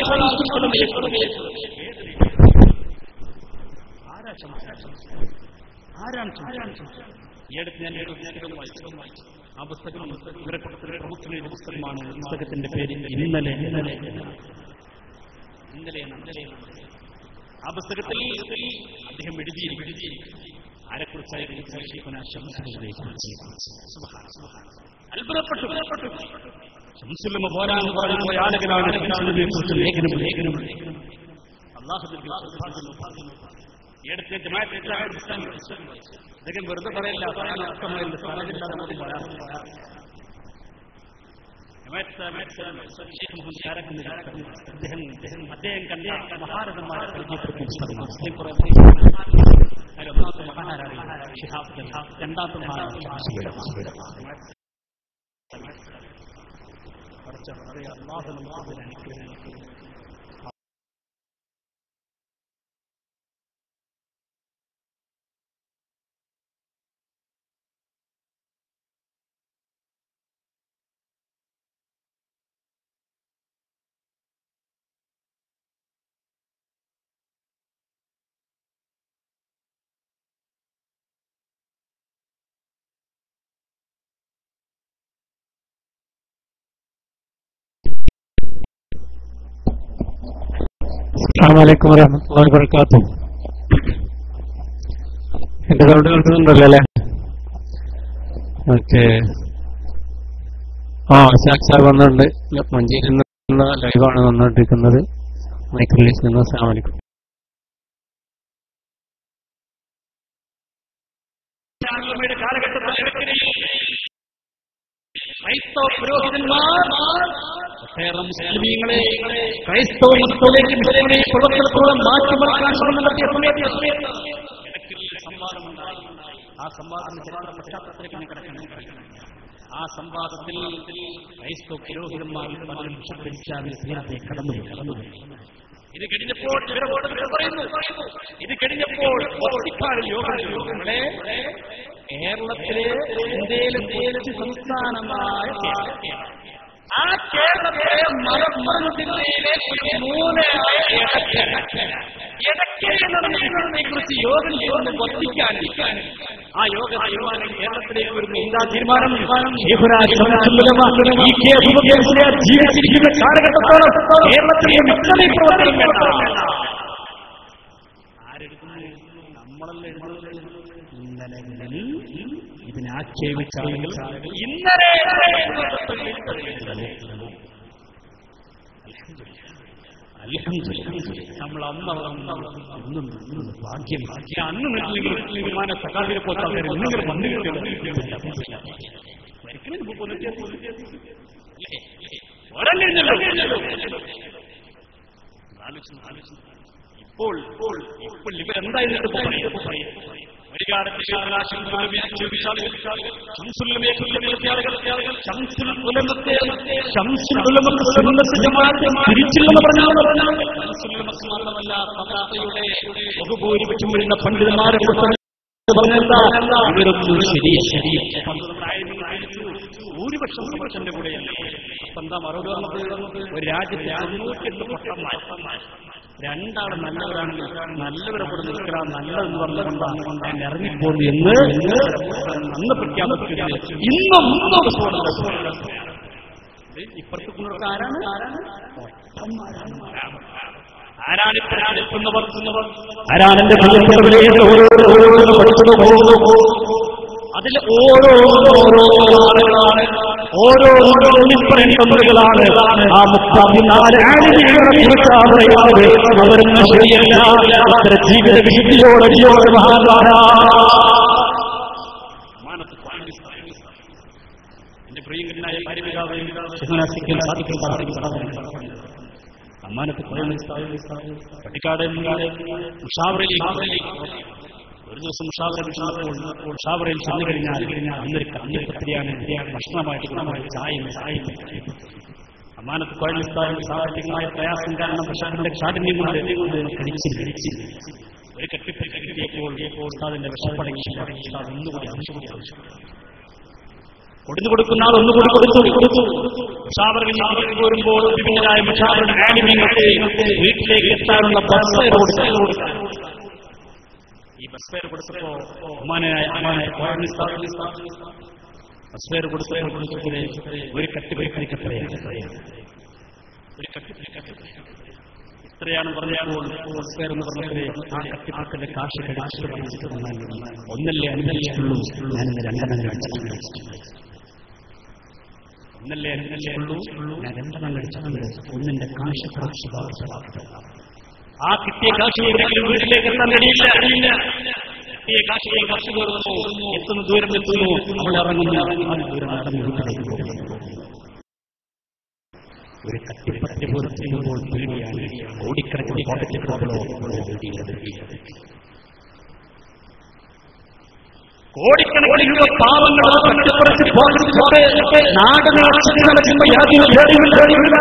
ആരാണ് ഈ അടുത്ത് ഞാൻ ഒരു പുസ്തകം വായിച്ചു ആ പുസ്തകം ഇവരെ കൂട്ടത്തിലെ പ്രമുഖമായ ഒരു പുസ്തകമാണ് പുസ്തകത്തിന്റെ പേര് ഇന്നലെ ഇന്നലെ ഇന്നലെ ഇന്നലെ ആ പുസ്തകത്തിൽ അദ്ദേഹം എഴുതിയിരിക്കും ആരെക്കുറിച്ചായിരുന്നു അത്ഭുതപ്പെട്ടു ശംസുലമ പോരാന്ന് പറയുന്ന യാലകനാണ് ശംസുലമയെ കുറിച്ച് ലേഖനം ലേഖനം എടുത്ത് ജമാഅത്ത് ഇസ്ലാമിയുടെ പുസ്തകം അദ്ദേഹം വെറുതെ പറയില്ല പറയാൻ അർത്ഥമായില്ല സമാജില്ലാതെ നമുക്ക് പറയാം അദ്ദേഹം അദ്ദേഹം കണ്ട മഹാരഥന്മാരെ പരിചയപ്പെടുത്തിയ പുസ്തകമാണ് അദ്ദേഹം കുറെ അതിൽ ഒന്നാമത്തെ മഹാനാരാണ് ഷിഹാബ് രണ്ടാമത്തെ മഹാനാണ് അള്ളാഹു നമുക്ക് അനുഗ്രഹിക്കും അസ്സാം വലൈക്കും വരഹമത്തുള്ളാഹി വബറകാതുഹു എന്റെ സൗണ്ട് കേൾക്കുന്നുണ്ടല്ലോ അല്ലേ ഓക്കെ ആ ഷാഖ് സാർ വന്നിട്ടുണ്ട് മഞ്ചേരിയിൽ നിന്നുള്ള ലൈവാണ് വന്നുകൊണ്ടിരിക്കുന്നത് മൈക്ക് റിലീസ് നിന്ന് അസ്സാം വലൈക്കും ഇസ്ലാമിയുടെ കാലഘട്ടത്തിൽ ഇടയ്ക്കിടയിൽ ക്രൈസ്തവ പുരോഹിതന്മാർ ഒട്ടേറെ മുസ്ലിമീങ്ങളെ ക്രൈസ്തവ മതത്തിലേക്ക് മിഷനറി പ്രവർത്തനത്തോടെ മാറ്റിമറിക്കാൻ ശ്രമം നടത്തിയ സമയത്ത് ഇടയ്ക്കിടയിൽ സംവാദമുണ്ടായി ആ സംവാദം ചരിത്ര പശ്ചാത്തലത്തിലേക്ക് ഞാൻ കിടക്കുന്നു ആ സംവാദത്തിൽ ക്രൈസ്തവ പുരോഹിതന്മാരിൽ പലരും വിഷപ്പിടിച്ച തീരത്തെ കടന്നു കടന്നു ഇത് കഴിഞ്ഞപ്പോൾ ഇവരോട് പറയുന്നു ഇത് കഴിഞ്ഞപ്പോൾ വത്തിക്കാനിൽ യോഗം യോഗങ്ങളെ കേരളത്തിലെ ഇന്ത്യയിലെ കൊച്ചു സംസ്ഥാനമായ കേരളം. ആ കേരളത്തെ മലപ്പുറം ജില്ലയിലെ ഒരു മൂലയായ എടക്കര എടക്കരയിൽ നടന്ന യുദ്ധത്തെ കുറിച്ച് യോഗം ചെയ്യുന്ന വത്തിക്കാൻ ആ യോഗ തീരുമാനം കേരളത്തിലേക്ക് വരുന്നു എന്താ തീരുമാനം ഈ കേരളത്തിലെ ജീവിച്ചിരിക്കുന്ന കാലഘട്ടത്തോളം കേരളത്തിലെ മിക്കതയും പ്രവർത്തനം വേണ്ട ആരെടുക്കുന്നു നമ്മളല്ലേ ഇന്നലെ ഇതിനെ ആക്ഷേപിച്ച ആളുകൾ ഇന്നലെ നമ്മൾ അന്ന് ഇന്നും ഭാഗ്യം ഭാഗ്യം അന്ന് നിന്നില്ലെങ്കിൽ വിമാന സകാലിനെ പോത്ത ആൾക്കാർ ഇന്നെങ്കിലും വന്നു ഇപ്പോൾ ഇപ്പോൾ ഇപ്പോൾ ഇവരെന്തായിരുന്നു പറയും ഒരു കാലത്ത് ബഹുഭൂരിപക്ഷം വരുന്ന പണ്ഡിതന്മാരെ ഇവരൊന്നും ശരിയ ശരിയ ഭൂരിപക്ഷം ഭൂരിപക്ഷന്റെ കൂടെയല്ലേ അപ്പൊ എന്താ മറുപടി പറഞ്ഞത് ഒരു രാജ്യത്തെ അറുന്നൂറ്റിയെട്ട് പട്ടം രണ്ടാള് നല്ലവരാണെങ്കിൽ നല്ലവരെ കൂടെ നിൽക്കണം നല്ലതെന്ന് പറഞ്ഞുകൊണ്ടാണ് ഞാൻ ഇറങ്ങിപ്പോന്നു എന്ന് അന്ന് പ്രഖ്യാപിക്കുന്നത് ഇന്നും മുന്നോട്ട് പോകുന്നത് ഇപ്പുറത്ത് കൊണ്ടിട്ട് ആരാണ് ആരാണ് ഇപ്പുറത്തുന്നവർ ആരാണ് എന്റെ പ്രിയപ്പെട്ടവരെ ഓരോരോ ഓരോരോ പഠിച്ചത് ഓരോ അതിൽ ഓരോ ഓരോ ആളുകളാണ് ഓരോ പറയുന്നവരുകളാണ് ആ മുപ്പത്തിനാല് ആളുകളെ കുറിച്ചാണ് പറയുന്നത് അവരൊന്നും ശരിയല്ല അത്ര ജീവിത വിശുദ്ധിയോടെ ജീവോടെ മഹാനാണ് എന്റെ പ്രിയങ്കരനായ ഭാര്യപിതാവ് ശിവനാസിക്കൽ സാധിക്കും അമ്മാനത്ത് പട്ടിക്കാട് ഉഷാവറയിൽ ഒരു ദിവസം ഉഷാവറയിൽ ചെന്നപ്പോൾ ഉഷാവറയിൽ ചെന്നു കഴിഞ്ഞാൽ അന്നൊരു കന്നിപ്പത്തിരിയാണ് ഭക്ഷണമായിട്ട് ഗുണമായി ചായം ചായം അമ്മാനത്ത് കോഴലിസ്ഥാനം സാമ്പത്തികമായ പ്രയാസം കാരണം ഭക്ഷണത്തിന്റെ കാഠിന്യം കൊണ്ട് കടിച്ചു കടിച്ചു ഒരു കെട്ടിപ്പറ്റി കിട്ടിയപ്പോൾ ഉസ്താദിന്റെ വിഷപ്പടങ്ങി ഉസ്താദ് ഒന്നുകൂടി ആവശ്യമായി ആവശ്യപ്പെട്ടു കൊടുത്തു കൊടുക്കുന്ന ആൾ ഒന്നുകൂടി കൊടുത്തു കൊടുത്തു മുഷാവറിൽ നിന്ന് പോരുമ്പോൾ വിഭിന്നരായ മുഷാവറുടെ ആനിമ്യങ്ങൾക്ക് വീട്ടിലേക്ക് എത്താനുള്ള ബസ് ഫെയർ കൊടുത്തു ഈ ബസ് ഫെയർ കൊടുത്തപ്പോ അമ്മാനായ അമ്മാനായ ബസ് ഫെയർ കൊടുത്തപ്പോൾ കൊടുത്തപ്പോൾ ഒരു കട്ടിപ്പരിക്കത്രയാണ് ഒരു കട്ടിപ്പരിക്കത്ര ഇത്രയാണ് പറഞ്ഞപ്പോൾ ബസ് ഫെയർ എന്ന് പറഞ്ഞപ്പോഴേ ആ കട്ടിപ്പത്തിന്റെ കാശ് കടിച്ചിട്ട് ഒന്നല്ലേ അനുഭവിച്ചിട്ടുള്ളൂ ഞാനിന്ന് രണ്ടെണ്ണം കഴിച്ചിട്ടുണ്ട് ഒന്നല്ലേ ഒന്നല്ലേ ഉള്ളൂ ഞാൻ രണ്ടെണ്ണം കഴിച്ചിട്ടുണ്ട് ഒന്നിന്റെ കാശ് കുറച്ച് ആ കിട്ടിയ കാശ് എവിടെയെങ്കിലും വീട്ടിലേക്ക് എത്താൻ കഴിയില്ല കഴിയില്ല കിട്ടിയ കാശിയെ കുറച്ച് കയറുന്നു എത്തുന്ന ദൂരം എത്തുന്നു അവൾ ഇറങ്ങുന്നു ആ ദൂരം നടന്ന് വീട്ടിലേക്ക് പോകുന്നു ഒരു കട്ടിപ്പറ്റി പോലെ ചെയ്യുമ്പോൾ പേടിയാണ് ഓടിക്കണക്കിന് കോട്ടച്ചിട്ടുള്ളോ കോടിക്കണക്കിന് രൂപ പാവങ്ങൾ ഒറ്റപ്പുറത്ത് പോകരുത് നാടിനെ നടക്കുമ്പോൾ യാതൊരു പേടിയില്ല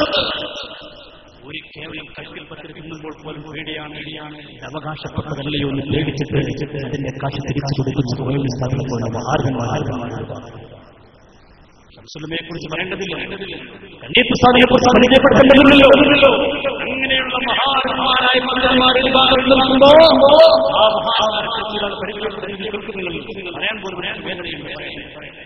ഒരു കേവലം കഴുത്തിൽ പത്തിൽ തിന്നുമ്പോൾ പോലും പേടിയാണ് പേടിയാണ് അവകാശപ്പെട്ടതല്ലയോ എന്ന് പേടിച്ചിട്ട് പേടിച്ചിട്ട് അതിന്റെ കാശ് തിരിച്ചു കൊടുക്കുന്ന സ്വയം സ്ഥാപിക്കുമ്പോൾ ഷംസുലമയെ കുറിച്ച് പറയേണ്ടതില്ല കണ്ണീപ്രസാദിനെ കുറിച്ച് പരിചയപ്പെടുത്തേണ്ടതില്ലല്ലോ അങ്ങനെയുള്ള മഹാന്മാരായ മന്ത്രന്മാരിൽ ഭാഗത്തുണ്ടോ ആ മഹാന്മാരെ കുറിച്ച് പരിചയപ്പെടുത്തുന്നത് പറയാൻ പോലും ഞാൻ വേദനയുണ്ട് പറയട്ടെ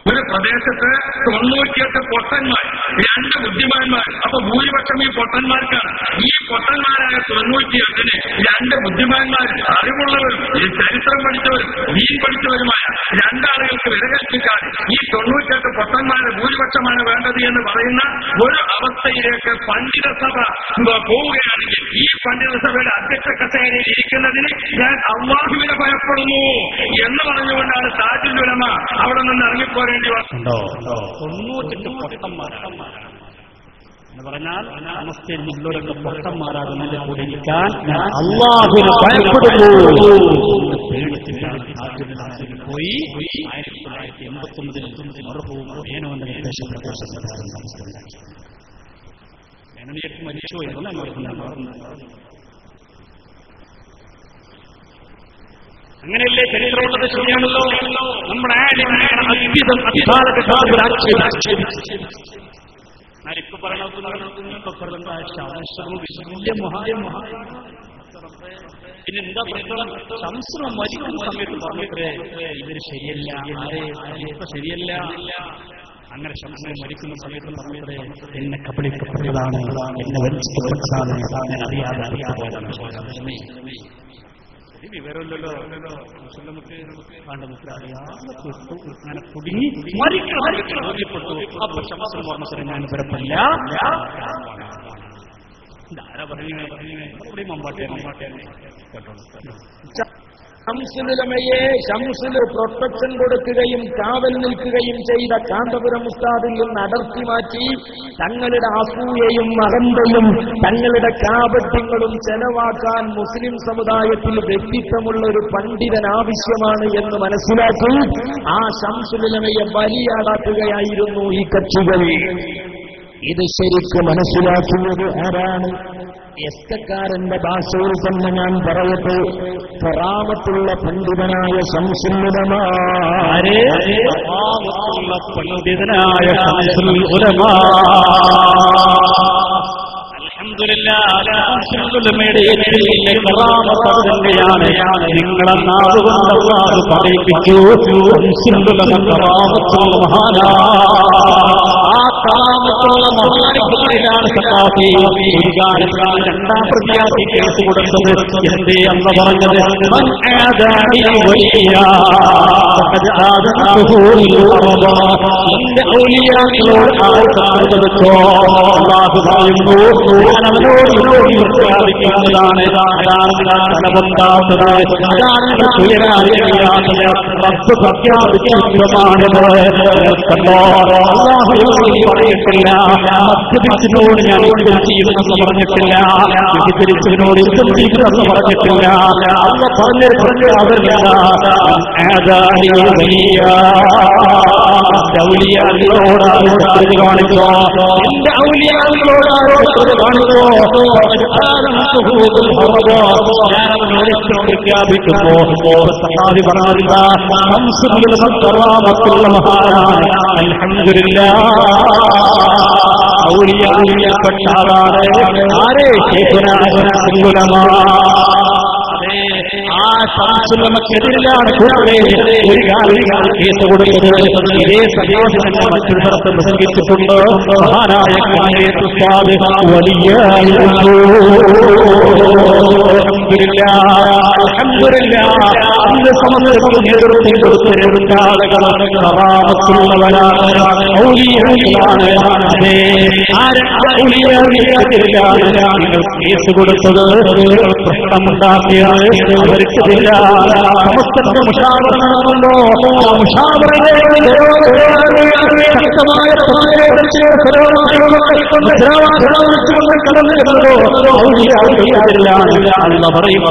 ഒരു പ്രദേശത്ത് തൊണ്ണൂറ്റിയെട്ട് പൊട്ടന്മാർ രണ്ട് ബുദ്ധിമാന്മാർ അപ്പൊ ഭൂരിപക്ഷം ഈ പൊട്ടന്മാർക്കാണ് ഈ പൊട്ടന്മാരായ തൊണ്ണൂറ്റിയെട്ടിന് രണ്ട് ബുദ്ധിമാന്മാർ അറിവുള്ളവരും ഈ ചരിത്രം പഠിച്ചവരും മീൻ പഠിച്ചവരുമായ രണ്ടാളുകൾക്ക് വിലകൽപ്പിക്കാൻ ഈ തൊണ്ണൂറ്റിയെട്ട് പൊട്ടന്മാരെ ഭൂരിപക്ഷമാണ് വേണ്ടത് എന്ന് പറയുന്ന ഒരു അവസ്ഥയിലേക്ക് പണ്ഡിത സഭ പോവുകയാണെങ്കിൽ ഈ പണ്ഡിത സഭയുടെ അധ്യക്ഷ കസേരയിൽ ഇരിക്കുന്നതിന് ഞാൻ അള്ളാഹുവിനെ ഭയപ്പെടുന്നു എന്ന് പറഞ്ഞുകൊണ്ടാണ് താജുൽ ഉലമ അവിടെ നിന്ന് ഇറങ്ങിപ്പോരേണ്ടി വന്നത് ഉണ്ടോ തൊണ്ണൂറ്റെട്ട് പൊട്ടന്മാരാണ് എന്ന് പറഞ്ഞാൽ സമസ്തയിൽ നിങ്ങളൊക്കെ പൊട്ടന്മാരാകുന്നതിന്റെ കൂടെ ഇരിക്കാൻ ഞാൻ അള്ളാഹുവിനെ ഭയപ്പെടുന്നു എന്ന് പേടിച്ചിട്ടാണ് ആദ്യം നാട്ടിൽ പോയി ആയിരത്തി തൊള്ളായിരത്തി എൺപത്തി ഒമ്പതിൽ മറുപവും മേനോന്റെ നിർദ്ദേശം പ്രകാശം സംസ്ഥയുണ്ടാക്കി മേനോനിയൊക്കെ മരിച്ചു എന്ന് അങ്ങനെയല്ലേ ചരിത്രമുള്ളത് ശരിയാണല്ലോ നമ്മുടെ ആലിമിനെ അത്ഭുതം അഭിഭാലക ഞാനിപ്പോ പിന്നെ എന്താ പ്രശ്നം സംസ്കൃതം മരിക്കുന്ന സമയത്ത് പറഞ്ഞത്രേ ഇവര് ശരിയല്ല ആരെ ഇപ്പൊ ശരിയല്ല അങ്ങനെ ശംസനം മരിക്കുന്ന സമയത്ത് പറഞ്ഞത്രേ എന്നെ കബളിക്കപ്പെട്ടതാണ് എന്നെ വഞ്ചിക്കപ്പെട്ടതാണ് ഞാൻ അറിയാതെ അറിയാതെ വിവരമില്ലല്ലോ നമുക്ക് വേണ്ട നമുക്ക് അറിയാതെ തൊട്ടു അങ്ങനെ കുടുങ്ങി മരിക്കണം ബോധ്യപ്പെട്ടു അപ്പൊ ശമസം പറഞ്ഞ ഞാൻ വരപ്പില്ല ധാരാ പറഞ്ഞു ഇവിടെ മമ്പാട്ടെ മമ്പാട്ടെ കേട്ടോ ശംസുലമയെ ശംസുല് പ്രൊട്ടക്ഷൻ കൊടുക്കുകയും കാവൽ നിൽക്കുകയും ചെയ്ത കാന്തപുരം ഉസ്താദിൽ നിന്ന് അടർത്തി മാറ്റി തങ്ങളുടെ അസൂയയും അഹന്തയും തങ്ങളുടെ കാപട്യങ്ങളും ചെലവാക്കാൻ മുസ്ലിം സമുദായത്തിൽ വ്യക്തിത്വമുള്ള ഒരു പണ്ഡിതൻ ആവശ്യമാണ് എന്ന് മനസ്സിലാക്കി ആ ശംസുലമയെ ബലിയാടാക്കുകയായിരുന്നു ഈ കക്ഷികൾ ഇത് ശരിക്ക് മനസ്സിലാക്കുന്നത് ആരാണ് എസ്കക്കാരന്റെ ഭാഷയിൽ തന്നെ ഞാൻ പറയട്ടെ കറാമത്തുള്ള പണ്ഡിതനായ സംസുന്ദരമാരെ പണ്ഡിതനായ ശംസുൽ ഉലമാ കറാമത്തതിന്റെയാണ് നിങ്ങളെ നാടുകൊണ്ടല്ലാതെ പറയിപ്പിച്ചു മഹാന ആ കറാമത്തുള്ള മഹാനുഭാവനാണ് സഖാഫി ഒരു കാലത്താണ് രണ്ടാം പ്രതിയാക്കി കേസ് കൊടുത്തത് എന്തേ അന്ന് പറഞ്ഞത് മൻ ആദാനി വലിയ ഫഖദ് ആദനഹു ലിൽ-അർബ. എന്റെ ഔലിയാക്കളോട് ആൾക്കാർ കൊടുത്തോ അള്ളാഹു പറയുന്നു ഞാൻ അവനോട് വിരോധി പ്രഖ്യാപിക്കുന്നതാണ് അതാണ് ഞാൻ തലപൊന്താത്തത് അതാണ് ഞാൻ തുയരാതിരിക്കാത്തത് റബ്ബ് പ്രഖ്യാപിച്ച ഉത്തരമാണിത് കണ്ടോ അള്ളാഹു വിരോധി പറഞ്ഞിട്ടില്ല മദ്യപിച്ചതിനോട് ഞാൻ യുദ്ധം ചെയ്യുമെന്ന് പറഞ്ഞിട്ടില്ല വ്യതിരിച്ചതിനോട് യുദ്ധം ചെയ്യുമെന്ന് പറഞ്ഞിട്ടില്ല അല്ല പറഞ്ഞൊരു പ്രഖ്യാപനമില്ല ആദാനി വലിയ ഔലിയാക്കളോട് ആരോട് കാണിക്കോ എന്റെ ഔലിയാക്കളോട് ആരോട് കാണിക്കോ പ്രഖ്യാപിക്കുമ്പോ സഹാബി പറഞ്ഞില്ല സംസ്കൃതമുള്ള മഹാനാണ് അൽഹംദുലില്ല ഔലിയാപ്പെട്ട ആളാണ് ആരേ ശേഖുനാ ആ സംസുലമക്കെതിരിലാണ് കൂടെ ഒരു കാര്യം കേസ് കൊടുത്തത് ഇതേ സജോഷനെ മറ്റൊരു സ്ഥലത്ത് പ്രസംഗിച്ചിട്ടുണ്ട് മഹാനായ കാര്യം ഉസ്താദ് വലിയ സമസ്തക്ക് നേതൃത്വം കൊടുത്തിരുന്ന ആളുകളാണ് കറാമത്തുള്ളവരാണ് ഔലിയാണ് അതെ ആരെതിരിലാണ് നിങ്ങൾ കേസ് കൊടുത്തത് പ്രശ്നമുണ്ടാക്കിയത് അവർക്കില്ല സമസ്തന്റെ മുഷാവറ നടന്നുണ്ടോ ആ മുഷാവറയിലെ ശക്തമായ കടന്നു പറയും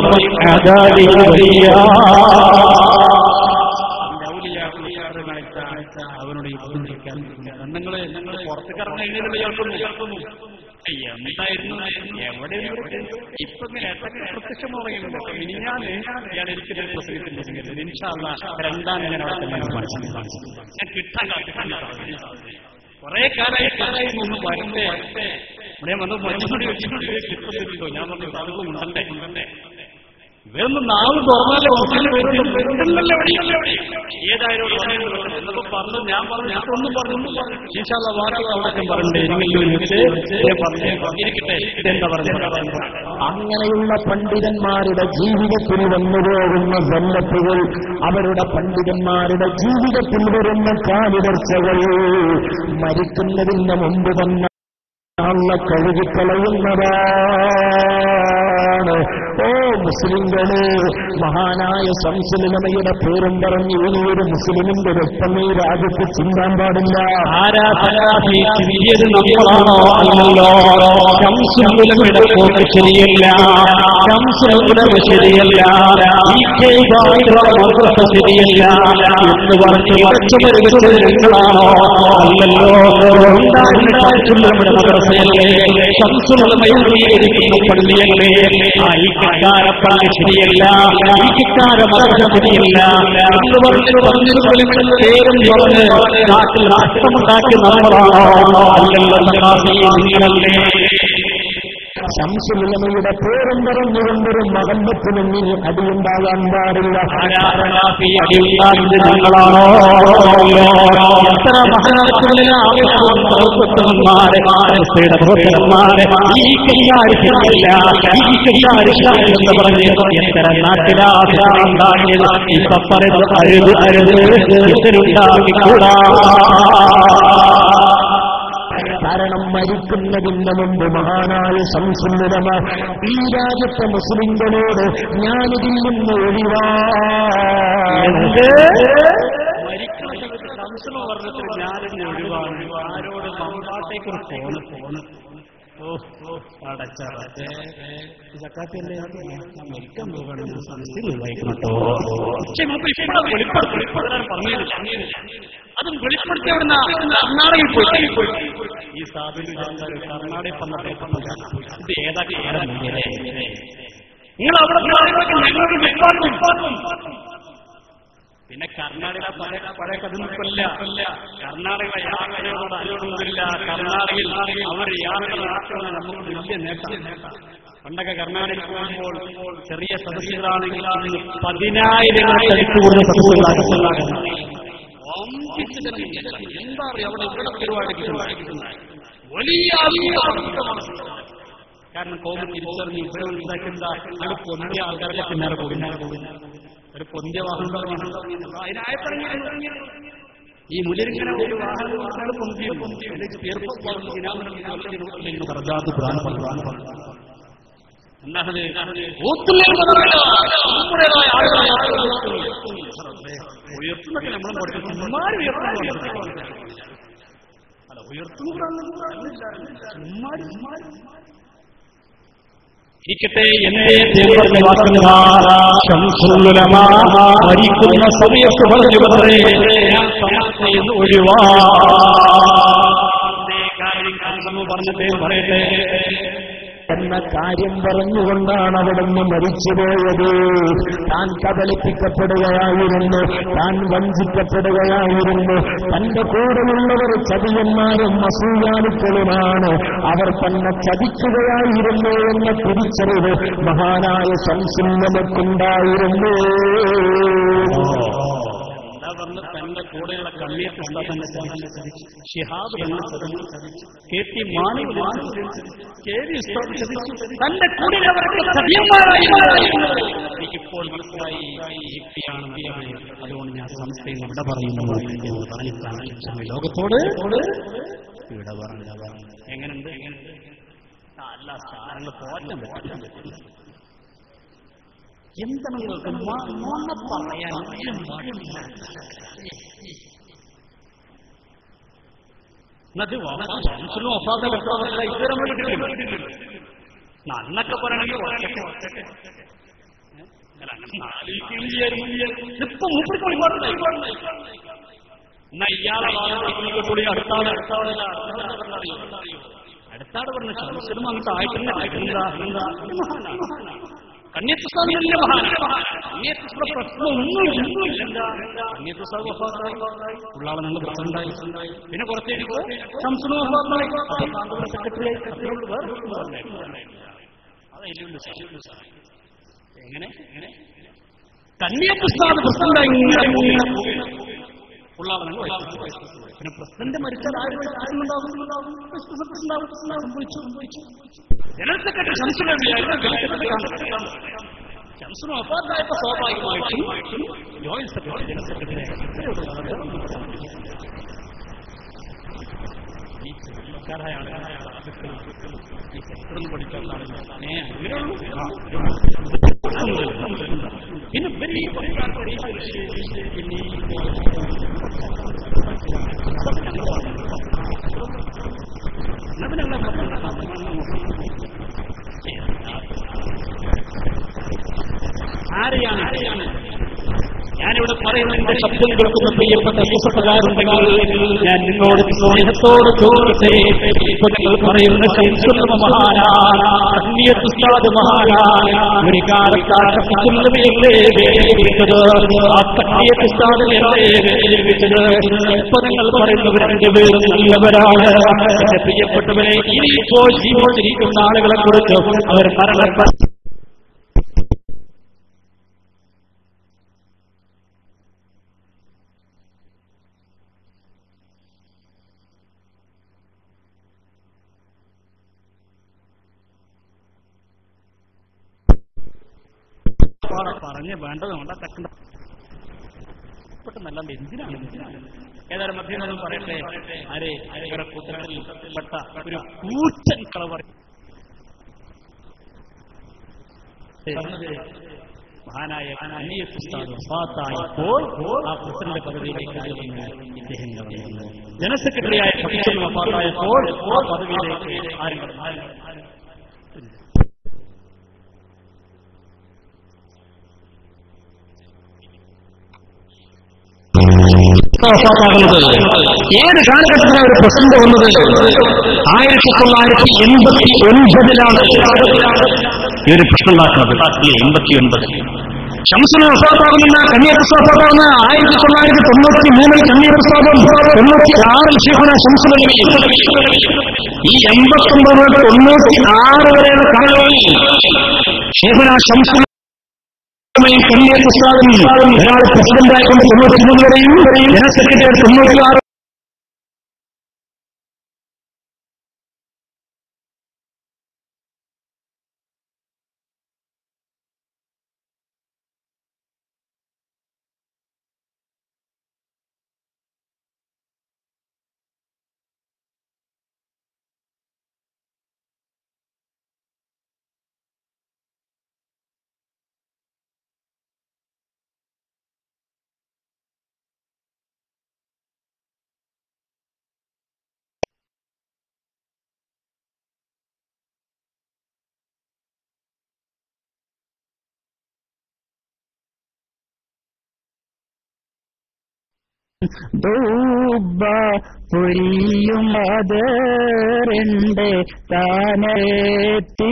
അവനോട് യുദ്ധം ചെയ്യാൻ നിങ്ങൾ നിങ്ങൾ പുറത്തേക്ക് ഇറങ്ങുന്നതിനുള്ള കേൾക്കുന്നു കേൾക്കുന്നു എന്തായിരുന്നു എവിടെ ഇപ്പൊ ഇങ്ങനെ എട്ടൊക്കെ പ്രത്യക്ഷം പറയുന്നുണ്ട് മിനിഞ്ഞാന്ന് ഞാൻ ഇരിക്കുന്ന പ്രസംഗത്തിൽ ഇൻഷാല്ല രണ്ടാം ഞാൻ അവിടെ തന്നെ കാണിച്ചു ഞാൻ കിട്ടാൻ കിട്ടാൻ കുറെ കാലമായി കാലമായി ഒന്ന് വരണ്ടേ ഇവിടെ വന്ന് മഞ്ഞുകൂടി വെച്ചിട്ടുണ്ട് കിട്ടുന്നില്ലല്ലോ ഞാൻ പറഞ്ഞു അതും ഉണ്ടണ്ടേ ഉണ്ടണ്ടേ ഇവരൊന്നും നാവ് തുറന്നാലേ മുസ്ലിം വരുന്നുണ്ടല്ലോ ഏതായാലും എന്നപ്പോ പറഞ്ഞു ഞാൻ പറഞ്ഞു ഞാൻ ഒന്നും പറഞ്ഞു ഈശാല വാക്കി അവിടെ പറഞ്ഞേ പറഞ്ഞിരിക്കട്ടെ ഇതെന്താ പറഞ്ഞു അങ്ങനെയുള്ള പണ്ഡിതന്മാരുടെ ജീവിതത്തിൽ വന്നു പോകുന്ന സന്നത്തുകൾ അവരുടെ പണ്ഡിതന്മാരുടെ ജീവിതത്തിൽ വരുന്ന കാലിടർച്ചകൾ മരിക്കുന്നതിന് മുമ്പ് തന്നെ അള്ള കഴുകിക്കളയുന്നതാണ് ഓ മുസ്ലിങ്ങളെ മഹാനായ സംസുലമയുടെ പേരും പറഞ്ഞ് ഇനിയൊരു മുസ്ലിമിന്റെ രക്തം ഈ രാജ്യത്ത് ചിന്താൻ പാടില്ല ആരാ പരാതി തിരിയത് നമ്മളാണോ അല്ലല്ലോ ശംസുലയുടെ പോക്ക് ശരിയല്ല ശംസുലമ ശരിയല്ല ഈ മദ്രസ ശരിയല്ല എന്ന് പറഞ്ഞ് ഉറച്ചു വരുന്നത് നിങ്ങളാണോ അല്ലല്ലോ ശംസുലമയുടെ മദ്രസയല്ലേ ശംസുലമയൂരിയിരിക്കുന്ന പള്ളിയല്ലേ ആ ഈ കിക്കാര പള്ളി ശരിയല്ല ഈ കിക്കാര മദ്രസ ശരിയല്ല എന്ന് പറഞ്ഞ് ശംസുലമയുടെ പേരും പറഞ്ഞ് നാട്ടിൽ രാഷ്ട്രമുണ്ടാക്കി നമ്മളാണോ അല്ലല്ലോ സഹാബി നിങ്ങളല്ലേ ശംസുലമയുടെ പേരും പറഞ്ഞുകൊണ്ടൊരു മകമ്പത്തിനും ഇനി അടിയുണ്ടാകാൻ പാടില്ല ആരാധനാഫി അടിയുണ്ടാകുന്നത് ഞങ്ങളാണോ എത്ര മഹാനാറ്റുകളിലെ ആവശ്യവും പ്രവർത്തകന്മാരെ മാനസയുടെ പ്രവർത്തകന്മാരെ ഈ കൈകാര് ശരിയല്ല ഈ കൈകാര് എന്ന് പറഞ്ഞ് എത്ര നാട്ടിലാണ്ടാക്കിയത് ഇപ്പൊ പറയുന്നത് അരുത് അരുത് ഇതിനുണ്ടാക്കിക്കൂടാ കാരണം മരിക്കുന്നതിന് മുമ്പ് മഹാനായ സംസുന്ദരമ ഈ രാജ്യത്തെ മുസ്ലിങ്ങളോട് ഞാനിതിൽ നിന്ന് ഒഴിവാണ് മരിക്കുന്ന സമയത്ത് സംശയം പറഞ്ഞിട്ട് ഞാനിന്ന് ഒഴിവാണ് ആരോട് മമ്പാട്ടേക്ക് ഒരു ഫോണ് ഫോണ് ഓ ഓ അടച്ചറേ സക്കാത്തല്ലേ മരിക്കാൻ പോകണം ഞാൻ സംശയം ഒഴിവാക്കണം കേട്ടോ പക്ഷെ മൂപ്പർ ഇപ്പോഴും വെളിപ്പെടുത്തി വെളിപ്പെടുത്താൻ പറഞ്ഞില്ല അതും വെളിപ്പെടുത്തി അവിടുന്ന് കർണാടകയിൽ പോയി ഈ സ്ഥാപനം കർണാടക പന്നത്തെ ഇത് ഏതാക്കി നിങ്ങൾ അവിടെ പോയതൊക്കെ ഞങ്ങൾക്ക് വിശ്വാസം പിന്നെ കർണാടക പഴയ പഴയ കഥയൊന്നുമില്ല കർണാടക യാത്രയോട് അനുഭവമില്ല കർണാടകയിൽ അവർ യാത്ര നടത്തുന്ന നമുക്ക് വലിയ നേട്ടം പണ്ടൊക്കെ കർണാടകയിൽ പോകുമ്പോൾ ചെറിയ സദസ്സുകളാണെങ്കിൽ അന്ന് പതിനായിരങ്ങൾ ചരിച്ചുകൊടുത്ത സദസ്സുകളാകും എന്താ അറിയാം അവിടെ ഇവിടെ പരിപാടി കിട്ടുന്നത് വലിയ ആത്മീയമാണ് കാരണം കോമൺ തിരിച്ചറിഞ്ഞ് ഇവിടെ ഉണ്ടാക്കുന്ന അത് പൊന്തിയ ആൾക്കാരൊക്കെ പിന്നാലെ പിന്നാലെ പോകുന്നു ഒരു പൊന്തിയ വാഹനം അതിനായത്തിറങ്ങി ഈ മുലിരിങ്ങനെ ഒരു വാഹനം പൊന്തി പൊന്തി എന്താണത് നമ്മുടേതായ ആളുകളായ ഉയർത്തുന്നൊക്കെ നമ്മളും പഠിച്ചു ഉമ്മാര് ഉയർത്തുന്നു അല്ല ഇരിക്കട്ടെ എന്നെ പറഞ്ഞ വാക്കുകളാ ശംസുലമാ മരിക്കുന്ന സമയത്ത് പറഞ്ഞു പറഞ്ഞേ ഞാൻ സമയത്ത് ഒഴിവാ പറഞ്ഞതേ പറയട്ടെ എന്ന കാര്യം പറഞ്ഞുകൊണ്ടാണ് അവിടുന്ന് മരിച്ചുപോയത് താൻ കബളിപ്പിക്കപ്പെടുകയായിരുന്നു താൻ വഞ്ചിക്കപ്പെടുകയായിരുന്നു തന്റെ കൂടെയുള്ളവർ ചതിയന്മാരും അസൂയാലുക്കളുമാണ് അവർ തന്നെ ചതിക്കുകയായിരുന്നു എന്ന തിരിച്ചറിവ് മഹാനായ സംശയം നമുക്കുണ്ടായിരുന്നു എന്താ പറഞ്ഞ തന്റെ കൂടെയുള്ള കണ്ണിയത്ത് തന്നെ ചതിച്ചു ഷിഹാബ് തന്നെ ചതിച്ചു K T Mani K V ഉസ്താദ് ചതിച്ചു തന്റെ കൂടെയുള്ളവരൊക്കെ സതിയന്മാരായി എനിക്കിപ്പോൾ മനസ്സിലായി യുക്തിയാണ് നല്ലത് അതുകൊണ്ട് ഞാൻ സംശയം ഇവിടെ പറയുന്നു എന്ന് പറഞ്ഞിട്ടാണ് ലോകത്തോട് ഇവിടെ പറഞ്ഞ എങ്ങനെയുണ്ട് എങ്ങനെയുണ്ട് അല്ല സാരങ്ങൾ പോറ്റാൻ പറ്റില്ല എന്താണ് നിങ്ങൾക്ക് നുണ പറയാൻ ഒരു മടിയില്ല. എന്നത് ശംസുലും ഒഫാദ വെക്കാറില്ല ഇതുവരെ കിട്ടില്ല നന്നൊക്കെ പറയണമെങ്കിൽ ഒറ്റയ്ക്ക് ഒറ്റയ്ക്ക് അല്ല, അങ്ങനെ ആലോചിക്കുകയും ചെയ്യായിരുന്നു. ഇതിപ്പോ മൂപ്പർക്ക് ഒരുപാടുണ്ടായി. എന്നാ ഇയാളെ കൂടി അടുത്താണ് അടുത്താണ് അടുത്താണ് പറഞ്ഞ ശംസനും അങ്ങോട്ട് ആയിട്ടില്ല ആയിട്ടില്ല എന്താ കന്യപ്രസാദ് വലിയ മഹാനാണ് കന്യപ്രസാദ പ്രശ്നം ഒന്നുമില്ല ഒന്നുമില്ല എന്താ കന്യപ്രസാദ് വഫാത്തായി ഉള്ളാളെ നമ്മൾ പ്രസിഡന്റായി പിന്നെ പുറത്തേക്ക് ശംസനും വഫാത്തായി അപ്പോൾ കാന്തപുരം സെക്രട്ടറി ആയി അത്രേ ഉള്ളൂ വേറെ ഒന്നും പറഞ്ഞില്ല. അതതിലുണ്ട് സാർ. എങ്ങനെ എങ്ങനെ കന്യാപ്രസാദ് പ്രസിഡന്റ് ഇങ്ങനെ ഇങ്ങനെ പോയി. ഉള്ള ആളാണ് വൈസ് പ്രസിഡന്റ്. പിന്നെ പ്രസിഡന്റ് മരിച്ചാൽ ആര് വൈസ് പ്രസിഡന്റ് ഉണ്ടാകും? വൈസ് പ്രസിഡന്റ് ഉണ്ടാവും. സംഭവിച്ചു, സംഭവിച്ചു. ജനറൽ സെക്രട്ടറി ശംസുലബിയായിരുന്നു ജനറൽ സെക്രട്ടറി ശംസുൽ വഫാത്തായപ്പോ സ്വാഭാവികമായിട്ടും ജോയിന്റ് സെക്രട്ടറി ജനറൽ സെക്രട്ടറി ഈ ചെറുപ്പക്കാരായ ആളുകളായ ആളുകൾ ഈ സെക്ടറിൽ പഠിച്ച ആളുകൾ ഏ അങ്ങനെയുള്ളൂ ആ. പിന്നെ ഇവര് ഈ പഠിക്കാത്ത പിന്നെ ഈ ആരെയാണ് ആരെയാണ് ഞാനിവിടെ പറയുന്നതിന്റെ ശബ്ദം കേൾക്കുന്ന പ്രിയപ്പെട്ട യുവസഭകാരുണ്ടെങ്കിൽ ഞാൻ നിങ്ങളോട് സ്നേഹത്തോട് ചോദിച്ചേ ഇപ്പൊ നിങ്ങൾ പറയുന്ന ശംസുല്ല മഹാനാണ് മഹാനാണ് ഒരു കാലത്താണ് ശംസുല്ലമയല്ലേ വേദിച്ചത് ആ കണ്ണിയത്തുസ്താദിനല്ലേ വേദിച്ചത് ഇപ്പൊ നിങ്ങൾ പറയുന്നവർ എന്റെ പേര് നല്ലവരാണ് എന്റെ പ്രിയപ്പെട്ടവരെ ഇനിയിപ്പോൾ ജീവിച്ചിരിക്കുന്ന ആളുകളെ കുറിച്ച് അവർ മരണപ്പെട്ട പറഞ്ഞ് വേണ്ടത് വേണ്ട തക്കണ്ട പെട്ടെന്നല്ലാണ്ട് എന്തിനാണ് എന്തിനാണ് ഏതായാലും മധ്യമൊന്നും പറയട്ടെ ആരെ ഇവരെ കൂട്ടത്തിൽ പെട്ട ഒരു കൂറ്റൻ കളവർ മഹാനായ വഫാത്തായപ്പോൾ ആ പ്രസിഡന്റ് പദവിയിലേക്ക് ആയിരുന്നു ഇദ്ദേഹം കടന്നു വന്നത്. ജനറൽ സെക്രട്ടറിയായ ഷംസുൽ വഫാത്തായപ്പോൾ ആ പദവിയിലേക്ക് ആരും കടന്നു വന്നു. വഫാത്താകുന്നത് ഏത് കാലഘട്ടത്തിലാണ് ഒരു പ്രസിഡന്റ് വന്നത് ആയിരത്തി തൊള്ളായിരത്തി എൺപത്തി ഒൻപതിലാണ് ഈ ഒരു പ്രശ്നം ഉണ്ടാക്കുന്നത് എൺപത്തി ഒൻപത് ഷംസുന് വഫാത്താകുന്ന കന്യാപ്രസാദാകുന്ന ആയിരത്തി തൊള്ളായിരത്തി തൊണ്ണൂറ്റി മൂന്നിൽ കന്യാപ്രസാദം തൊണ്ണൂറ്റി ആറിൽ ശേഖന ഷംസുലമി ഈ എൺപത്തൊമ്പത് മുതൽ തൊണ്ണൂറ്റി ആറ് വരെയുള്ള കാലങ്ങളിൽ ശേഖന ഷംസുൽ കന്യാ പ്രസാദം ഒരാൾ പ്രസിഡന്റായിക്കൊണ്ട് തൊണ്ണൂറ്റി മൂന്ന് വരെയും ജനറൽ സെക്രട്ടറി തൊണ്ണൂറ്റി ആറ് ദൂബ പൊരിയും അതറിന്റെ താനെത്തി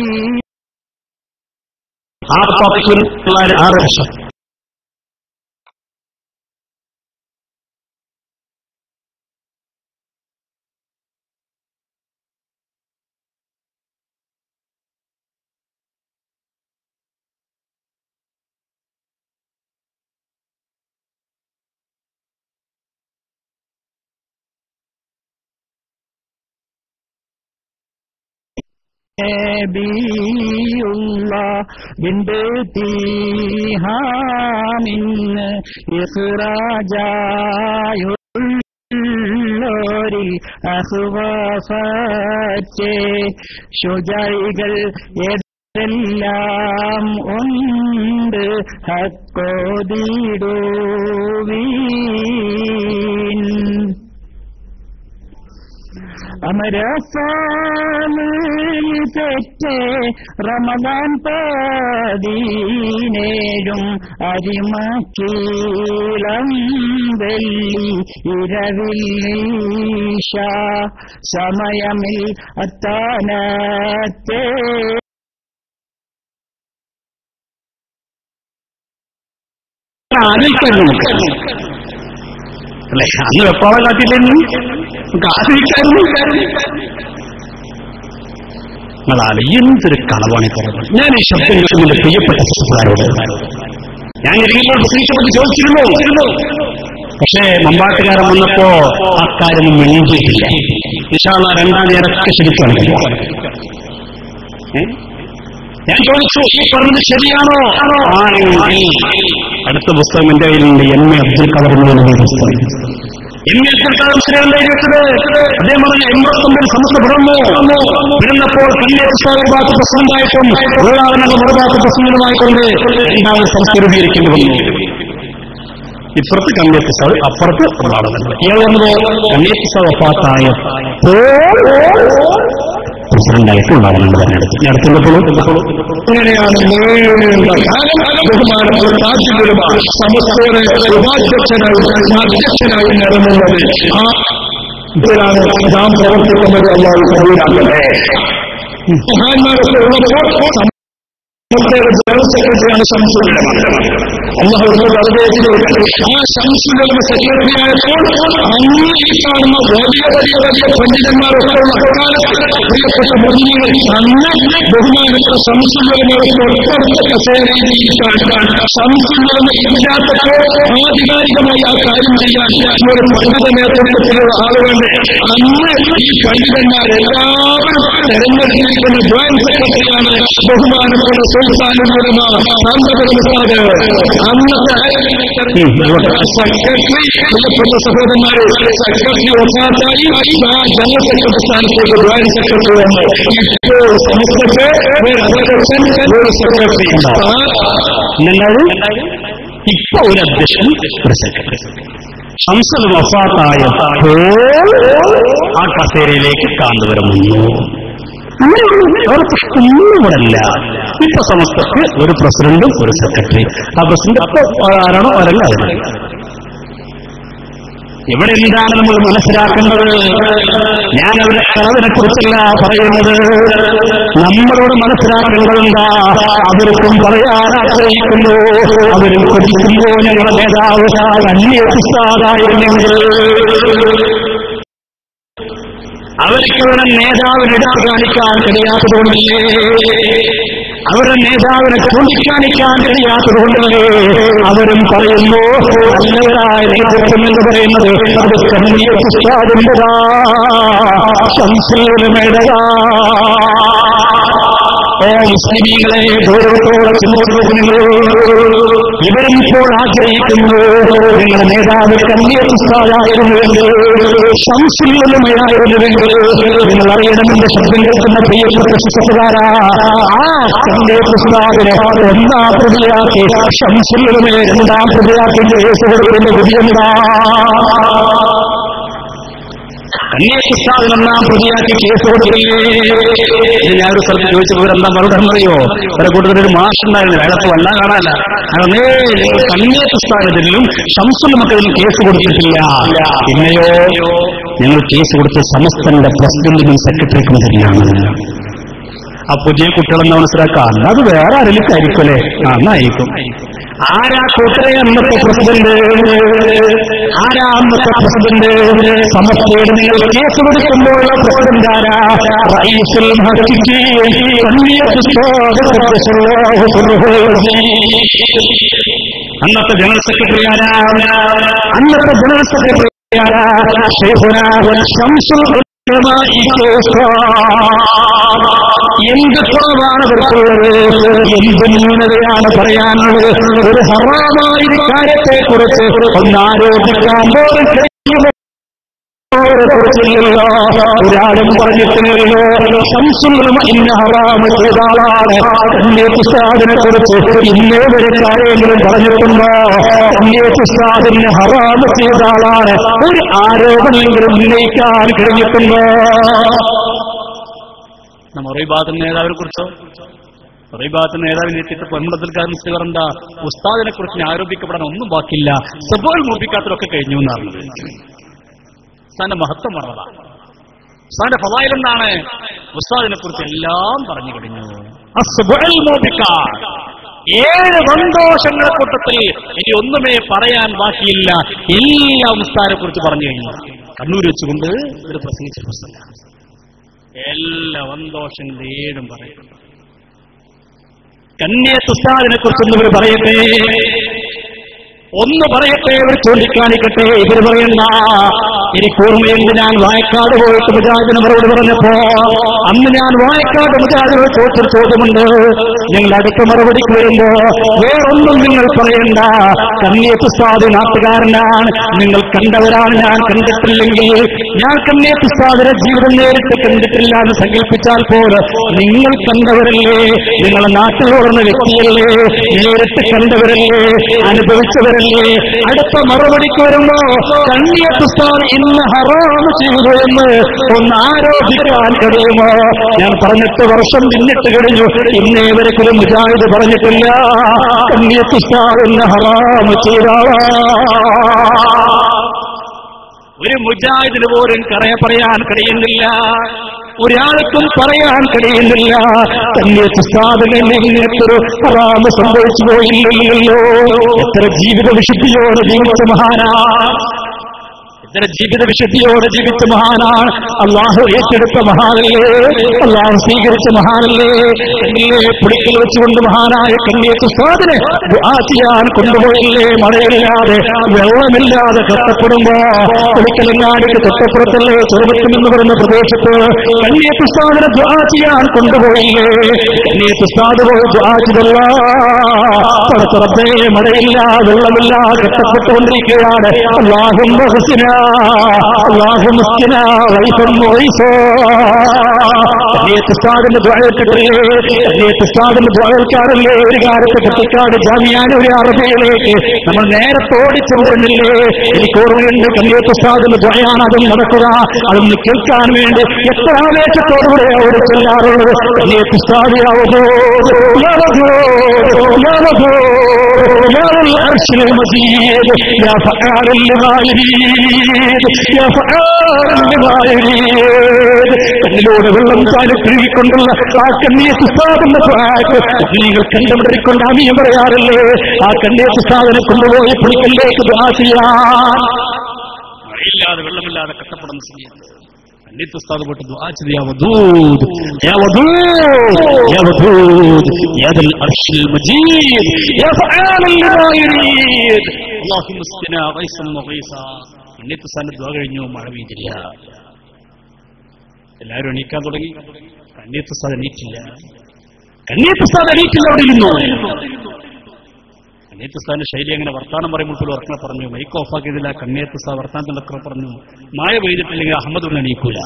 ആയിരത്തി തൊള്ളായിരത്തി ആറ് വർഷം നബിയുള്ള ബിന്ദുഹാമിന്ന് ഇഹ്റാജായുള്ളോരിൽ അഹ്വാഫത്തെ ശുചൈകൾ ഏതെല്ലാം ഉണ്ട് ഹക്കോതിടുവീൻ അമരസാലിൽ തെറ്റേ റമദാൻ പതിനേഴും അരിമക്കീളം വെള്ളി ഇരവില്ലീശ സമയമിൽ അത്താനത്തെ ആലോചിക്കായിരുന്നു നമുക്ക് അല്ലെ അന്ന് വെപ്പാളം കാട്ടില്ലെന്ന് നമുക്ക് ആലോചിക്കായിരുന്നു നിങ്ങളാല് എന്തൊരു കളവാണ് ഈ പറയുന്നത് ഞാൻ ഈ ശബ്ദം കേൾക്കുന്ന പ്രിയപ്പെട്ട സുഹൃത്തുക്കാരോട് ഞാൻ ഇരിക്കുമ്പോൾ പ്രസംഗിച്ചപ്പോൾ ചോദിച്ചിരുന്നു പക്ഷേ മമ്പാട്ടുകാരൻ വന്നപ്പോ ആ കാര്യം മിണ്ടിയിട്ടില്ല വിശാല രണ്ടാം നേരത്തെ ശരിക്കാണ് ഏ? ഞാൻ ചോദിച്ചു ഈ പറഞ്ഞത് ശരിയാണോ ആണെങ്കിൽ അടുത്ത പുസ്തകം എന്റെ കയ്യിലുണ്ട് എം എ അബ്ദുൽ ഖദർ എന്ന് പറയുന്ന പുസ്തകം എം എ അബ്ദുൽ ഖദർ ശ്രീയുടെ എഴുത്തത് അദ്ദേഹം പറഞ്ഞ എൺപത്തൊമ്പതിൽ സമസ്ത പിറന്നു പിറന്നപ്പോൾ കല്ലേറ്റ് ഭാഗത്ത് പ്രസിഡന്റായിട്ടും ഉള്ളാവനങ്ങൾ മറുഭാഗത്ത് പ്രസിഡന്റുമായിക്കൊണ്ട് രണ്ടാമത് സംസ്ഥ രൂപീകരിക്കേണ്ടി വന്നു ഇപ്പുറത്ത് കണ്ണിയത്ത് സാവ് അപ്പുറത്ത് ഉള്ളാളുകൾ ഇയാൾ വന്നത് കണ്ണിയത്ത് സാവ് അപ്പാത്തായപ്പോൾ പ്രസിഡന്റായിട്ട് ഉണ്ടാവുന്നുണ്ട് തെരഞ്ഞെടുത്ത് ഞാൻ അടുത്തുള്ളപ്പോഴും ഇങ്ങനെയാണ് നീണ്ട കാലം ബഹുമാനപ്പെട്ട താജുലുലമ സമസ്തയുടെ ഉപാധ്യക്ഷനായി അധ്യക്ഷനായി നടന്നുള്ളത് ആ ഇതിലാണ് നാം പ്രവർത്തിക്കുന്നത് അല്ലാതെ കബൂലാക്കട്ടെ മഹാന്മാരൊക്കെ ഉള്ളപ്പോൾ സമസ്തയുടെ ജനറൽ സെക്രട്ടറിയാണ് ശംസുലമ അള്ളാഹു അറിയിച്ചിട്ടുണ്ട് ആ ശംസുലമ സെക്രട്ടറി ആയപ്പോൾ അന്ന് ഈ കാണുന്ന വലിയ വലിയ വലിയ പണ്ഡിതന്മാരൊക്കെ ഉള്ള അക്കാലത്ത് പ്രിയപ്പെട്ട മുസ്ലിങ്ങൾ അന്ന് ബഹുമാനപ്പെട്ട ശംസുലമയുടെ തൊട്ടടുത്ത കസേരയിലിരിക്കാൻ ശംസുലമ ഇല്ലാത്തപ്പോൾ ആധികാരികമായി ആ കാര്യം ചെയ്യാൻ ഒരു പണ്ഡിത നേതൃത്വത്തിലുള്ള ആളുകളുണ്ട് അന്ന് ഈ പണ്ഡിതന്മാരെല്ലാവരും തെരഞ്ഞെടുത്തിരിക്കുന്ന ജോയിന്റ് സെക്രട്ടറിയാണ് ബഹുമാനപ്പെട്ട സുൽത്താനുലമ സാന്തപുരമുസ്താദ് അന്നത്തെ സെക്രട്ടറി പ്രിയപ്പെട്ട സഹോദരന്മാരെ സെക്രട്ടറി ഒപ്പാത്തായി ആ ജനറൽ സെക്രട്ടറി സ്ഥാനത്തേക്ക് ജോയിന്റ് സെക്രട്ടറി വന്നു ഇപ്പോൾ സമസ്തത്തെ ഒരു അധ്യക്ഷൻ ഒരു സെക്രട്ടറി എന്നുള്ളത് ഇപ്പൊ ഒരു അധ്യക്ഷൻ ഒരു സെക്രട്ടറി ശംസൽ വഫാത്തായപ്പോൾ ആ കസേരയിലേക്ക് കാന്തപുരം വന്നു വേറെ പ്രശ്നമൊന്നും ഇവിടെ ഇല്ല ഇപ്പൊ സമസ്തക്ക് ഒരു പ്രസിഡന്റും ഒരു സെക്രട്ടറി ആ പ്രസിഡന്റ് അപ്പൊ ആരാണോ ആരല്ല അതിന് ഇവിടെ എന്താണ് നമ്മൾ മനസ്സിലാക്കേണ്ടത് ഞാൻ അവരുടെ കളവിനെ കുറിച്ചല്ല പറയുന്നത് നമ്മളോട് മനസ്സിലാക്കേണ്ടത് എന്താ അവർക്കും പറയാൻ ആഗ്രഹിക്കുന്നു അവരും കൊതിക്കുമ്പോ ഞങ്ങളുടെ നേതാവ് അന്വേഷിച്ചാതായിരുന്നെങ്കിൽ അവർക്ക് അവരുടെ നേതാവിനെ എടുത്തു കാണിക്കാൻ കഴിയാത്തതുകൊണ്ടല്ലേ അവരുടെ നേതാവിനെ ചൂണ്ടിക്കാണിക്കാൻ കഴിയാത്തതുകൊണ്ടല്ലേ അവരും പറയുന്നു നല്ലവരായ നേതൃത്വം എന്ന് പറയുന്നത് അത് കണ്ണിയ ഉസ്താദിന്റെതാ ശംസൂലമേടതാ ഓ മുസ്ലിമീങ്ങളെ ഗൗരവത്തോടെ ചിന്തോടുന്നു ഇവരും ഇപ്പോൾ ആഗ്രഹിക്കുന്നു നിങ്ങളുടെ നേതാവ് കണ്ണിയ ഉസ്താദായിരുന്നുവെങ്കിൽ ശംസുല്ലമയായിരുന്നുവെങ്കിൽ നിങ്ങൾ അറിയണമെന്ന് ശബ്ദം കേൾക്കുന്ന പ്രിയപ്പെട്ട ശിശുകാരാ ആ കണ്ണിയ ഉസ്താദിനെ ഒന്നാം പ്രതിയാക്കി ശംസുല്ലമയെ രണ്ടാം പ്രതിയാക്കി കേസ് കൊടുക്കുന്ന വിധിയെന്താ കന്യാകുസ്ഥാനം പ്രതിയാക്കി കേസ് കൊടുക്കില്ലേ ഇത് ഞാൻ ഒരു സ്ഥലത്ത് ചോദിച്ചപ്പോൾ എന്താ മറുപടി അറിയോ അവരെ കൂട്ടത്തിൽ ഒരു മാഷുണ്ടായിരുന്നു അയാളത്ത് വല്ല കാണാനല്ല അതേ നിങ്ങൾ കന്യാകുസ്ഥാനത്തിലും ഷംസുൽ മക്കളിലും കേസ് കൊടുത്തിട്ടില്ല പിന്നെയോ ഞങ്ങൾ കേസ് കൊടുത്ത് സമസ്തന്റെ പ്രസിഡന്റിനും സെക്രട്ടറിക്കും തന്നെയാണ് ആ പുതിയ കുട്ടികളെന്ന് മനസ്സിലാക്കാം അത് വേറെ ആരെങ്കിലും അല്ലേ ആ എന്നായിരിക്കും ആരാ കൂട്ടരെ അന്നത്തെ പ്രസിഡന്റ് ആരാ അന്നത്തെ പ്രസിഡന്റ് സമസ്തയുടെ നിങ്ങൾ കേസ് കൊടുക്കുമ്പോഴുള്ള പ്രസിഡന്റ് ആരാ റയീസുൽ മഹദിക്ക് അന്നത്തെ ജനറൽ സെക്രട്ടറി ആരാ അന്നത്തെ ജനറൽ സെക്രട്ടറി ആരാ ഷെയ്ഖുന ശംസുൽ ഉലമാഇ എന്ത് കുറവാണ് അവർക്കുള്ളത് എന്ത് ന്യൂനതയാണ് പറയാനുള്ളത് ഒരു ഹറാമായ കാര്യത്തെ കുറിച്ച് ഒന്ന് ആരോപിക്കാൻ പോലും കഴിയുമോ കുറിച്ചില്ലല്ലോ ഒരാളും പറഞ്ഞിട്ടില്ലല്ലോ സംസുലമ ഇന്ന ഹറാമ് ചെയ്ത ആളാണ് അന്യ പുസ്താദിനെ കുറിച്ച് ഇന്നേ വരെ കാര്യങ്ങളും പറഞ്ഞിട്ടുണ്ടോ അന്യ പുസ്താദിന് ഹറാമ് ചെയ്ത ആളാണ് ഒരു ആരോപണമെങ്കിലും ഉന്നയിക്കാൻ കഴിഞ്ഞിട്ടുണ്ടോ നമ്മ റീബാത്തിന്റെ നേതാവിനെ കുറിച്ചോ റീബാത്തിന്റെ നേതാവിനെ എത്തിയിട്ട് പെൺമുടത്തിൽക്കാരൻ മിസ്റ്റർ എന്താ ഉസ്താദിനെ കുറിച്ച് ആരോപിക്കപ്പെടാൻ ഒന്നും ബാക്കിയില്ല സബോൾ മൂപ്പിക്കാത്തതൊക്കെ കഴിഞ്ഞു എന്നാണ് ഉസ്താദിന്റെ മഹത്വം പറഞ്ഞതാണ് ഉസ്താദിന്റെ ഫലായിൽ എന്താണ് ഉസ്താദിനെ കുറിച്ച് എല്ലാം പറഞ്ഞു കഴിഞ്ഞു അസ്ബുഅൽ മൂപ്പിക്കാൻ ഏഴ് സന്തോഷങ്ങളെ കൂട്ടത്തിൽ ഇനി ഒന്നുമേ പറയാൻ ബാക്കിയില്ല എല്ലാം ഉസ്താദിനെ കുറിച്ച് പറഞ്ഞു കഴിഞ്ഞു കണ്ണൂർ വെച്ചുകൊണ്ട് ഒരു പ്രസംഗിച്ച പുസ്തകമാണ് എല്ലാ സന്തോഷം നേടും പറയും കന്യാത്തുസ്താദിനെ കുറിച്ചൊന്ന് ഇവർ പറയട്ടെ ഒന്ന് പറയട്ടെ ഇവർ ചൂണ്ടിക്കാണിക്കട്ടെ ഇവർ പറയുന്ന എനിക്ക് ഓർമ്മയുണ്ട് ഞാൻ വായക്കാട് പോയിട്ട് മുജാഹിദിന് മറുപടി പറഞ്ഞപ്പോ അന്ന് ഞാൻ വായക്കാട് മുജാഹിദിനോട് ചോദിച്ചൊരു ചോദ്യമുണ്ട് നിങ്ങൾ അടുത്ത മറുപടിക്ക് വരുമ്പോ വേറൊന്നും നിങ്ങൾ പറയണ്ട കന്യത്തുസ്താദ് നാട്ടുകാരനാണ് നിങ്ങൾ കണ്ടവരാണ് ഞാൻ കണ്ടിട്ടില്ലെങ്കിൽ ഞാൻ കന്യത്തുസ്താദിന്റെ ജീവിതം നേരിട്ട് കണ്ടിട്ടില്ല എന്ന് സങ്കല്പിച്ചാൽ പോലും നിങ്ങൾ കണ്ടവരല്ലേ നിങ്ങളെ നാട്ടിൽ വളർന്ന വ്യക്തിയല്ലേ നേരിട്ട് കണ്ടവരല്ലേ അനുഭവിച്ചവരല്ലേ അടുത്ത മറുപടിക്ക് വരുമ്പോ കണ്ണിയത്തുസ്ഥാൻ ഇന്ന് ഹറാമ് ചെയ്തു എന്ന് ഒന്ന് ആരോപിക്കാൻ കഴിയുമോ ഞാൻ പറഞ്ഞിട്ട് വർഷം പിന്നിട്ട് കഴിഞ്ഞു ഇന്നേ വരെങ്കിലും മുജാഹിദ് പറഞ്ഞിട്ടില്ല കണ്ണിയത്തുസ്ഥാൻ ഇന്ന് ഹറാമ് ചെയ്താളാ ഒരു മുജാഹിദിന് പോലും കറയ പറയാൻ കഴിയുന്നില്ല ഒരാൾക്കും പറയാൻ കഴിയുന്നില്ല തന്നെ സാധനത്തൊരു ഹറാമ് സംഭവിച്ചു പോയില്ലല്ലോ എത്ര ജീവിത വിശുദ്ധിയോടെ ജീവിച്ച മഹാനാ എത്ര ജീവിത വിശുദ്ധിയോടെ ജീവിച്ച മഹാനാണ് അള്ളാഹു ഏറ്റെടുത്ത മഹാനല്ലേ അള്ളാഹു സ്വീകരിച്ച മഹാനല്ലേ കണ്ണിലെ പുളിക്കൽ വെച്ചുകൊണ്ട് മഹാനായ കണ്ണിയത്ത് സ്വാദിനെ ദുആ ചെയ്യാൻ കൊണ്ടുപോയില്ലേ മഴയില്ലാതെ വെള്ളമില്ലാതെ കഷ്ടപ്പെടുമ്പോ പുളിക്കലങ്ങാടിക്ക് തൊട്ടപ്പുറത്തല്ലേ ചെറുപത്തും എന്ന് പറയുന്ന പ്രദേശത്ത് കണ്ണിയത്ത് സ്വാദിനെ ദുആ ചെയ്യാൻ കൊണ്ടുപോയില്ലേ കണ്ണിയത്ത് സ്വാദ് പോയി ദുആ ചെയ്തല്ല പടത്തുറപ്പേ മഴയില്ല വെള്ളമില്ല കഷ്ടപ്പെട്ടുകൊണ്ടിരിക്കുകയാണ് അള്ളാഹും ഹുസിന അള്ളാഹു മുസ്കിന വൈഫം വൈസോ കണ്ണിയത്തുസ്താദിന്റെ ദ്വാരത്തിട്ടില്ലേ കണ്ണിയത്തുസ്താദിന്റെ ദ്വാരക്കാരല്ലേ ഒരു കാലത്ത് കുട്ടിക്കാട് ജാമ്യാനൊരു അറബിയിലേക്ക് നമ്മൾ നേരത്തെ ഓടിച്ചെന്നിരുന്നില്ലേ എനിക്ക് ഓർമ്മയുണ്ട് കണ്ണിയത്തുസ്താദിന്റെ ദ്വയാണ് അതും നടക്കുക അതൊന്ന് കേൾക്കാൻ വേണ്ടി എത്ര ആവേശത്തോടുകൂടെ അവിടെ ചെല്ലാറുള്ളത് കണ്ണിയത്തുസ്താദിയാവതോ യാവതോ യാവതോ يا العرش المجيد يا فعال لما يريد يا فعال لما يريد കണ്ണിലൂടെ വെള്ളം ചാലിക്കൊണ്ടുള്ള ആ കണ്ണിയ സുസാദന്റെ നിങ്ങൾ കണ്ടുപിടിക്കൊണ്ട് അമിയം പറയാറില്ലേ ആ കണ്ണിയ സുസാദനെ കൊണ്ടുപോയി പുളിക്കലിലേക്ക് ദുആ ചെയ്യാൻ മഴയില്ലാതെ വെള്ളമില്ലാതെ കഷ്ടപ്പെടുന്ന സമയത്ത് കണ്ണിയ ഉസ്താദ് പോയിട്ട് ദുആ ചെയ്ത് യാ വദൂദ് യാ വദൂദ് യാ വദൂദ് യാ ദൽ അർശിൽ മജീദ് യാ ഫആലൻ ലിമാ യുരീദ് അല്ലാഹുമ്മ സ്ഖിനാ ഗൈസൻ വഗൈസാ കണ്ണിയ ഉസ്താദിന്റെ ദുആ കഴിഞ്ഞു മഴ പെയ്തില്ല എല്ലാവരും എണീക്കാൻ തുടങ്ങി കണ്ണിയ ഉസ്താദ് എണീറ്റില്ല കണ്ണിയ ഉസ്താദ് എണീറ്റില്ല അവിടെ ഇരുന്നു കണ്ണിയത്തുസ്ഥാന്റെ ശൈലി അങ്ങനെ വർത്താനം പറയുമ്പോൾ പോലും ഉറക്കനെ പറഞ്ഞു മൈക്ക് ഓഫാക്കിയതില്ല കണ്ണിയത്തുസ്ഥാ വർത്താനത്തിലൊക്കെ പറഞ്ഞു മഴ പെയ്തിട്ടില്ലെങ്കിൽ അഹമ്മദ് ഇവിടെ എണീക്കൂല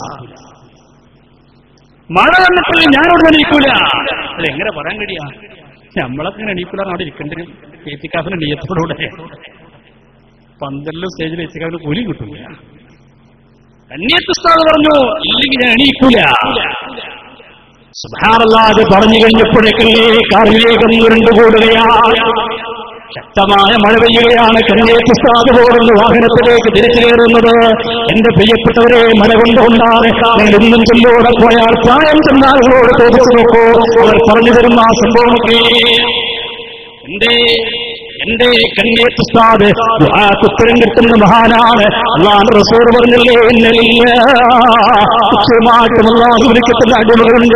മഴ വന്നിട്ടില്ലെങ്കിൽ ഞാനോട് എണീക്കൂല അല്ല എങ്ങനെ പറയാൻ കഴിയാ നമ്മളൊക്കെ ഇങ്ങനെ എണീക്കൂല അവിടെ ഇരിക്കേണ്ടി വരും ഏത്തിക്കാഫിന് നീയത്തോടുകൂടെ പന്തലിലും സ്റ്റേജിൽ ഏത്തിക്കാഫിന് കൂലിയും കിട്ടൂല കന്യാത്തുസ്ഥാത് പറഞ്ഞു ഇല്ലെങ്കിൽ ഞാൻ എണീക്കൂല സുധാറല്ലാതെ പറഞ്ഞു കഴിഞ്ഞപ്പോഴേക്കല്ലേ കാർമേഘം ഉരുണ്ടുകൂടുകയാണ് ശക്തമായ മഴ പെയ്യുകയാണ് കന്യാത്തുസ്ഥാത് പോകുന്ന വാഹനത്തിലേക്ക് തിരിച്ചു കയറുന്നത് എന്റെ പ്രിയപ്പെട്ടവരെ മഴ കൊണ്ടുകൊണ്ടാണ് നിങ്ങൾ ഇന്നും ചെല്ലോടെ പോയാൽ പ്രായം ചെന്നാളുകളോട് തോന്നിച്ചു നോക്കൂ അവർ പറഞ്ഞു തരുന്ന ആ സംഭവമൊക്കെ എന്റെ എന്റെ കന്യാത്തുസ്ഥാത് ഉത്തരം കിട്ടുന്ന മഹാനാണ് അള്ളാഹ് റസൂർ പറഞ്ഞില്ലേ എന്നില്ല നിശ്ചയമായിട്ടും അള്ളാഹു വിളിക്കത്തുന്ന അടിമകളുണ്ട്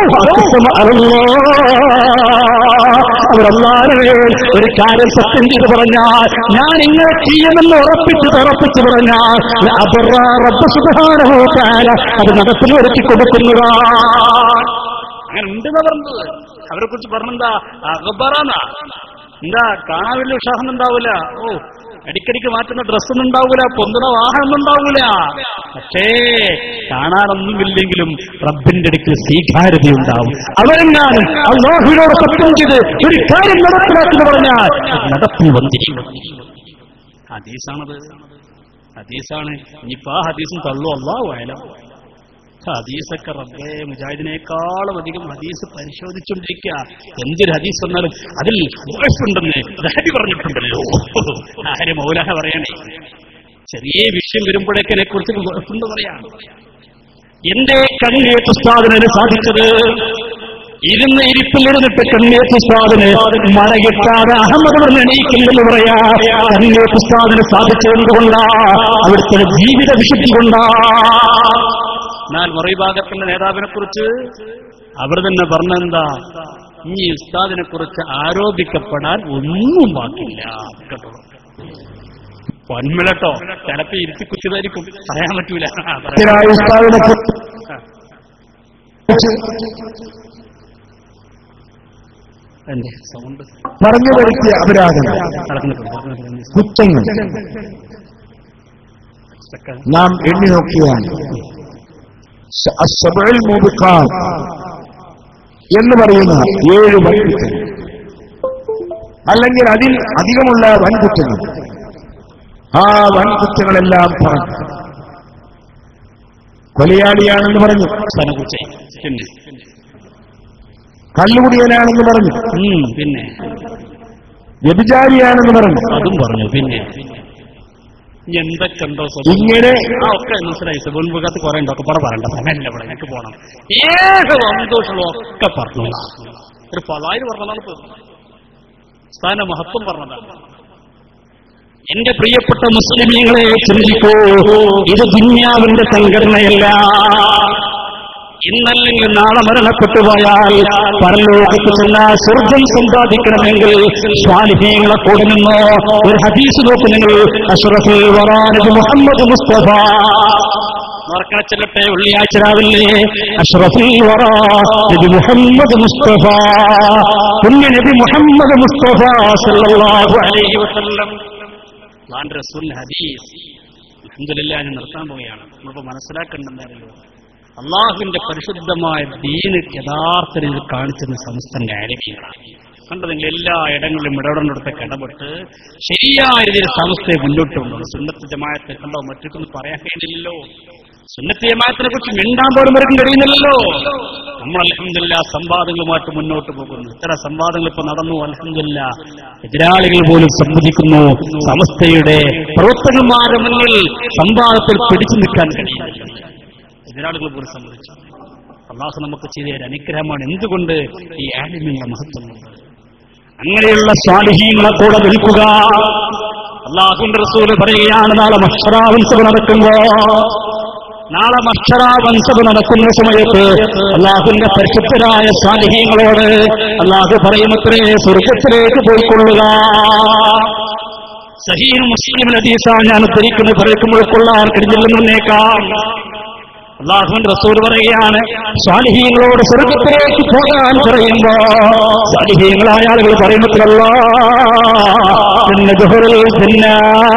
അവരല്ലാതെ ഒരു കാര്യം സത്യം ചെയ്ത് പറഞ്ഞാൽ ഞാൻ ഇങ്ങനെ ചെയ്യുമെന്ന് ഉറപ്പിച്ച് ഉറപ്പിച്ച് പറഞ്ഞാൽ അബറ റബ്ബ് സുബ്ഹാനഹു തആല അത് നടപ്പിൽ വരുത്തി കൊടുക്കുന്നതാണ് അങ്ങനെ ഉണ്ടെന്നാ പറഞ്ഞത് അവരെ കുറിച്ച് പറഞ്ഞെന്താ അഖബറാന്നാ എന്താ കാണാൻ വലിയ ഉത്സാഹം ഉണ്ടാവില്ല ഓ അടിക്കടിക്ക് മാറ്റുന്ന ഡ്രസ്സൊന്നും ഉണ്ടാവൂല പൊന്തുന്ന വാഹനം ഉണ്ടാവൂല പക്ഷേ കാണാനൊന്നുമില്ലെങ്കിലും റബ്ബിന്റെ അടുക്കൽ സ്വീകാര്യത ഉണ്ടാവും അവരെങ്ങാനും അള്ളാഹുവിനോട് സത്യം ചെയ്ത് ഒരു കാര്യം നടപ്പിലാക്കുന്നു പറഞ്ഞാൽ അത് നടപ്പിൽ വന്നിരിക്കും ഹദീസാണത് ഹദീസാണ് ഇനിയിപ്പോ ആ ഹദീസും തള്ളു അള്ളാഹു ആയാലും ഹദീസൊക്കെ റബ്ബേ മുജാഹിദിനേക്കാളും അധികം ഹദീസ് പരിശോധിച്ചുകൊണ്ടിരിക്കുക എന്തൊരു ഹദീസ് വന്നാലും അതിൽ ഉണ്ടെന്ന് ദഹബി പറഞ്ഞിട്ടുണ്ടല്ലോ ആര് മൗലാഹ പറയണേ ചെറിയ വിഷയം വരുമ്പോഴേക്കിനെ കുറിച്ച് ഉറപ്പുണ്ട് പറയാം എന്റെ കണ്ണേറ്റ് ഉസ്താദിനെ സാധിച്ചത് ഇരുന്ന് ഇരിപ്പിലിരുന്നിട്ട് കണ്ണേറ്റ് ഉസ്താദിന് മഴ കിട്ടാതെ അഹമ്മദ് പറഞ്ഞ് എണീക്കില്ലെന്ന് പറയാ കണ്ണേറ്റ് ഉസ്താദിന് സാധിച്ചത് കൊണ്ടാ അവിടുത്തെ ജീവിത വിശുദ്ധി കൊണ്ടാ എന്നാൽ മറുഭാഗത്തിന്റെ നേതാവിനെ കുറിച്ച് അവർ തന്നെ പറഞ്ഞെന്താ ഈ ഉസ്താദിനെ കുറിച്ച് ആരോപിക്കപ്പെടാൻ ഒന്നും ബാക്കില്ല കേട്ടോ പൊന്മലട്ടോ ചിലപ്പോ ഇരുത്തി കുത്തിയതായിരിക്കും പറയാൻ പറ്റൂല ആ, പറയാൻ ായ ഉസ്താദിനെ കുറിച്ച് എന്റെ സൗണ്ട് പറഞ്ഞു വരുത്തിയ അപരാധങ്ങൾ നടക്കുന്നുണ്ട് കുറ്റങ്ങൾ നാം എണ്ണി നോക്കിയാൽ സ- അസ്സബഉൽ മൂബിഖാത്ത് എന്ന് പറയുന്ന ഏഴ് വൻകുറ്റങ്ങൾ അല്ലെങ്കിൽ അതിൽ അധികമുള്ള വൻകുറ്റങ്ങൾ ആ വൻകുറ്റങ്ങളെല്ലാം പറഞ്ഞു കൊലയാളിയാണെന്ന് പറഞ്ഞു ഉസ്താദിനെ കുറിച്ച് പിന്നെ കള്ളുകുടിയനാണെന്ന് പറഞ്ഞു ഉം, പിന്നെ വ്യഭിചാരിയാണെന്ന് പറഞ്ഞു അതും പറഞ്ഞു പിന്നെ ഇനി എന്തൊക്കെ ഉണ്ടോ സ്വന്തം ഇങ്ങനെ ആ ഒക്കെ മനസ്സിലായി മുൻപകത്ത് കുറെ ഉണ്ടോ ഒക്കെ പറ പറയണ്ട സമയമില്ല ഇവിടെ ഞങ്ങൾക്ക് പോകണം ഏത് സന്തോഷങ്ങളും ഒക്കെ പറഞ്ഞു ഒരു പതായിരം പറഞ്ഞതാണ് ഇപ്പൊ സ്ഥാന മഹത്വം പറഞ്ഞതാണ് എന്റെ പ്രിയപ്പെട്ട മുസ്ലിമീങ്ങളെ ചിന്തിക്കൂ ഇത് ദുന്യാവിന്റെ സംഘടനയല്ല ഇന്നല്ലെങ്കിൽ നാളെ മരണപ്പെട്ടു പോയാൽ പരലോകത്ത് ചെന്ന സ്വർഗം സമ്പാദിക്കണമെങ്കിൽ സ്വാലിഹീങ്ങളെ കൂടെ നിന്നോ ഒരു ഹദീസ് നോക്ക് നിങ്ങൾ അഷ്റഫുൽ വറാനബി മുഹമ്മദ് മുസ്തഫ മറക്കണ ചെല്ലട്ടെ വെള്ളിയാഴ്ച രാവിലെ അഷ്റഫുൽ വറാ നബി മുഹമ്മദ് മുസ്തഫ പുണ്യ നബി മുഹമ്മദ് മുസ്തഫ സല്ലല്ലാഹു അലൈഹി വസല്ലം ഖുർആൻ റസൂൽ ഹദീസ് അൽഹംദുലില്ലാ ഞാൻ നിർത്താൻ പോവുകയാണ് നമ്മളിപ്പോ മനസ്സിലാക്കേണ്ടെന്നറിയോ അള്ളാഹുവിന്റെ പരിശുദ്ധമായ ദീന് യഥാർത്ഥ രീതിയിൽ കാണിച്ചെന്ന സമസ്തന്റെ ആരോഗ്യങ്ങളാണ് കണ്ടോ നിങ്ങൾ എല്ലാ ഇടങ്ങളിലും ഇടപെടുന്നിടത്തൊക്കെ ഇടപെട്ട് ശരിയായ രീതിയിൽ സമസ്തയെ മുന്നോട്ട് കൊണ്ടുപോകും സുന്നത്ത് ജമായത്തെ കണ്ടോ മറ്റൊന്നും പറയാൻ കഴിയുന്നില്ലല്ലോ സുന്നത്ത് ജമായത്തിനെ കുറിച്ച് മിണ്ടാൻ പോലും വരും കഴിയുന്നില്ലല്ലോ നമ്മൾ അലഹമില്ല സംവാദങ്ങളുമായിട്ട് മുന്നോട്ട് പോകുന്നു ഇത്തരം സംവാദങ്ങൾ ഇപ്പൊ നടന്നു അലഹമില്ല എതിരാളികൾ പോലും സമ്മതിക്കുന്നു സമസ്തയുടെ പ്രവർത്തകന്മാരുടെ മുന്നിൽ സംവാദത്തിൽ പിടിച്ചു നിൽക്കാൻ കഴിയുന്നില്ല എതിരാളികൾ പോലും സമ്മതിച്ചു അള്ളാഹു നമുക്ക് ചെയ്ത ഒരു അനുഗ്രഹമാണ് എന്തുകൊണ്ട് ഈ ആലിമിന്റെ മഹത്വമുണ്ട് അങ്ങനെയുള്ള സ്വാലിഹീങ്ങളെ കൂടെ നിൽക്കുക അള്ളാഹുന്റെ റസൂല് പറയുകയാണ് നാളെ മക്ഷറാവൻസഭ നടക്കുമ്പോ നാളെ മക്ഷറാവൻസഭ നടക്കുന്ന സമയത്ത് അള്ളാഹുന്റെ പരിശുദ്ധരായ സ്വാലിഹീങ്ങളോട് അള്ളാഹു പറയുമത്രേ സ്വർഗത്തിലേക്ക് പോയിക്കൊള്ളുക സഹീൻ മുസ്ലിം നദീസ ഞാൻ ഉദ്ധരിക്കുന്നത് പറയുമ്പോൾ കൊള്ളാൻ കഴിഞ്ഞില്ലെന്നേക്കാം അള്ളാഹുൻ റസൂൽ പറയുകയാണ് സ്വാലിഹീങ്ങളോട് സ്വർഗത്തിലേക്ക് പോകാൻ പറയുമ്പോ സ്വാലിഹീങ്ങളായ ആളുകൾ പറയുമ്പോഴല്ല പിന്നെ ജുഹറിൽ പിന്നെ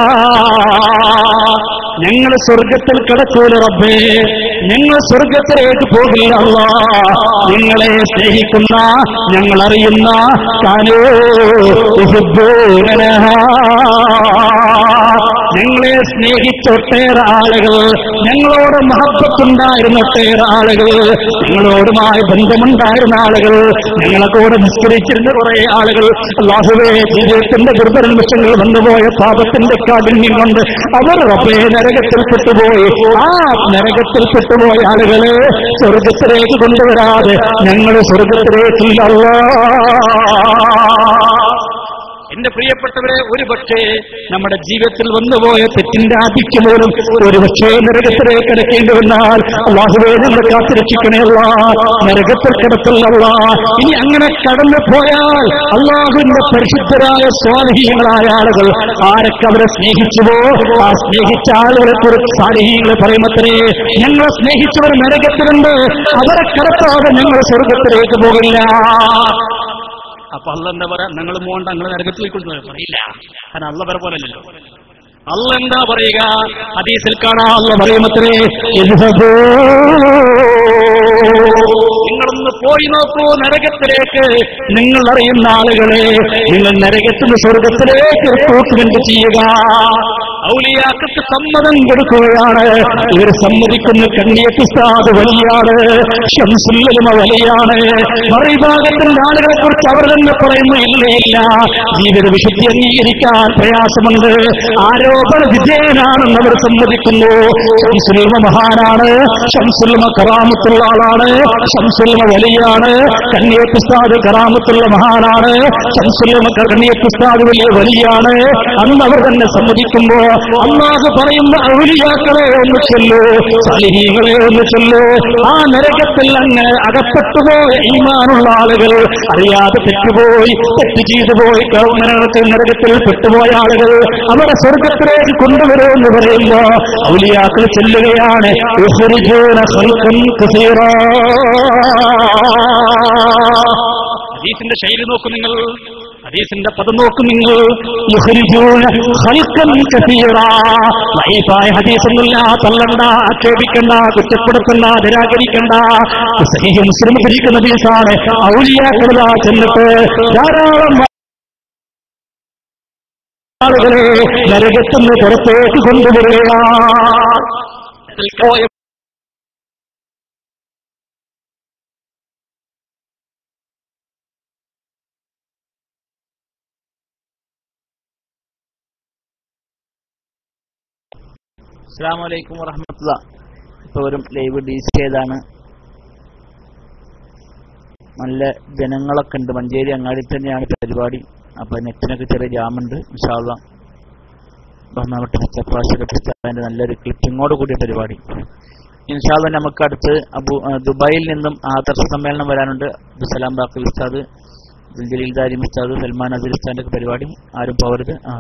ഞങ്ങൾ സ്വർഗത്തിൽ കിടക്കൂല റബ്ബേ ഞങ്ങൾ സ്വർഗത്തിലേക്ക് പോകില്ല അല്ല നിങ്ങളെ സ്നേഹിക്കുന്ന ഞങ്ങൾ അറിയുന്ന താനോ ഞങ്ങളെ സ്നേഹിച്ച ഒട്ടേറെ ആളുകൾ ഞങ്ങളോട് മഹത്വത്തുണ്ടായിരുന്ന ഒട്ടേറെ ആളുകൾ ഞങ്ങളോടുമായി ബന്ധമുണ്ടായിരുന്ന ആളുകൾ ഞങ്ങളെ കൂടെ നിസ്കരിച്ചിരുന്ന കുറെ ആളുകൾ അള്ളാഹുവേ ജീവിതത്തിന്റെ ദുർബല നിമിഷങ്ങൾ വന്നുപോയ പാപത്തിന്റെ കാഠിന്യം കൊണ്ട് അവർ റബ്ബേ നരകത്തിൽ പെട്ടുപോയി ആ നരകത്തിൽ പെട്ടുപോയ ആളുകളെ സ്വർഗത്തിലേക്ക് കൊണ്ടുവരാതെ ഞങ്ങൾ സ്വർഗത്തിലേക്കില്ല എന്റെ പ്രിയപ്പെട്ടവരെ ഒരു പക്ഷേ നമ്മുടെ ജീവിതത്തിൽ വന്നുപോയ തെറ്റിന്റെ ആധിക്യം പോലും ഒരു പക്ഷേ നരകത്തിലേക്ക് കിടക്കേണ്ടി വന്നാൽ അള്ളാഹുവേ നമ്മൾ കാത്തിരക്ഷിക്കണേയുള്ള നരകത്തിൽ കിടക്കല്ല ഇനി അങ്ങനെ കടന്നു പോയാൽ അള്ളാഹുവിന്റെ പരിശുദ്ധരായ സ്വാധീനങ്ങളായ ആളുകൾ ആരൊക്കെ അവരെ സ്നേഹിച്ചുവോ ആ സ്നേഹിച്ച ആളുകളെ കുറിച്ച് സാലിഹീങ്ങളെ പറയുമത്രേ ഞങ്ങളെ സ്നേഹിച്ചവർ നരകത്തിലുണ്ട് അവരെ കടത്താതെ ഞങ്ങൾ സ്വർഗത്തിലേക്ക് പോകില്ല അപ്പൊ അല്ല എന്താ പറയാ നിങ്ങൾ പോകണ്ട നിങ്ങൾ നരകത്തിലേക്ക് കൊണ്ടുപോയി പറയില്ല കാരണം അല്ല വരെ പോലല്ലോ അല്ല എന്താ പറയുക ഹദീസിൽ കാണാ അല്ല പറയുമത്രേ ഇദ്ഹബൂ. നിങ്ങളൊന്ന് പോയി നോക്കൂ നരകത്തിലേക്ക് നിങ്ങൾ അറിയുന്ന ആളുകളെ നിങ്ങൾ നരകത്തിൽ നിന്ന് സ്വർഗത്തിലേക്ക് റിക്രൂട്ട്മെന്റ് ചെയ്യുക ഔലിയാക്കത്ത് സമ്മതം കൊടുക്കുകയാണ് ഇവർ സമ്മതിക്കുന്ന കണ്ണിയത്തുസ്താദ് വലിയാണ് ഷംസുല്ലമ വലിയാണ് മറുഭാഗത്തിന്റെ ആളുകളെ കുറിച്ച് അവർ തന്നെ പറയുന്നു ഇല്ല ഇല്ല ജീവിത വിശുദ്ധി അംഗീകരിക്കാൻ പ്രയാസമുണ്ട് ആരോപണ വിജയനാണെന്ന് അവർ സമ്മതിക്കുന്നു ഷംസുൽമ മഹാനാണ് ഷംസുൽമ കറാമത്തുള്ള ആളാണ് ഷംസുൽമ വലിയാണ് കണ്ണിയത്തുസ്താദ് കറാമത്തുള്ള മഹാനാണ് ഷംസുൽമ കണ്ണിയത്തുസ്താദ് വലിയ വലിയാണ് അന്ന് അവർ തന്നെ സമ്മതിക്കുമ്പോൾ അള്ളാഹ് പറയുന്ന ഔലിയാക്കളെ ഒന്ന് ചൊല്ലൂ സലിഹീകളെ ഒന്ന് ചൊല്ലൂ ആ നരകത്തിൽ അങ്ങ് അകപ്പെട്ടുപോയ ഈമാനുള്ള ആളുകൾ അറിയാതെ തെറ്റുപോയി തെറ്റ് ചെയ്തു പോയി നരകത്തിൽ നരകത്തിൽ പെട്ടുപോയ ആളുകൾ അവരെ സ്വർഗത്തിലേക്ക് കൊണ്ടുവരുമെന്ന് പറയുമ്പോ ഔലിയാക്കൾ ചെല്ലുകയാണ് യുഖ്രിജൂന ഖൽഖൻ കസീറാ. ഹദീസിന്റെ ശൈലി നോക്കൂ നിങ്ങൾ ഹദീസിന്റെ പദം നോക്കൂ നിങ്ങൾ യുഖ്രിജൂന ഖൽഖൻ കസീറാ. ലൈഫായ ഹദീസൊന്നുമില്ല തള്ളണ്ട ആക്ഷേപിക്കണ്ട കുറ്റപ്പെടുത്തണ്ട നിരാകരിക്കണ്ട സഹീഹ് മുസ്ലിം ധരിക്കുന്ന ഹദീസാണ് ഔലിയാക്കളാ ചെന്നിട്ട് ധാരാളം ആളുകളെ നരകത്തുനിന്ന് പുറത്തേക്ക് കൊണ്ടുവരികയാണ് അസ്സാം വലൈക്കും വറഹമത്തുള്ള ഇപ്പൊ ഒരു ലൈവ് ഡി സി ഏതാണ് നല്ല ജനങ്ങളൊക്കെ ഉണ്ട് മഞ്ചേരി അങ്ങാടി തന്നെയാണ് പരിപാടി അപ്പൊ നെറ്റിനൊക്കെ ചെറിയ ജാമുണ്ട് വിശാല ബഹുമാനപ്പെട്ട മുസ്തഫാശിന്റെ നല്ലൊരു ക്ലിപ്പിങ്ങോട് കൂടിയ പരിപാടി ഇൻഷാല്ല നമുക്ക് അടുത്ത് അബു ആ, ദുബായിൽ നിന്നും ആദർശ സമ്മേളനം വരാനുണ്ട് അബ്ദുസലാം ബാക്കൽ ഉസ്താദ് ജലീൽ ദാരിം ഉസ്താദ് സൽമാൻ അസീൽ ഉസ്താദിന്റെ ഒക്കെ പരിപാടി ആരും പോകരുത് ആ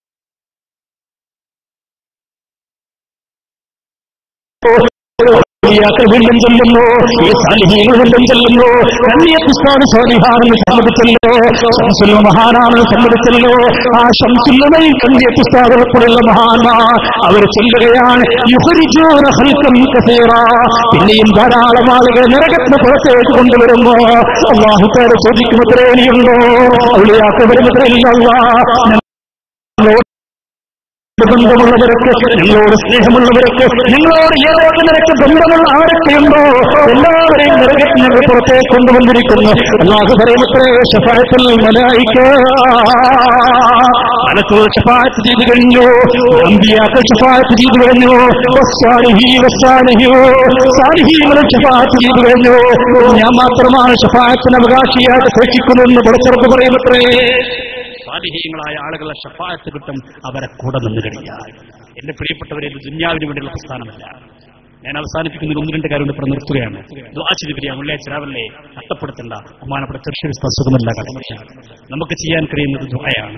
ഔലിയാക്കൾ വീണ്ടും ചെല്ലുന്നു ഈ സാലിഹീങ്ങൾ വീണ്ടും ചെല്ലുന്നു കണ്ണിയത്തുസ്താദ് സ്വാലിഹാണെന്ന് സമ്മതിച്ചല്ലോ ശംസുല്ല മഹാനാണെന്ന് സമ്മതിച്ചല്ലോ ആ ശംസുല്ലമയും കണ്ണിയത്തുസ്താദ് ഉൾപ്പെടെയുള്ള മഹാന്മാർ അവർ ചെല്ലുകയാണ് യുഹരിജൂന ഹൽക്കം കസീറ പിന്നെയും ധാരാളം ആളുകൾ നരകത്തിന് പുറത്തേക്ക് കൊണ്ടുവരുമ്പോ അള്ളാഹു പേര് ചോദിക്കുമത്രേ ഇനിയുണ്ടോ ഔലിയാക്കൾ വരുമത്രയില്ല ബന്ധമുള്ളവരൊക്കെ നിങ്ങളോട് സ്നേഹമുള്ളവരൊക്കെ നിങ്ങളോട് ഏതൊക്കെ നിരക്ക് ബന്ധമുള്ള ആരൊക്കെയുണ്ടോ എല്ലാവരെയും നരകത്തിൽ ഞങ്ങൾ പുറത്തേക്ക് കൊണ്ടുവന്നിരിക്കുന്നു അല്ലാതെ പറയുമത്രേ ഷഫായത്തിൽ മലായിക്ക മലക്കൂർ ഷഫായത്ത് ചെയ്തു കഴിഞ്ഞു അമ്പിയാക്കൾ ഷഫായത്ത് ചെയ്തു കഴിഞ്ഞു വസ്സാലിഹി വസ്സാലിഹി സാലിഹീങ്ങളും ഷഫായത്ത് ചെയ്തു കഴിഞ്ഞു ഞാൻ മാത്രമാണ് ഷഫായത്തിന് അവകാശിയായിട്ട് ശേഷിക്കുന്നതെന്ന് പുറത്തിറപ്പ് പറയുമത്രേ സ്വാധീനങ്ങളായ ആളുകളെ ഷഫായത്ത് കിട്ടും അവരെ കൂടെ നിന്ന് കഴിഞ്ഞാൽ എന്റെ പ്രിയപ്പെട്ടവരെ ഇത് ദുന്യാവിന് വേണ്ടിയുള്ള പ്രസ്ഥാനമല്ല ഞാൻ അവസാനിപ്പിക്കുന്ന ഒന്ന് രണ്ട് കാര്യം ഇവിടെ നിർത്തുകയാണ് ദ്വാചിരിപിരിയ വെള്ളിയാഴ്ച രാവിലെ നഷ്ടപ്പെടുത്തേണ്ട ബഹുമാനപ്പെട്ട തൃശ്ശൂർ സുഖമല്ല കടമയാണ് നമുക്ക് ചെയ്യാൻ കഴിയുന്നത് ദുഃഖയാണ്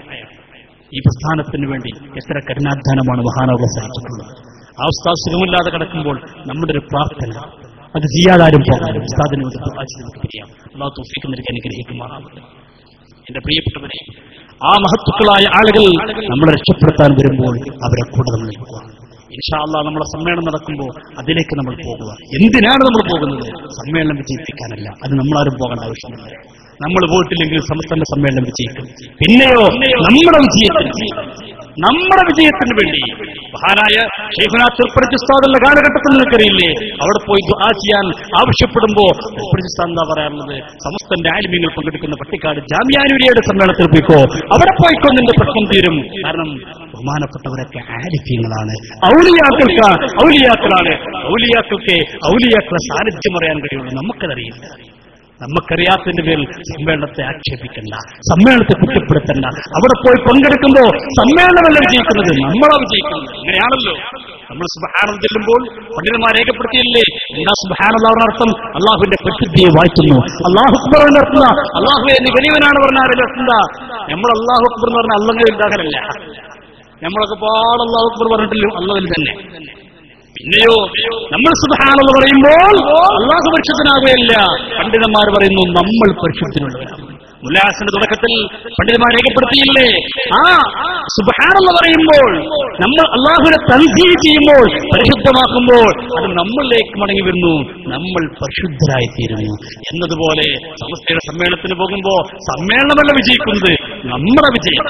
ഈ പ്രസ്ഥാനത്തിന് വേണ്ടി എത്ര കരുണാധ്യാനമാണ് മഹാനവർ സഹിച്ചിട്ടുള്ളത് ആ ഉസ്താദ് സുഖമില്ലാതെ കിടക്കുമ്പോൾ നമ്മുടെ ഒരു പ്രാർത്ഥന അത് ചെയ്യാതാരും പോകാനും ഉസ്താദിന് വേണ്ടി ദുആ ചെയ്ത് നമുക്ക് പിരിയാം അള്ളാഹു തൗഫീഖ് നൽകി അനുഗ്രഹിക്കുമാറാവട്ടെ എന്റെ പ്രിയപ്പെട്ടവരെ ആ മഹത്തുക്കളായ ആളുകൾ നമ്മളെ രക്ഷപ്പെടുത്താൻ വരുമ്പോൾ അവരെ കൂടെ നമ്മൾ നിൽക്കുക ഇൻഷാല്ല നമ്മുടെ സമ്മേളനം നടക്കുമ്പോൾ അതിലേക്ക് നമ്മൾ പോകുക എന്തിനാണ് നമ്മൾ പോകുന്നത് സമ്മേളനം വിജയിപ്പിക്കാനല്ല അത് നമ്മളാരും പോകേണ്ട ആവശ്യമില്ല നമ്മൾ പോയിട്ടില്ലെങ്കിൽ സംസ്ഥാന സമ്മേളനം വിജയിക്കും പിന്നെയോ നമ്മുടെ വിജയത്തിന് നമ്മുടെ വിജയത്തിന് വേണ്ടി മഹാനായ ഷെയ്ഖുനാ തിരുപ്പരജിസ്ഥാനുള്ള കാലഘട്ടത്തിൽ നിനക്കറിയില്ലേ അവിടെ പോയി ദുആ ചെയ്യാൻ ആവശ്യപ്പെടുമ്പോ തിരുപ്പരജിസ്ഥാൻ എന്താ പറയാറുള്ളത് സമസ്തന്റെ ആലിമ്യങ്ങൾ പങ്കെടുക്കുന്ന പട്ടിക്കാട് ജാമ്യാനുരിയുടെ സമ്മേളനത്തിൽ പോയിക്കോ അവിടെ പോയിക്കോ നിന്റെ പ്രശ്നം തീരും കാരണം ബഹുമാനപ്പെട്ടവരൊക്കെ ആലിഫ്യങ്ങളാണ് ഔലിയാക്കൾക്ക് ഔലിയാക്കളാണ് ഔലിയാക്കൾക്ക് ഔലിയാക്കളെ സാന്നിധ്യം അറിയാൻ കഴിയുള്ളൂ നമുക്കതറിയില്ല നമുക്കറിയാത്തതിന്റെ പേരിൽ സമ്മേളനത്തെ ആക്ഷേപിക്കണ്ട സമ്മേളനത്തെ കുറ്റപ്പെടുത്തണ്ട അവിടെ പോയി പങ്കെടുക്കുമ്പോ സമ്മേളനമല്ല വിജയിക്കുന്നത് നമ്മളാ വിജയിക്കുന്നത് അങ്ങനെയാണല്ലോ നമ്മൾ സുബഹാനം ചെല്ലുമ്പോൾ പണ്ഡിതന്മാർ രേഖപ്പെടുത്തിയില്ലേ എന്താ സുബഹാനുള്ള അർത്ഥം അള്ളാഹുവിന്റെ പ്രസിദ്ധിയെ വായിക്കുന്നു അള്ളാഹു അക്ബർ എന്ന അർത്ഥം അള്ളാഹു എന്ന് ഗരീവനാണ് പറഞ്ഞാൽ അർത്ഥം നമ്മൾ അള്ളാഹു അക്ബർ എന്ന് പറഞ്ഞാൽ അള്ളങ്ങൾ ഉണ്ടാകലല്ല നമ്മളൊക്കെ പാട് അള്ളാഹു അക്ബർ പറഞ്ഞിട്ടില്ല അള്ളതിൽ തന്നെ പിന്നെയോ നമ്മൾ സുധാണെന്ന് പറയുമ്പോൾ അള്ളാഹു പരിശുദ്ധനാകുകയല്ല പണ്ഡിതന്മാർ പറയുന്നു നമ്മൾ പരിശുദ്ധനുള്ളവരാണ് ഉല്ലാസിന്റെ തുടക്കത്തിൽ പണ്ഡിതന്മാർ രേഖപ്പെടുത്തിയില്ലേ ആ സുബാനെന്ന് പറയുമ്പോൾ നമ്മൾ അള്ളാഹുവിനെ തൻസീ ചെയ്യുമ്പോൾ പരിശുദ്ധമാക്കുമ്പോൾ അത് നമ്മളിലേക്ക് മടങ്ങി വരുന്നു നമ്മൾ പരിശുദ്ധരായി തീരുന്നു എന്നതുപോലെ സമസ്തയുടെ സമ്മേളനത്തിന് പോകുമ്പോ സമ്മേളനമല്ല വിജയിക്കുന്നത് നമ്മുടെ വിജയം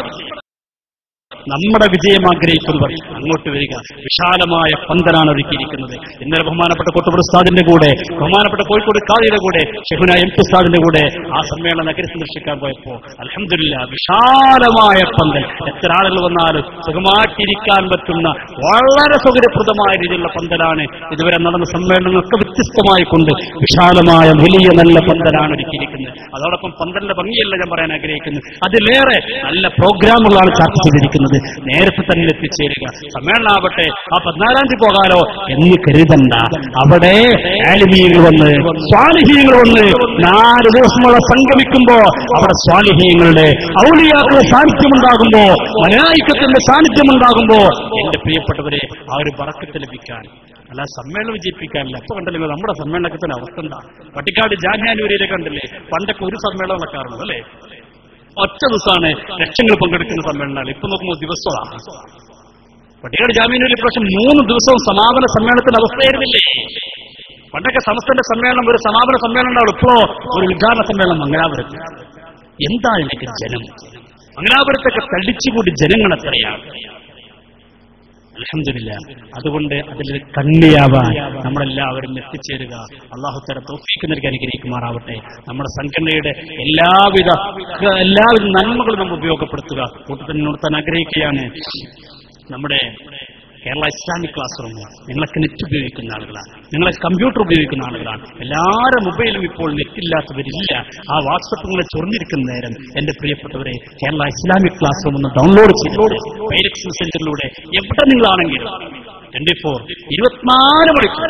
നമ്മുടെ വിജയം ആഗ്രഹിക്കുന്നവർ അങ്ങോട്ട് വരിക വിശാലമായ പന്തലാണ് ഒരുക്കിയിരിക്കുന്നത് ഇന്നലെ ബഹുമാനപ്പെട്ട കോട്ടപ്പുറ ഉസ്താദിന്റെ കൂടെ ബഹുമാനപ്പെട്ട കോഴിക്കോട് കാദിയുടെ കൂടെ ഷെഹുന എം പി ഉസ്താദിന്റെ കൂടെ ആ സമ്മേളനം നഗരം സന്ദർശിക്കാൻ പോയപ്പോ അലഹമില്ല വിശാലമായ പന്തൽ എത്ര ആളുകൾ വന്നാലും സുഖമായിട്ടിരിക്കാൻ പറ്റുന്ന വളരെ സൗകര്യപ്രദമായ രീതിയിലുള്ള പന്തലാണ് ഇതുവരെ നടന്ന സമ്മേളനങ്ങളൊക്കെ വ്യത്യസ്തമായി കൊണ്ട് വിശാലമായ വലിയ നല്ല പന്തലാണ് ഒരുക്കിയിരിക്കുന്നത് അതോടൊപ്പം പന്തലിന്റെ ഭംഗിയല്ല ഞാൻ പറയാൻ ആഗ്രഹിക്കുന്നത് അതിലേറെ നല്ല പ്രോഗ്രാമുകളാണ് ചർച്ച ചെയ്തിരിക്കുന്നത് സമ്മേളനത്തിന് നേരത്തെ തന്നെ എത്തിച്ചേരുക സമ്മേളനാവട്ടെ ആ പതിനാലാം തീയതി പോകാലോ എന്ന് കരുതണ്ട അവിടെ ആലിമീങ്ങൾ വന്ന് സ്വാലിഹീങ്ങൾ വന്ന് നാല് ദിവസമുള്ള സംഗമിക്കുമ്പോ അവിടെ സ്വാലിഹീങ്ങളുടെ ഔലിയാക്കളുടെ സാന്നിധ്യമുണ്ടാകുമ്പോ മലയായിക്കത്തിന്റെ സാന്നിധ്യമുണ്ടാകുമ്പോ എന്റെ പ്രിയപ്പെട്ടവരെ ആ ഒരു പറക്കത്ത് ലഭിക്കാൻ അല്ല സമ്മേളനം വിജയിപ്പിക്കാനില്ല അപ്പൊ കണ്ടല്ലോ നമ്മുടെ സമ്മേളനത്തിന്റെ അവസ്ഥ എന്താ പട്ടിക്കാട് ജാഹ്യാനൂരിലെ കണ്ടില്ലേ പണ്ടൊക്കെ ഒരു സമ്മേളനം നടക്കാറുള്ളൂ അല്ലേ ഒറ്റ ദിവസമാണ് ലക്ഷങ്ങൾ പങ്കെടുക്കുന്ന സമ്മേളനമാണ് ഇപ്പൊ നോക്കുമ്പോൾ ദിവസമാണ് പട്ടികാട് ജാമ്യാനൂരിൽ ഇപ്രാവശ്യം മൂന്ന് ദിവസവും സമാപന സമ്മേളനത്തിന്റെ അവസ്ഥയായിരുന്നില്ലേ പണ്ടൊക്കെ സമസ്തന്റെ സമ്മേളനം ഒരു സമാപന സമ്മേളനം ഉണ്ടാവും ഇപ്പോ ഒരു ഉദ്ഘാടന സമ്മേളനം മംഗലാപുരത്ത് എന്താ എനിക്ക് ജനം മംഗലാപുരത്തൊക്കെ തള്ളിച്ചുകൂടി ജനങ്ങൾ എത്രയാണ് അലഹമില്ല അതുകൊണ്ട് അതിൽ കണ്ണിയാവാൻ നമ്മളെല്ലാവരും എത്തിച്ചേരുക അള്ളാഹുത്തര തോഫീക്ക് നൽകി അനുഗ്രഹിക്കുമാറാവട്ടെ നമ്മുടെ സംഘടനയുടെ എല്ലാവിധ എല്ലാവിധ നന്മകളും നമ്മൾ ഉപയോഗപ്പെടുത്തുക കൂട്ടത്തിൽ നിർത്താൻ ആഗ്രഹിക്കുകയാണ് നമ്മുടെ കേരള ഇസ്ലാമിക് ക്ലാസ് റൂം നിങ്ങളൊക്കെ നെറ്റ് ഉപയോഗിക്കുന്ന ആളുകളാണ് നിങ്ങളെ കമ്പ്യൂട്ടർ ഉപയോഗിക്കുന്ന ആളുകളാണ് എല്ലാവരുടെ മൊബൈലും ഇപ്പോൾ നെറ്റില്ലാത്തവരില്ല ആ വാട്സപ്പ് നിങ്ങളെ ചൊറിഞ്ഞിരിക്കുന്ന നേരം എന്റെ പ്രിയപ്പെട്ടവരെ കേരള ഇസ്ലാമിക് ക്ലാസ് റൂം ഒന്ന് ഡൗൺലോഡ് ചെയ്തോടെ പൈരക്സ് സെന്ററിലൂടെ എവിടെ നിങ്ങളാണെങ്കിലും ട്വന്റി ഫോർ ഇരുപത്തിനാല് മണിക്കൂർ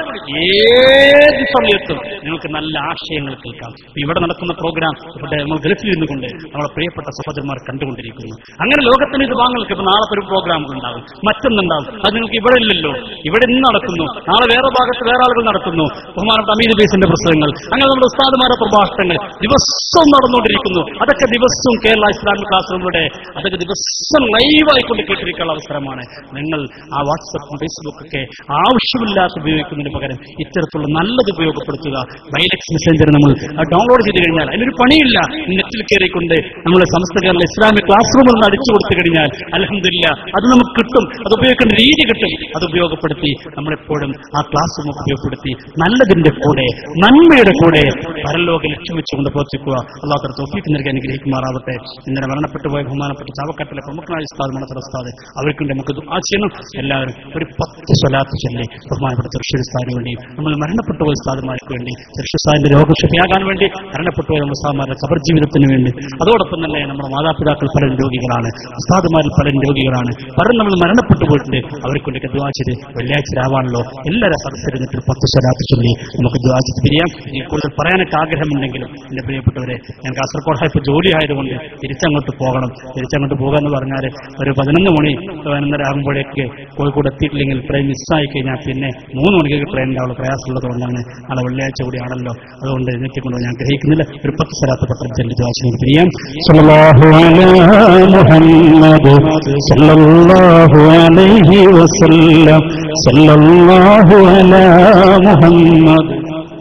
ഏത് സമയത്തും നിങ്ങൾക്ക് നല്ല ആശയങ്ങൾ കേൾക്കാം ഇപ്പൊ ഇവിടെ നടക്കുന്ന പ്രോഗ്രാം ഇവിടെ നമ്മൾ ഗൾഫിൽ നിന്നുകൊണ്ട് നമ്മളെ പ്രിയപ്പെട്ട സഹോദരന്മാർ കണ്ടുകൊണ്ടിരിക്കുന്നു അങ്ങനെ ലോകത്തിന് ഇത് വാങ്ങൾക്ക് ഇപ്പൊ നാളെ ഒരു പ്രോഗ്രാം ഉണ്ടാവും മറ്റൊന്നുണ്ടാവും അത് നിങ്ങൾക്ക് ഇവിടെ ഇല്ലല്ലോ ഇവിടെ ഇന്ന് നടക്കുന്നു നാളെ വേറെ ഭാഗത്ത് വേറെ ആളുകൾ നടത്തുന്നു ബഹുമാനപ്പെട്ട അമീദ് ബേസിന്റെ പുസ്തകങ്ങൾ അങ്ങനെ നമ്മുടെ ഉസ്താദുമാരുടെ പ്രഭാഷണങ്ങൾ ദിവസവും നടന്നുകൊണ്ടിരിക്കുന്നു അതൊക്കെ ദിവസവും കേരള ഇസ്ലാമിക് ക്ലാസ് റൂമിലൂടെ അതൊക്കെ ദിവസം ലൈവായിക്കൊണ്ട് കേട്ടിരിക്കാനുള്ള അവസരമാണ് നിങ്ങൾ ആ വാട്സപ്പും ഫേസ്ബുക്കും ഒക്കെ ആവശ്യമില്ലാത്ത ഉപയോഗിക്കുന്നതിന് പകരം ഇത്തരത്തിലുള്ള നല്ലത് ഉപയോഗപ്പെടുത്തുക ബൈലക്സ് മെസ്സഞ്ചർ നമ്മൾ ഡൗൺലോഡ് ചെയ്ത് കഴിഞ്ഞാൽ അതിനൊരു പണിയില്ല നെറ്റിൽ കയറിക്കൊണ്ട് നമ്മൾ സമസ്ത കേരള ഇസ്ലാമിക് ക്ലാസ് റൂമിൽ നിന്ന് അടിച്ചു കൊടുത്തു കഴിഞ്ഞാൽ അലഹമില്ല അത് നമുക്ക് കിട്ടും അത് ഉപയോഗിക്കുന്ന രീതി കിട്ടും അത് ഉപയോഗപ്പെടുത്തി നമ്മളെപ്പോഴും ആ ക്ലാസ് റൂം ഉപയോഗപ്പെടുത്തി നല്ലതിന്റെ കൂടെ നന്മയുടെ കൂടെ പരലോക ലക്ഷ്യം വെച്ചുകൊണ്ട് പ്രവർത്തിക്കുക അള്ളാഹു തോഫീക്ക് നൽകി അനുഗ്രഹിക്കുമാറാവട്ടെ ഇന്നലെ മരണപ്പെട്ടു പോയ ബഹുമാനപ്പെട്ട ചാവക്കാട്ടിലെ പ്രമുഖനായ ഉസ്താദ് മണത്തർ ഉസ്താദ് അവർക്കുണ്ട് നമുക്ക് ദുആ ചെയ്യണം എല്ലാവരും ഒരു പത്ത് സ്വലാത്ത് ചൊല്ലി ബഹുമാനപ്പെട്ട തൃശ്ശൂർ ഉസ്താദിന് വേണ്ടി നമ്മൾ മരണപ്പെട്ടു പോയ ഉസ്താദുമാർക്ക് വേണ്ടി തൃശ്ശൂർ ഉസ്താദിന്റെ രോഗക്ഷതയാകാൻ വേണ്ടി മരണപ്പെട്ടു പോയ ഉസ്താദുമാരുടെ കബർ ജീവിതത്തിന് വേണ്ടി അതോടൊപ്പം തന്നെ നമ്മുടെ മാതാപിതാക്കൾ പലരും രോഗികളാണ് ഉസ്താദുമാരിൽ പലരും രോഗികളാണ് പലരും നമ്മൾ മരണപ്പെട്ടു പോയിട്ടുണ്ട് അവർക്കൊണ്ടൊക്കെ ദുആ ചെയ്ത് വെള്ളിയാഴ്ച രാവാണല്ലോ എല്ലാവരും സദസ്സിരുന്നിട്ട് പത്ത് സ്വലാത്ത് ചൊല്ലി നമുക്ക് ദുആ ചെയ്ത് പിരിയാം ഇനി കൂടുതൽ പറയാനൊക്കെ ആഗ്രഹമുണ്ടെങ്കിലും എന്റെ പ്രിയപ്പെട്ടവരെ ഞാൻ കാസർഗോഡ് ഇപ്പോൾ ജോലി ആയതുകൊണ്ട് തിരിച്ചങ്ങോട്ട് പോകണം തിരിച്ചങ്ങോട്ട് പോകുക എന്ന് പറഞ്ഞാൽ ഒരു പതിനൊന്ന് മണി പതിനൊന്നര ആകുമ്പോഴേക്ക് കോഴിക്കോട് എത്തിയിട്ടില്ലെങ്കിൽ ട്രെയിൻ മിസ്സായി കഴിഞ്ഞാൽ പിന്നെ മൂന്ന് മണിക്ക് ട്രെയിൻ ഉണ്ടാവുള്ളൂ പ്രയാസമുള്ളത് കൊണ്ടാണ് നാളെ വെള്ളിയാഴ്ച കൂടിയാണല്ലോ അതുകൊണ്ട് എഴുന്നേറ്റിക്കൊണ്ട് ഞാൻ ഗ്രഹിക്കുന്നില്ല ഒരു പത്ത് സ്ഥലത്ത് പത്രം ചെല്ലി ദുആ പിരിയാം സല്ലല്ലാഹു അലാ മുഹമ്മദ് സല്ലല്ലാഹു അലൈഹി വസല്ലം സല്ലല്ലാഹു അലാ മുഹമ്മദ്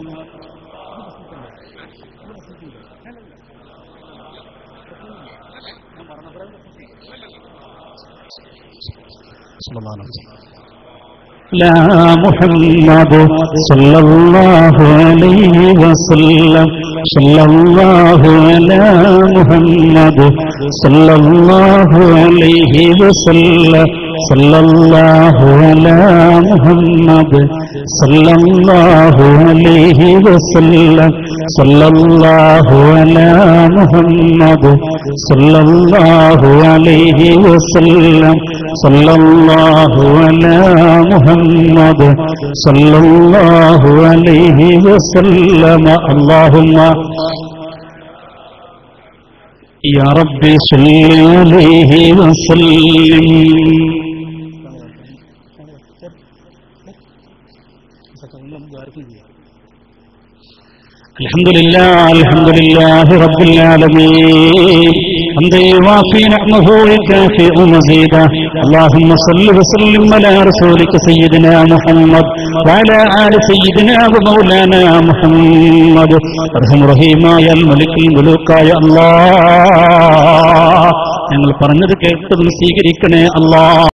لا محمد صلى الله عليه وسلم صلى الله على محمد صلى الله عليه وسلم صلى الله على محمد صلى الله عليه وسلم صلى الله على محمد صلى الله عليه وسلم صلى الله على محمد صلى الله عليه وسلم اللهم يا رب صل عليه وسلم الحمد لله الحمد لله رب العالمين حمد يوافي نعمه ويكافئ مزيدا اللهم صل وسلم على رسولك سيدنا محمد وعلى آل سيدنا ومولانا محمد ارحم റഹീമായ മലിക്കിൽ മുലൂക്കായ അല്ലാ ഞങ്ങൾ പറഞ്ഞത് കേട്ടതും സ്വീകരിക്കണേ അല്ലാ